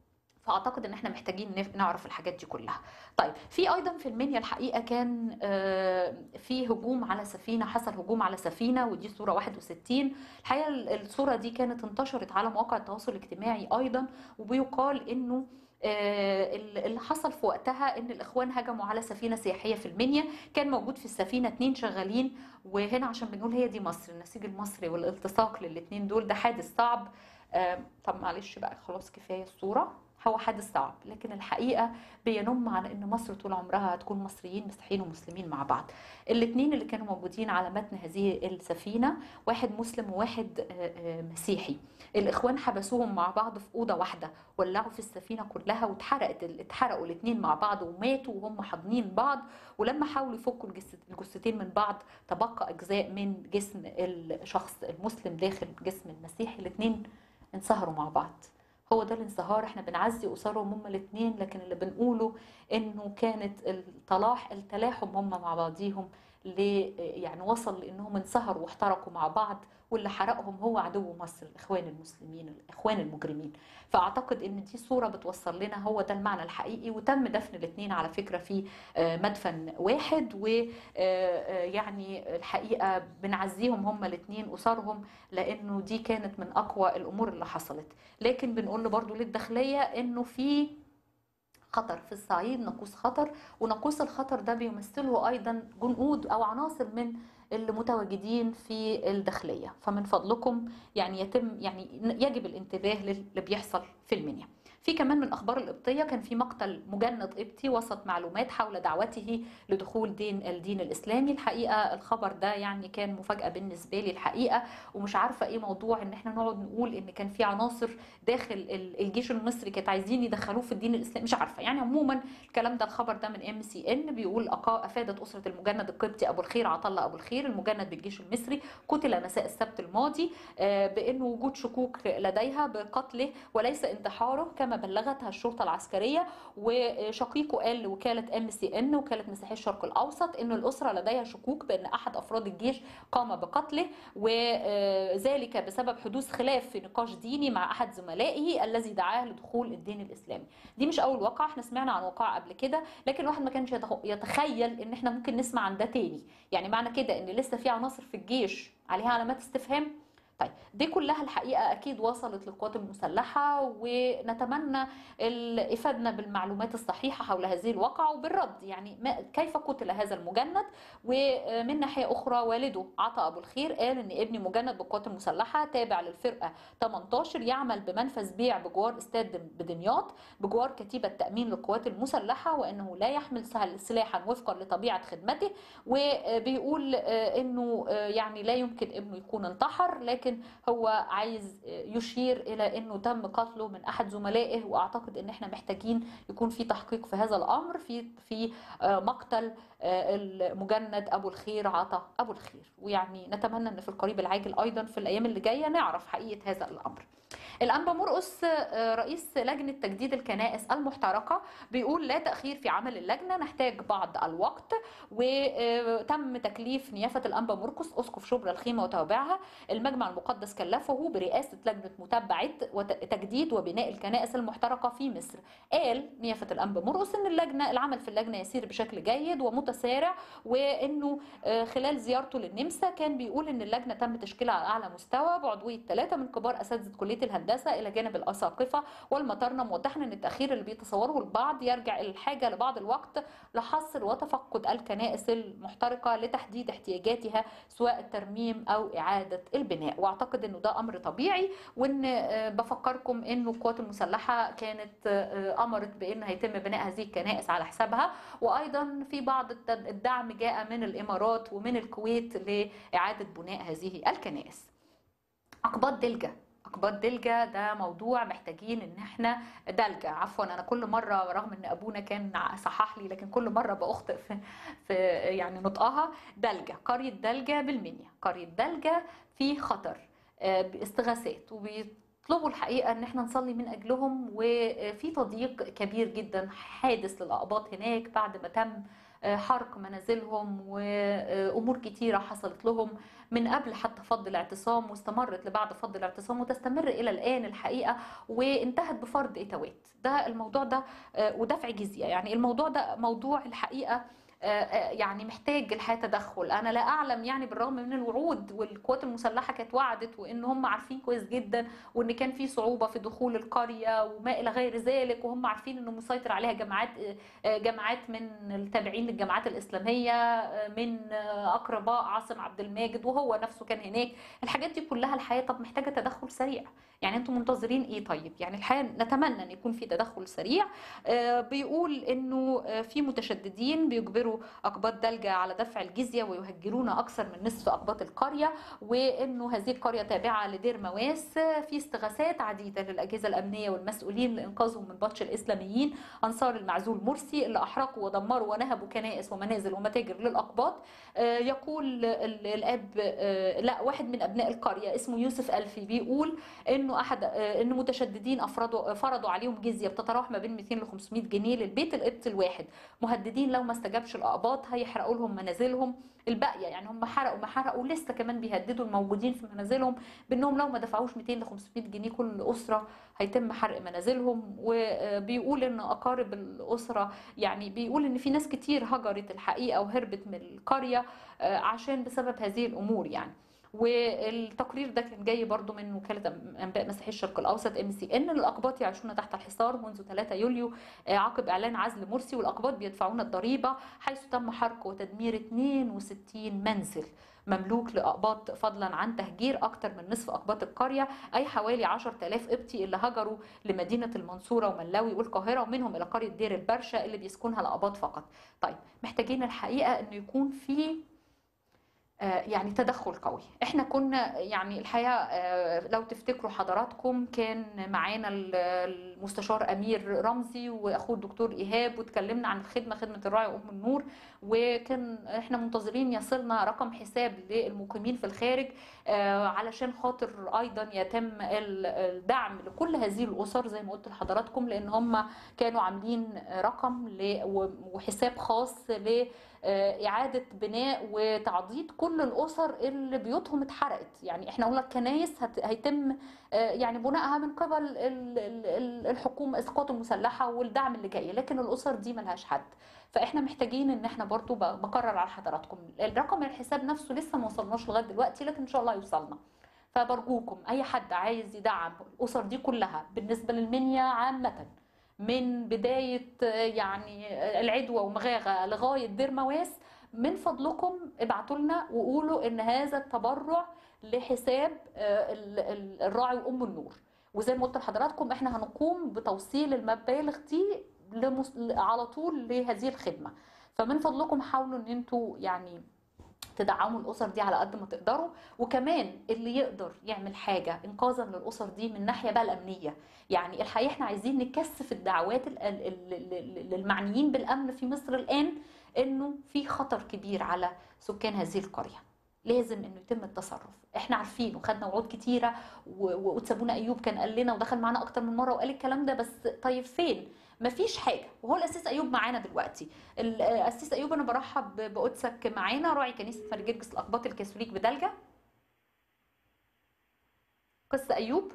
فاعتقد ان احنا محتاجين نف- نعرف الحاجات دي كلها طيب في ايضا في المنيا الحقيقه كان آه، في هجوم على سفينه حصل هجوم على سفينه ودي صوره 61 الحقيقه ال- الصوره دي كانت انتشرت على مواقع التواصل الاجتماعي ايضا وبيقال انه آه، اللي حصل في وقتها ان الاخوان هجموا على سفينه سياحيه في المنيا كان موجود في السفينه اتنين شغالين وهنا عشان بنقول هي دي مصر النسيج المصري والالتصاق للاتنين دول ده حادث صعب آه، طب معلش بقى خلاص كفايه الصوره هو حادث صعب لكن الحقيقه بينم على ان مصر طول عمرها هتكون مصريين مسيحيين ومسلمين مع بعض الاثنين اللي كانوا موجودين على متن هذه السفينه واحد مسلم وواحد آه، آه، مسيحي الاخوان حبسوهم مع بعض في اوضه واحده ولعوا في السفينه كلها واتحرقت اتحرقوا الاثنين مع بعض وماتوا وهم حاضنين بعض ولما حاولوا يفكوا الجث- الجثتين من بعض تبقى اجزاء من جسم الشخص المسلم داخل جسم المسيحي الاثنين انصهروا مع بعض هو ده الانصهار احنا بنعزي اسرهم هما الاثنين لكن اللي بنقوله انه كانت التلاح التلاحم هم مع بعضيهم ل يعني وصل لانهم انصهروا واحترقوا مع بعض واللي حرقهم هو عدو مصر الاخوان المسلمين الاخوان المجرمين فاعتقد ان دي صوره بتوصل لنا هو ده المعنى الحقيقي وتم دفن الاثنين على فكره في آه، مدفن واحد ويعني الحقيقه بنعزيهم هم الاثنين اسرهم لانه دي كانت من اقوى الامور اللي حصلت لكن بنقول له برضو للداخليه انه في خطر في الصعيد ناقوس خطر وناقوس الخطر ده بيمثله ايضا جنود او عناصر من اللي متواجدين في الداخليه فمن فضلكم يعني يتم يعني يجب الانتباه للي بيحصل في المنيا في كمان من اخبار القبطيه كان في مقتل مجند قبطي وسط معلومات حول دعوته لدخول دين الدين الاسلامي الحقيقه الخبر ده يعني كان مفاجاه بالنسبه لي الحقيقه ومش عارفه ايه موضوع ان احنا نقعد نقول ان كان في عناصر داخل ال- الجيش المصري كانت عايزين يدخلوه في الدين الاسلامي مش عارفه يعني عموما الكلام ده الخبر ده من ام سي ان بيقول أقا- افادت اسره المجند القبطي ابو الخير عطله ابو الخير المجند بالجيش المصري قتل مساء السبت الماضي آه، بانه وجود شكوك لديها بقتله وليس انتحاره كما بلغتها الشرطه العسكريه وشقيقه قال لوكاله ام سي ان وكاله مسيحي الشرق الاوسط ان الاسره لديها شكوك بان احد افراد الجيش قام بقتله وذلك بسبب حدوث خلاف في نقاش ديني مع احد زملائه الذي دعاه لدخول الدين الاسلامي دي مش اول واقعه احنا سمعنا عن واقعه قبل كده لكن الواحد ما كانش يتخ- يتخيل ان احنا ممكن نسمع عن ده تاني يعني معنى كده ان لسه في عناصر في الجيش عليها علامات استفهام طيب دي كلها الحقيقه اكيد وصلت للقوات المسلحه ونتمنى ال- افادنا بالمعلومات الصحيحه حول هذه الواقعه وبالرد يعني ما كيف قتل هذا المجند ومن ناحيه اخرى والده عطا ابو الخير قال ان ابني مجند بالقوات المسلحه تابع للفرقه 18 يعمل بمنفذ بيع بجوار استاد دم- بدمياط بجوار كتيبه تامين للقوات المسلحه وانه لا يحمل سل- سلاحا وفقا لطبيعه خدمته وبيقول آه، انه آه، يعني لا يمكن ابنه يكون انتحر لكن هو عايز آه، يشير الى انه تم قتله من احد زملائه واعتقد ان احنا محتاجين يكون في تحقيق في هذا الامر في في آه، مقتل آه، المجند ابو الخير عطا ابو الخير ويعني نتمنى ان في القريب العاجل ايضا في الايام اللي جايه نعرف حقيقه هذا الامر الأنبا مرقس آه، رئيس لجنة تجديد الكنائس المحترقة بيقول لا تأخير في عمل اللجنة نحتاج بعض الوقت وتم تكليف نيافة الأنبا مرقس أسقف شبرا الخيمة وتوابعها المجمع المقدس كلفه برئاسة لجنة متابعة وتجديد وبناء الكنائس المحترقة في مصر قال نيافة الأنبا مرقس أن اللجنة العمل في اللجنة يسير بشكل جيد ومتسارع وأنه آه، خلال زيارته للنمسا كان بيقول أن اللجنة تم تشكيلها على أعلى مستوى بعضوية ثلاثة من كبار أساتذة كلية الهندسة إلى جانب الأساقفة والمطارنة موضحا أن التأخير اللي بيتصوره البعض يرجع إلى الحاجة لبعض الوقت لحصر وتفقد الكنائس المحترقة لتحديد احتياجاتها سواء الترميم أو إعادة البناء وأعتقد أنه ده أمر طبيعي وأن آه، بفكركم أنه القوات المسلحة كانت آه، أمرت بأن هيتم بناء هذه الكنائس على حسابها وأيضا في بعض الت- الدعم جاء من الإمارات ومن الكويت لإعادة بناء هذه الكنائس أقباط دلجة أقباط دلجة ده موضوع محتاجين إن إحنا دلجة عفوا أنا كل مرة رغم إن أبونا كان صحح لي لكن كل مرة بأخطئ في, في يعني نطقها دلجة قرية دلجة بالمنيا قرية دلجة في خطر آه، باستغاثات وبيطلبوا الحقيقة إن إحنا نصلي من أجلهم وفي تضييق كبير جدا حادث للأقباط هناك بعد ما تم آه، حرق منازلهم وامور كتيره حصلت لهم من قبل حتى فض الاعتصام واستمرت لبعد فض الاعتصام وتستمر الى الان الحقيقه وانتهت بفرض اتوات ده الموضوع ده آه، ودفع جزيه يعني الموضوع ده موضوع الحقيقه آه، آه، يعني محتاج الحقيقه تدخل انا لا اعلم يعني بالرغم من الوعود والقوات المسلحه كانت وعدت وان هم عارفين كويس جدا وان كان في صعوبه في دخول القريه وما الى غير ذلك وهم عارفين انه مسيطر عليها جماعات آه، جماعات من التابعين للجماعات الاسلاميه آه، من آه، اقرباء عاصم عبد الماجد وهو نفسه كان هناك الحاجات دي كلها الحقيقه طب محتاجه تدخل سريع يعني انتم منتظرين ايه طيب يعني الحقيقه نتمنى ان يكون في تدخل سريع آه، بيقول انه آه، في متشددين بيجبروا اقباط دلجه على دفع الجزيه ويهجرون اكثر من نصف اقباط القريه وانه هذه القريه تابعه لدير مواس آه، في استغاثات عديده للاجهزه الامنيه والمسؤولين لانقاذهم من بطش الاسلاميين انصار المعزول مرسي اللي احرقوا ودمروا ونهبوا كنائس ومنازل ومتاجر للاقباط آه، يقول ال- الاب آه، لا واحد من ابناء القريه اسمه يوسف الفي بيقول انه احد آه، ان متشددين افرضوا فرضوا عليهم جزيه بتتراوح ما بين 200 ل 500 جنيه للبيت القبط الواحد مهددين لو ما استجابش الاقباط هيحرقوا لهم منازلهم الباقيه يعني هم حرقوا ما حرقوا لسه كمان بيهددوا الموجودين في منازلهم بانهم لو ما دفعوش 200 ل 500 جنيه كل اسره هيتم حرق منازلهم وبيقول ان اقارب الاسره يعني بيقول ان في ناس كتير هجرت الحقيقه وهربت من القريه آه، عشان بسبب هذه الامور يعني والتقرير ده كان جاي برضو من وكالة أنباء مسيحي الشرق الأوسط ام سي ان الأقباط يعيشون تحت الحصار منذ 3 يوليو آه، عقب إعلان عزل مرسي والأقباط بيدفعون الضريبة حيث تم حرق وتدمير 62 منزل مملوك لأقباط فضلا عن تهجير أكثر من نصف أقباط القرية أي حوالي 10000 قبطي اللي هجروا لمدينة المنصورة وملاوي والقاهرة ومنهم إلى قرية دير البرشا اللي بيسكنها الأقباط فقط طيب محتاجين الحقيقة أنه يكون في آه، يعني تدخل قوي احنا كنا يعني الحقيقه آه، لو تفتكروا حضراتكم كان معانا ال- المستشار امير رمزي واخوه الدكتور ايهاب واتكلمنا عن الخدمه خدمه الراعي ام النور وكان احنا منتظرين يصلنا رقم حساب للمقيمين في الخارج آه، علشان خاطر ايضا يتم ال- الدعم لكل هذه الاسر زي ما قلت لحضراتكم لان هم كانوا عاملين رقم ل- وحساب خاص ل آه، إعادة بناء وتعضيد كل الأسر اللي بيوتهم اتحرقت يعني احنا قلنا الكنايس هت- هيتم آه، يعني بنائها من قبل ال- ال- ال- الحكومة القوات المسلحة والدعم اللي جاي لكن الأسر دي ملهاش حد فاحنا محتاجين ان احنا برضو ب- بكرر على حضراتكم الرقم الحساب نفسه لسه ما وصلناش لغايه دلوقتي لكن ان شاء الله يوصلنا فبرجوكم اي حد عايز يدعم الاسر دي كلها بالنسبه للمنيا عامه من بدايه آه، يعني آه، العدوى ومغاغه لغايه دير مواس من فضلكم ابعتوا لنا وقولوا ان هذا التبرع لحساب آه، ال- ال- الراعي وام النور وزي ما قلت لحضراتكم احنا هنقوم بتوصيل المبالغ دي لمس... على طول لهذه الخدمه فمن فضلكم حاولوا ان انتوا يعني تدعموا الاسر دي على قد ما تقدروا وكمان اللي يقدر يعمل حاجه انقاذا للاسر دي من ناحيه بقى الامنيه يعني الحقيقه احنا عايزين نكثف الدعوات ال- ال- ال- ال- للمعنيين بالامن في مصر الان انه في خطر كبير على سكان هذه القريه لازم انه يتم التصرف احنا عارفين وخدنا وعود كتيره و- وسابونا ايوب كان قال لنا ودخل معانا اكتر من مره وقال الكلام ده بس طيب فين مفيش حاجه وهو الاسيس ايوب معانا دلوقتي الاسيس ايوب انا برحب بقدسك معانا راعي كنيسه فرجرجس الاقباط الكاثوليك بدلجه قس ايوب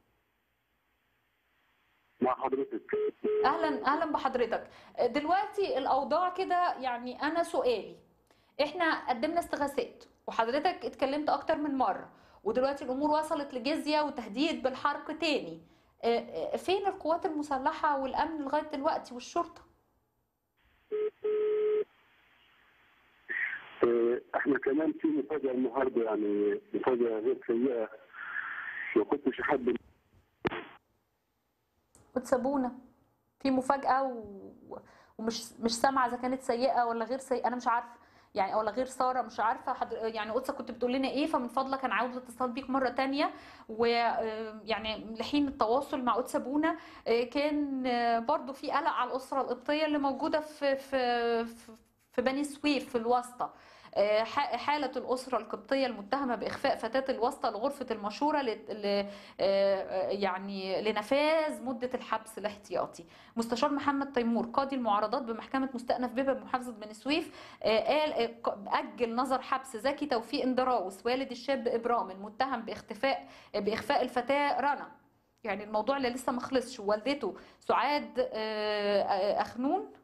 مع حضرتك اهلا اهلا بحضرتك دلوقتي الاوضاع كده يعني انا سؤالي احنا قدمنا استغاثات وحضرتك اتكلمت اكتر من مره ودلوقتي الامور وصلت لجزيه وتهديد بالحرق تاني اه، اه، فين القوات المسلحه والامن لغايه دلوقتي والشرطه آه، احنا كمان في مفاجاه النهارده يعني مفاجاه غير سيئه ما كنتش احب وتسابونا في مفاجاه و... ومش مش سامعه اذا كانت سيئه ولا غير سيئه انا مش عارفه يعني ولا غير ساره مش عارفه حد... يعني قدسه كنت بتقول لنا ايه فمن فضلك انا عاوزه اتصل بيك مره تانية ويعني لحين التواصل مع قدس ابونا آه، كان آه، برضو في قلق على الاسره القبطيه اللي موجوده في في في- في بني سويف في الواسطه آه، ح- حالة الأسرة القبطية المتهمة بإخفاء فتاة الواسطة لغرفة المشورة لت- ل- آه، يعني لنفاذ مدة الحبس الاحتياطي مستشار محمد تيمور قاضي المعارضات بمحكمة مستأنف بيبا بمحافظة بني سويف آه، قال آه، ق- أجل نظر حبس زكي توفيق اندراوس والد الشاب إبرام المتهم باختفاء بإخفاء الفتاة رنا يعني الموضوع اللي لسه ما خلصش والدته سعاد آه، آه، أخنون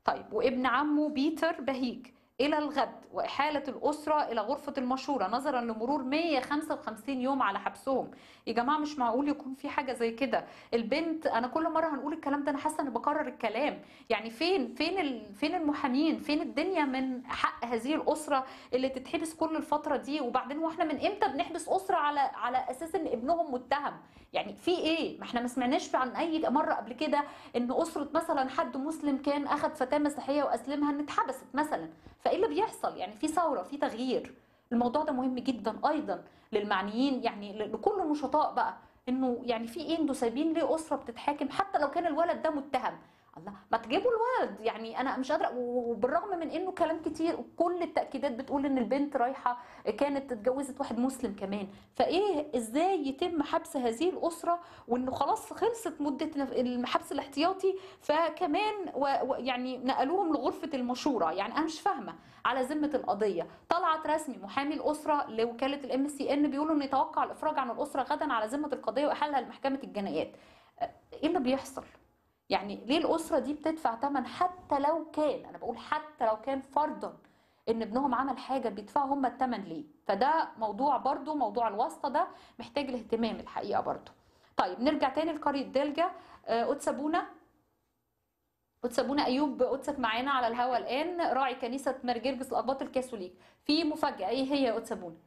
طيب وابن عمه بيتر بهيج إلى الغد وإحالة الأسرة إلى غرفة المشورة نظرا لمرور 155 يوم على حبسهم يا جماعة مش معقول يكون في حاجة زي كده البنت أنا كل مرة هنقول الكلام ده أنا حاسة إني بكرر الكلام يعني فين فين ال... فين المحامين فين الدنيا من حق هذه الأسرة اللي تتحبس كل الفترة دي وبعدين واحنا من إمتى بنحبس أسرة على على أساس إن ابنهم متهم يعني في إيه ما احنا ما سمعناش عن أي مرة قبل كده إن أسرة مثلا حد مسلم كان أخذ فتاة مسيحية وأسلمها إن اتحبست مثلا فايه اللي بيحصل يعني في ثوره في تغيير الموضوع ده مهم جدا ايضا للمعنيين يعني ل- لكل النشطاء بقى انه يعني في ايه انتوا سايبين ليه اسره بتتحاكم حتى لو كان الولد ده متهم الله ما تجيبوا الولد يعني انا مش قادره وبالرغم من انه كلام كتير وكل التاكيدات بتقول ان البنت رايحه كانت اتجوزت واحد مسلم كمان فايه ازاي يتم حبس هذه الاسره وانه خلاص خلصت مده الحبس الاحتياطي فكمان و- و- يعني نقلوهم لغرفه المشوره يعني انا مش فاهمه على ذمه القضيه طلعت رسمي محامي الاسره لوكاله الام سي ان بيقولوا انه يتوقع الافراج عن الاسره غدا على ذمه القضيه واحالها لمحكمه الجنايات ايه اللي بيحصل يعني ليه الاسره دي بتدفع ثمن حتى لو كان انا بقول حتى لو كان فرضا ان ابنهم عمل حاجه بيدفعوا هم الثمن ليه فده موضوع برضو موضوع الواسطه ده محتاج الاهتمام الحقيقه برضو طيب نرجع تاني لقريه دلجه آه، قدس ابونا قدس ابونا ايوب قدسك معانا على الهواء الان راعي كنيسه مرجرجس الاباط الكاثوليك في مفاجاه ايه هي يا قدس ابونا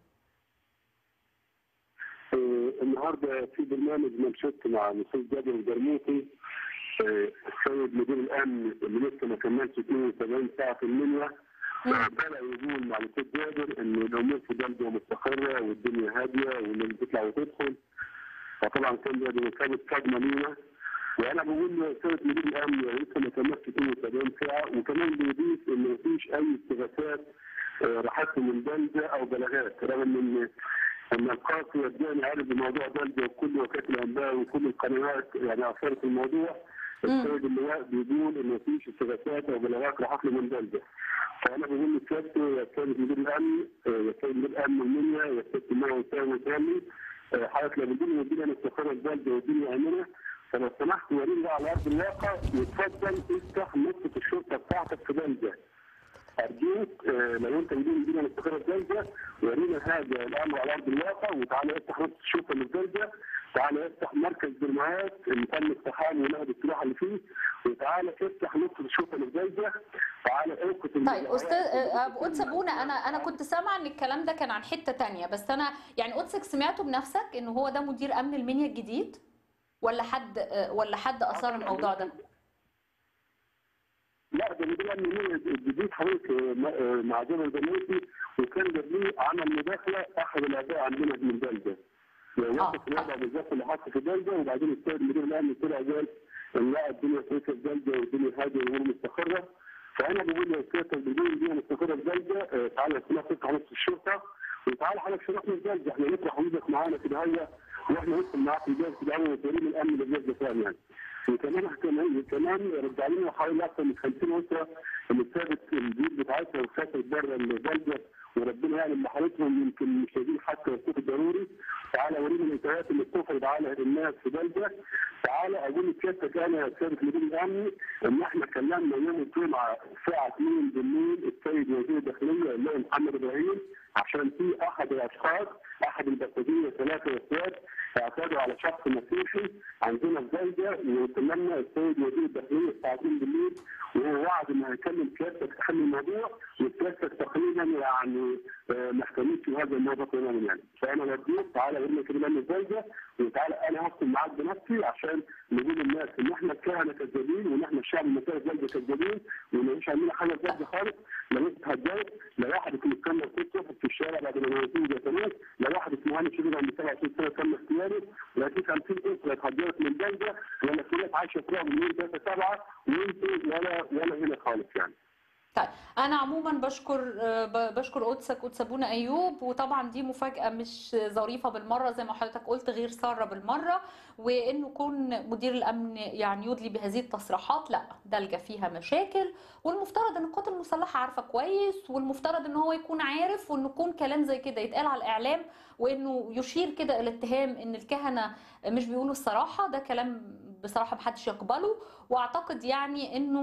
آه، النهارده في برنامج منشط مع الاستاذ جابر الجرموطي آه، السيد مدير الامن اللي لسه ما كملش 72 ساعه في المنيا آه، بدا يقول مع الاستاذ جابر ان الامور في بلده مستقره والدنيا هاديه والناس بتطلع وتدخل فطبعا كان ده بمثابه صدمه لينا وانا بقول لسيد مدير الامن يعني لسه ما كملش 72 ساعه وكمان بيضيف ان مفيش اي استغاثات آه، راحت من بلده او بلاغات رغم ان ان القاضي وداني عارف بموضوع بلده وكل وكاله الانباء وكل القنوات يعني اثرت الموضوع السيد اللواء بيقول ان مفيش استغاثات او بلاغات راحت له من بلده فانا بقول لسيادته يا سيد مدير الامن آه، يا سيد مدير الامن المنيا يا سيد الماء وسام تاني حضرتك لو بدنا الدنيا مستقره البلده والدنيا امنه فلو سمحت وريني بقى على ارض الواقع وتفضل افتح نقطه الشرطه بتاعتك في بلده ارجوك آه، لو انت بدون الدنيا مستقره في بلده ورينا هذا الامر على ارض الواقع وتعالى افتح نقطه الشرطه اللي في بلده تعالى افتح مركز برمايات اللي تم افتحاه ونهب السلاح اللي فيه وتعالى افتح نقطه الشرطه اللي في بلده تعالى اوقف طيب استاذ آه، أبو قدس ابونا انا انا كنت سامعه ان الكلام ده كان عن حته تانية بس انا يعني قدسك سمعته بنفسك ان هو ده مدير امن المنيا الجديد ولا حد آه، ولا حد اثار الموضوع ده لا ده مدير امن المنيا الجديد حضرتك آه، م- آه، مع جبل البنوتي وكان قبليه عمل مداخله احد الاباء عندنا من البلده ووقف الوضع بالظبط اللي حصل في البلده وبعدين السيد مدير الامن طلع قال ان لا الدنيا كويسه في البلده والدنيا هاديه والامور مستقره فانا بقول للسيادة بدون الدنيا مستقره في البلده آه، تعالى كلها تفتح نص الشرطه وتعالى حضرتك شرفنا البلده احنا نطرح وجودك معانا في الهوا واحنا ندخل معاك في البلد في الهوا وتورينا الامن اللي بجد فاهم يعني وكمان كمان كمان رجع لنا حوالي اكثر من 50 اسره اللي سابت البيوت بتاعتها وسافرت بره البلده وربنا يعلم بحالتهم يمكن مش لاقيين حتى الصوت الضروري تعالى ورينا الانتهاءات اللي بتفرض على الناس في بلده تعالى اقول لسيادتك انا يا سياده مدير الامن ان احنا كلمنا يوم الجمعه الساعه 2 بالليل السيد وزير الداخليه اللي هو محمد ابراهيم عشان في احد الاشخاص احد البلديه ثلاثه اخوات اعتادوا على شخص مسيحي عندنا في بلده وكلمنا السيد وزير الداخليه الساعه 2 بالليل وهو وعد انه هيكلم سيادتك تحل الموضوع وسيادتك تقريبا يعني آه، ما اهتمتش بهذا الموضوع تماما يعني فانا بديك تعالى قول لي كده من البلده وتعالى انا هدخل معاك بنفسي عشان نقول للناس ان احنا الكهنه كذابين وان احنا الشعب المسيحي في البلده كذابين وما مش عاملين حاجه في البلده خالص لا ناس هتجوز لا واحد يكون مستنى الصبح في الشارع بعد ما ينزلوا زيتونات لا واحد اسمه هاني شريف عند 27 سنه تم اختياره ولا في 50 اسره اتهجرت من البلده ولا في ناس عايشه في رعب من يوم 3 7 وانتوا ولا ولا هنا خالص يعني طيب انا عموما بشكر آه، ب- بشكر قدسك قدس ابونا ايوب وطبعا دي مفاجاه مش ظريفه بالمره زي ما حضرتك قلت غير ساره بالمره وانه يكون مدير الامن يعني يدلي بهذه التصريحات لا دلجه فيها مشاكل والمفترض ان القوات المسلحه عارفه كويس والمفترض ان هو يكون عارف وانه يكون كلام زي كده يتقال على الاعلام وانه يشير كده الى اتهام ان الكهنه مش بيقولوا الصراحه ده كلام بصراحه محدش يقبله واعتقد يعني انه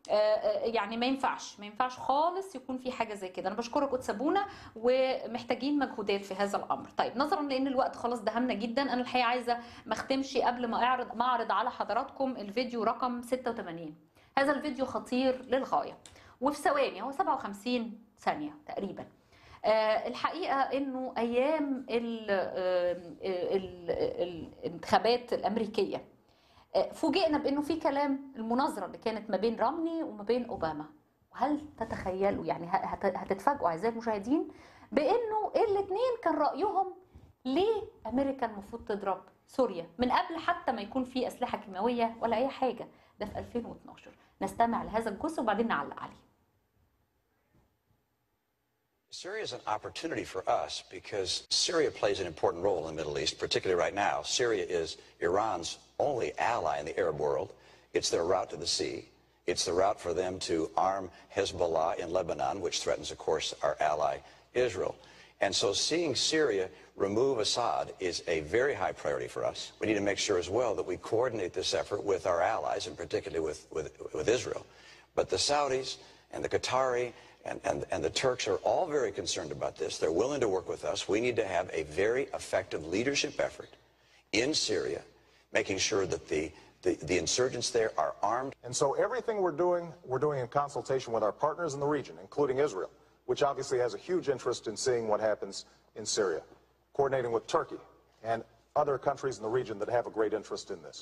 آه، آه، يعني ما ينفعش ما ينفعش خالص يكون في حاجه زي كده انا بشكرك قدس ابونا ومحتاجين مجهودات في هذا الامر طيب نظرا لان الوقت خلاص دهمنا جدا انا الحقيقه عايزه ما اختمش قبل ما اعرض ما اعرض على حضراتكم الفيديو رقم 86 هذا الفيديو خطير للغايه وفي ثواني هو 57 ثانيه تقريبا آه، الحقيقه انه ايام ال- آه، ال- ال- الانتخابات الامريكيه آه، فوجئنا بانه في كلام المناظره اللي كانت ما بين رامني وما بين اوباما وهل تتخيلوا يعني هت- هتتفاجئوا اعزائي المشاهدين بانه الاثنين كان رايهم ليه امريكا المفروض تضرب سوريا من قبل حتى ما يكون في اسلحه كيماويه ولا اي حاجه ده في 2012 نستمع لهذا الجزء وبعدين نعلق عليه Syria is an opportunity for us because Syria plays an important role in the Middle East, particularly right now. Syria is Iran's only ally in the Arab world. It's their route to the sea. It's the route for them to arm Hezbollah in Lebanon, which threatens, of course, our ally Israel. And so seeing Syria remove Assad is a very high priority for us. We need to make sure as well that we coordinate this effort with our allies, and particularly with, with, with Israel. But the Saudis and the Qatari and, and, and the Turks are all very concerned about this. They're willing to work with us. We need to have a very effective leadership effort in Syria, making sure that the, the, the insurgents there are armed. And so everything we're doing, we're doing in consultation with our partners in the region, including Israel, which obviously has a huge interest in seeing what happens in Syria, coordinating with Turkey and other countries in the region that have a great interest in this.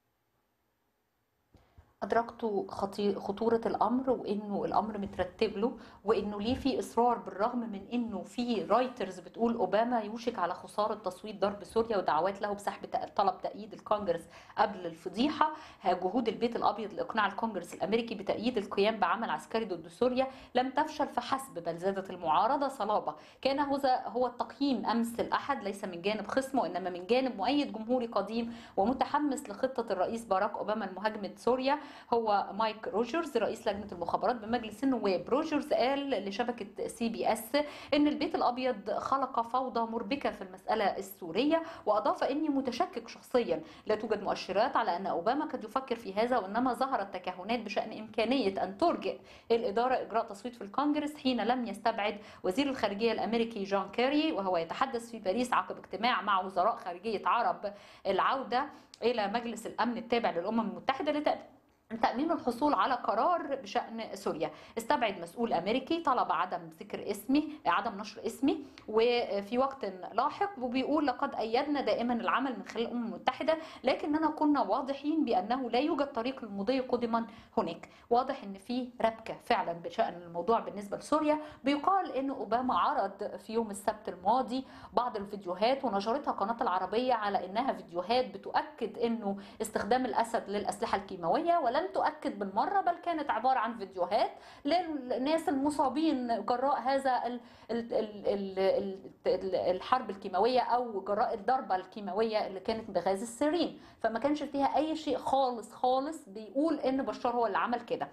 أدركتوا خطي- خطورة الأمر وإنه الأمر مترتب له وإنه ليه في إصرار بالرغم من إنه في رايترز بتقول أوباما يوشك على خسارة تصويت ضرب سوريا ودعوات له بسحب تق- طلب تأييد الكونجرس قبل الفضيحة ها جهود البيت الأبيض لإقناع الكونجرس الأمريكي بتأييد القيام بعمل عسكري ضد سوريا لم تفشل فحسب بل زادت المعارضة صلابة كان هذا هو التقييم أمس الأحد ليس من جانب خصمه إنما من جانب مؤيد جمهوري قديم ومتحمس لخطة الرئيس باراك أوباما لمهاجمة سوريا هو مايك روجرز رئيس لجنة المخابرات بمجلس النواب روجرز قال لشبكة سي بي اس ان البيت الابيض خلق فوضى مربكة في المسألة السورية واضاف اني متشكك شخصيا لا توجد مؤشرات على ان اوباما قد يفكر في هذا وانما ظهرت تكهنات بشأن امكانية ان ترجئ الادارة اجراء تصويت في الكونجرس حين لم يستبعد وزير الخارجية الامريكي جون كيري وهو يتحدث في باريس عقب اجتماع مع وزراء خارجية عرب العودة الى مجلس الامن التابع للامم المتحدة لتأ- تأمين الحصول على قرار بشأن سوريا استبعد مسؤول أمريكي طلب عدم ذكر اسمي عدم نشر اسمي وفي وقت لاحق وبيقول لقد أيدنا دائما العمل من خلال الأمم المتحدة لكننا كنا واضحين بأنه لا يوجد طريق للمضي قدما هناك واضح أن في ربكة فعلا بشأن الموضوع بالنسبة لسوريا بيقال أن أوباما عرض في يوم السبت الماضي بعض الفيديوهات ونشرتها قناة العربية على أنها فيديوهات بتؤكد أنه استخدام الأسد للأسلحة الكيماوية ولم تؤكد بالمرة بل كانت عبارة عن فيديوهات للناس المصابين جراء هذا ال- ال- ال- ال- ال- ال- الحرب الكيماوية أو جراء الضربة الكيماوية اللي كانت بغاز السيرين فما كانش فيها أي شيء خالص خالص بيقول إن بشار هو اللي عمل كده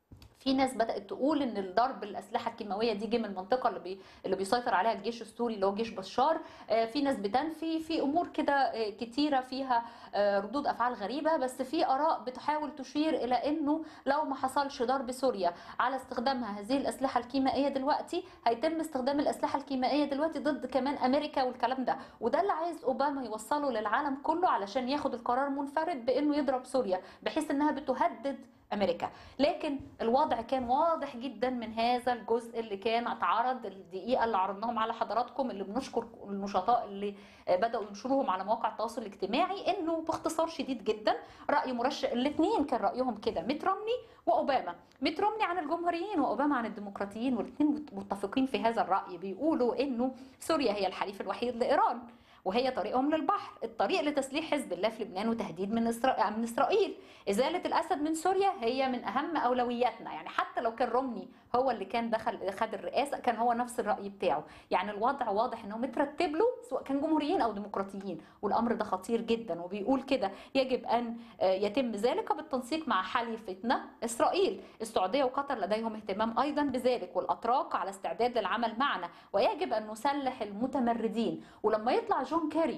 في ناس بدات تقول ان الضرب الاسلحه الكيماويه دي جه من المنطقه اللي بي اللي بيسيطر عليها الجيش السوري اللي هو جيش بشار آه، في ناس بتنفي في امور كده آه، كتيره فيها آه، ردود افعال غريبه بس في اراء بتحاول تشير الى انه لو ما حصلش ضرب سوريا على استخدامها هذه الاسلحه الكيميائيه دلوقتي هيتم استخدام الاسلحه الكيميائيه دلوقتي ضد كمان امريكا والكلام ده وده اللي عايز اوباما يوصله للعالم كله علشان ياخد القرار منفرد بانه يضرب سوريا بحيث انها بتهدد امريكا لكن الوضع كان واضح جدا من هذا الجزء اللي كان اتعرض الدقيقه اللي عرضناهم على حضراتكم اللي بنشكر النشطاء اللي بداوا ينشروهم على مواقع التواصل الاجتماعي انه باختصار شديد جدا راي مرشح الاثنين كان رايهم كده ميت رومني واوباما ميت رومني عن الجمهوريين واوباما عن الديمقراطيين والاثنين متفقين في هذا الراي بيقولوا انه سوريا هي الحليف الوحيد لايران وهي طريقهم للبحر الطريق لتسليح حزب الله في لبنان وتهديد من إسرا... من اسرائيل ازاله الاسد من سوريا هي من اهم اولوياتنا يعني حتى لو كان رومني هو اللي كان دخل خد الرئاسه كان هو نفس الراي بتاعه يعني الوضع واضح انه مترتب له سواء كان جمهوريين او ديمقراطيين والامر ده خطير جدا وبيقول كده يجب ان آه، يتم ذلك بالتنسيق مع حليفتنا اسرائيل السعوديه وقطر لديهم اهتمام ايضا بذلك والاتراك على استعداد للعمل معنا ويجب ان نسلح المتمردين ولما يطلع جون كيري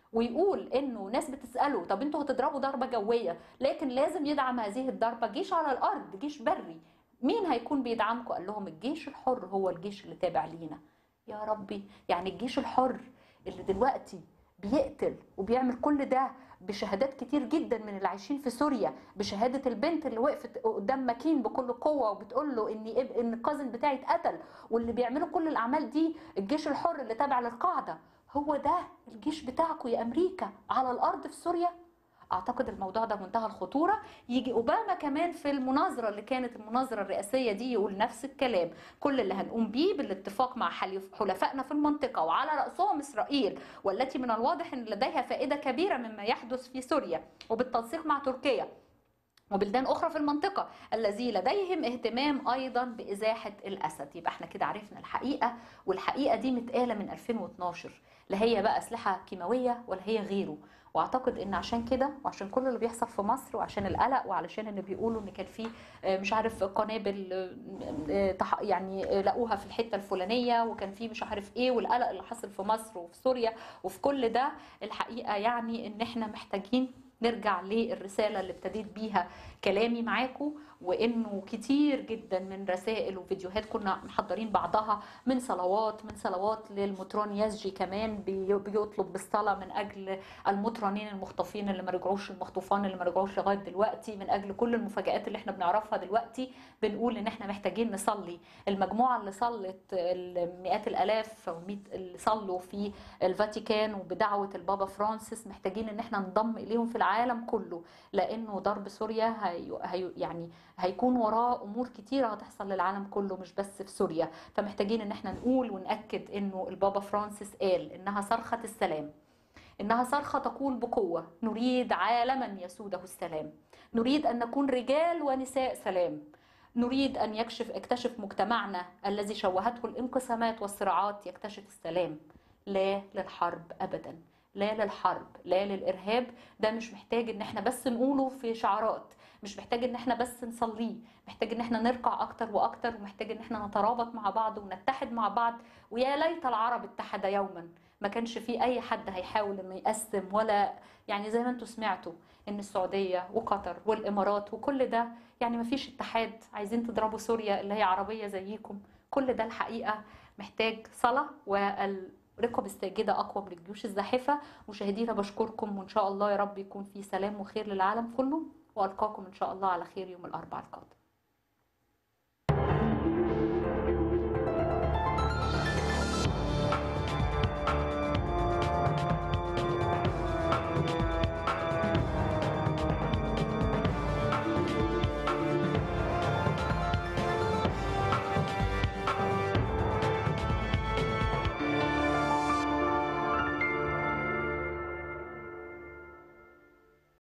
ويقول انه ناس بتساله طب انتوا هتضربوا ضربه جويه لكن لازم يدعم هذه الضربه جيش على الارض جيش بري مين هيكون بيدعمكم قال لهم الجيش الحر هو الجيش اللي تابع لينا يا ربي يعني الجيش الحر اللي دلوقتي بيقتل وبيعمل كل ده بشهادات كتير جدا من اللي عايشين في سوريا بشهاده البنت اللي وقفت قدام ماكين بكل قوه وبتقول له ان إب- ان الكازن بتاعي اتقتل واللي بيعملوا كل الاعمال دي الجيش الحر اللي تابع للقاعده هو ده الجيش بتاعكم يا امريكا على الارض في سوريا اعتقد الموضوع ده منتهى الخطوره يجي اوباما كمان في المناظره اللي كانت المناظره الرئاسيه دي يقول نفس الكلام كل اللي هنقوم بيه بالاتفاق مع حليف- حلفائنا في المنطقه وعلى راسهم اسرائيل والتي من الواضح ان لديها فائده كبيره مما يحدث في سوريا وبالتنسيق مع تركيا وبلدان اخرى في المنطقه الذي لديهم اهتمام ايضا بازاحه الاسد يبقى احنا كده عرفنا الحقيقه والحقيقه دي متقاله من 2012 لا هي بقى اسلحه كيماويه ولا هي غيره واعتقد ان عشان كده وعشان كل اللي بيحصل في مصر وعشان القلق وعلشان ان بيقولوا ان كان في آه، مش عارف قنابل آه، آه، تح- يعني آه، لقوها في الحته الفلانيه وكان في مش عارف ايه والقلق اللي حصل في مصر وفي سوريا وفي كل ده الحقيقه يعني ان احنا محتاجين نرجع للرسالة اللي ابتديت بيها كلامي معاكم وانه كتير جدا من رسائل وفيديوهات كنا محضرين بعضها من صلوات من صلوات للمطران يزجي كمان بي- بيطلب بالصلاة من اجل المطرانين المخطوفين اللي ما رجعوش المخطوفان اللي ما رجعوش لغاية دلوقتي من اجل كل المفاجآت اللي احنا بنعرفها دلوقتي بنقول ان احنا محتاجين نصلي المجموعة اللي صلت مئات الالاف او مئة اللي صلوا في الفاتيكان وبدعوة البابا فرانسيس محتاجين ان احنا ننضم اليهم في العالم كله لانه ضرب سوريا هي هي يعني هيكون وراه امور كتيره هتحصل للعالم كله مش بس في سوريا فمحتاجين ان احنا نقول وناكد انه البابا فرانسيس قال انها صرخه السلام انها صرخه تقول بقوه نريد عالما يسوده السلام نريد ان نكون رجال ونساء سلام نريد ان يكشف يكتشف مجتمعنا الذي شوهته الانقسامات والصراعات يكتشف السلام لا للحرب ابدا لا للحرب لا للارهاب ده مش محتاج ان احنا بس نقوله في شعارات مش محتاج ان احنا بس نصليه محتاج ان احنا نرقع اكتر واكتر ومحتاج ان احنا نترابط مع بعض ونتحد مع بعض ويا ليت العرب اتحد يوما ما كانش في اي حد هيحاول انه يقسم ولا يعني زي ما انتم سمعتوا ان السعوديه وقطر والامارات وكل ده يعني ما فيش اتحاد عايزين تضربوا سوريا اللي هي عربيه زيكم كل ده الحقيقه محتاج صلاه والرقب الساجده اقوى من الجيوش الزاحفه مشاهدينا بشكركم وان شاء الله يا رب يكون في سلام وخير للعالم كله والقاكم ان شاء الله على خير يوم الاربعاء القادم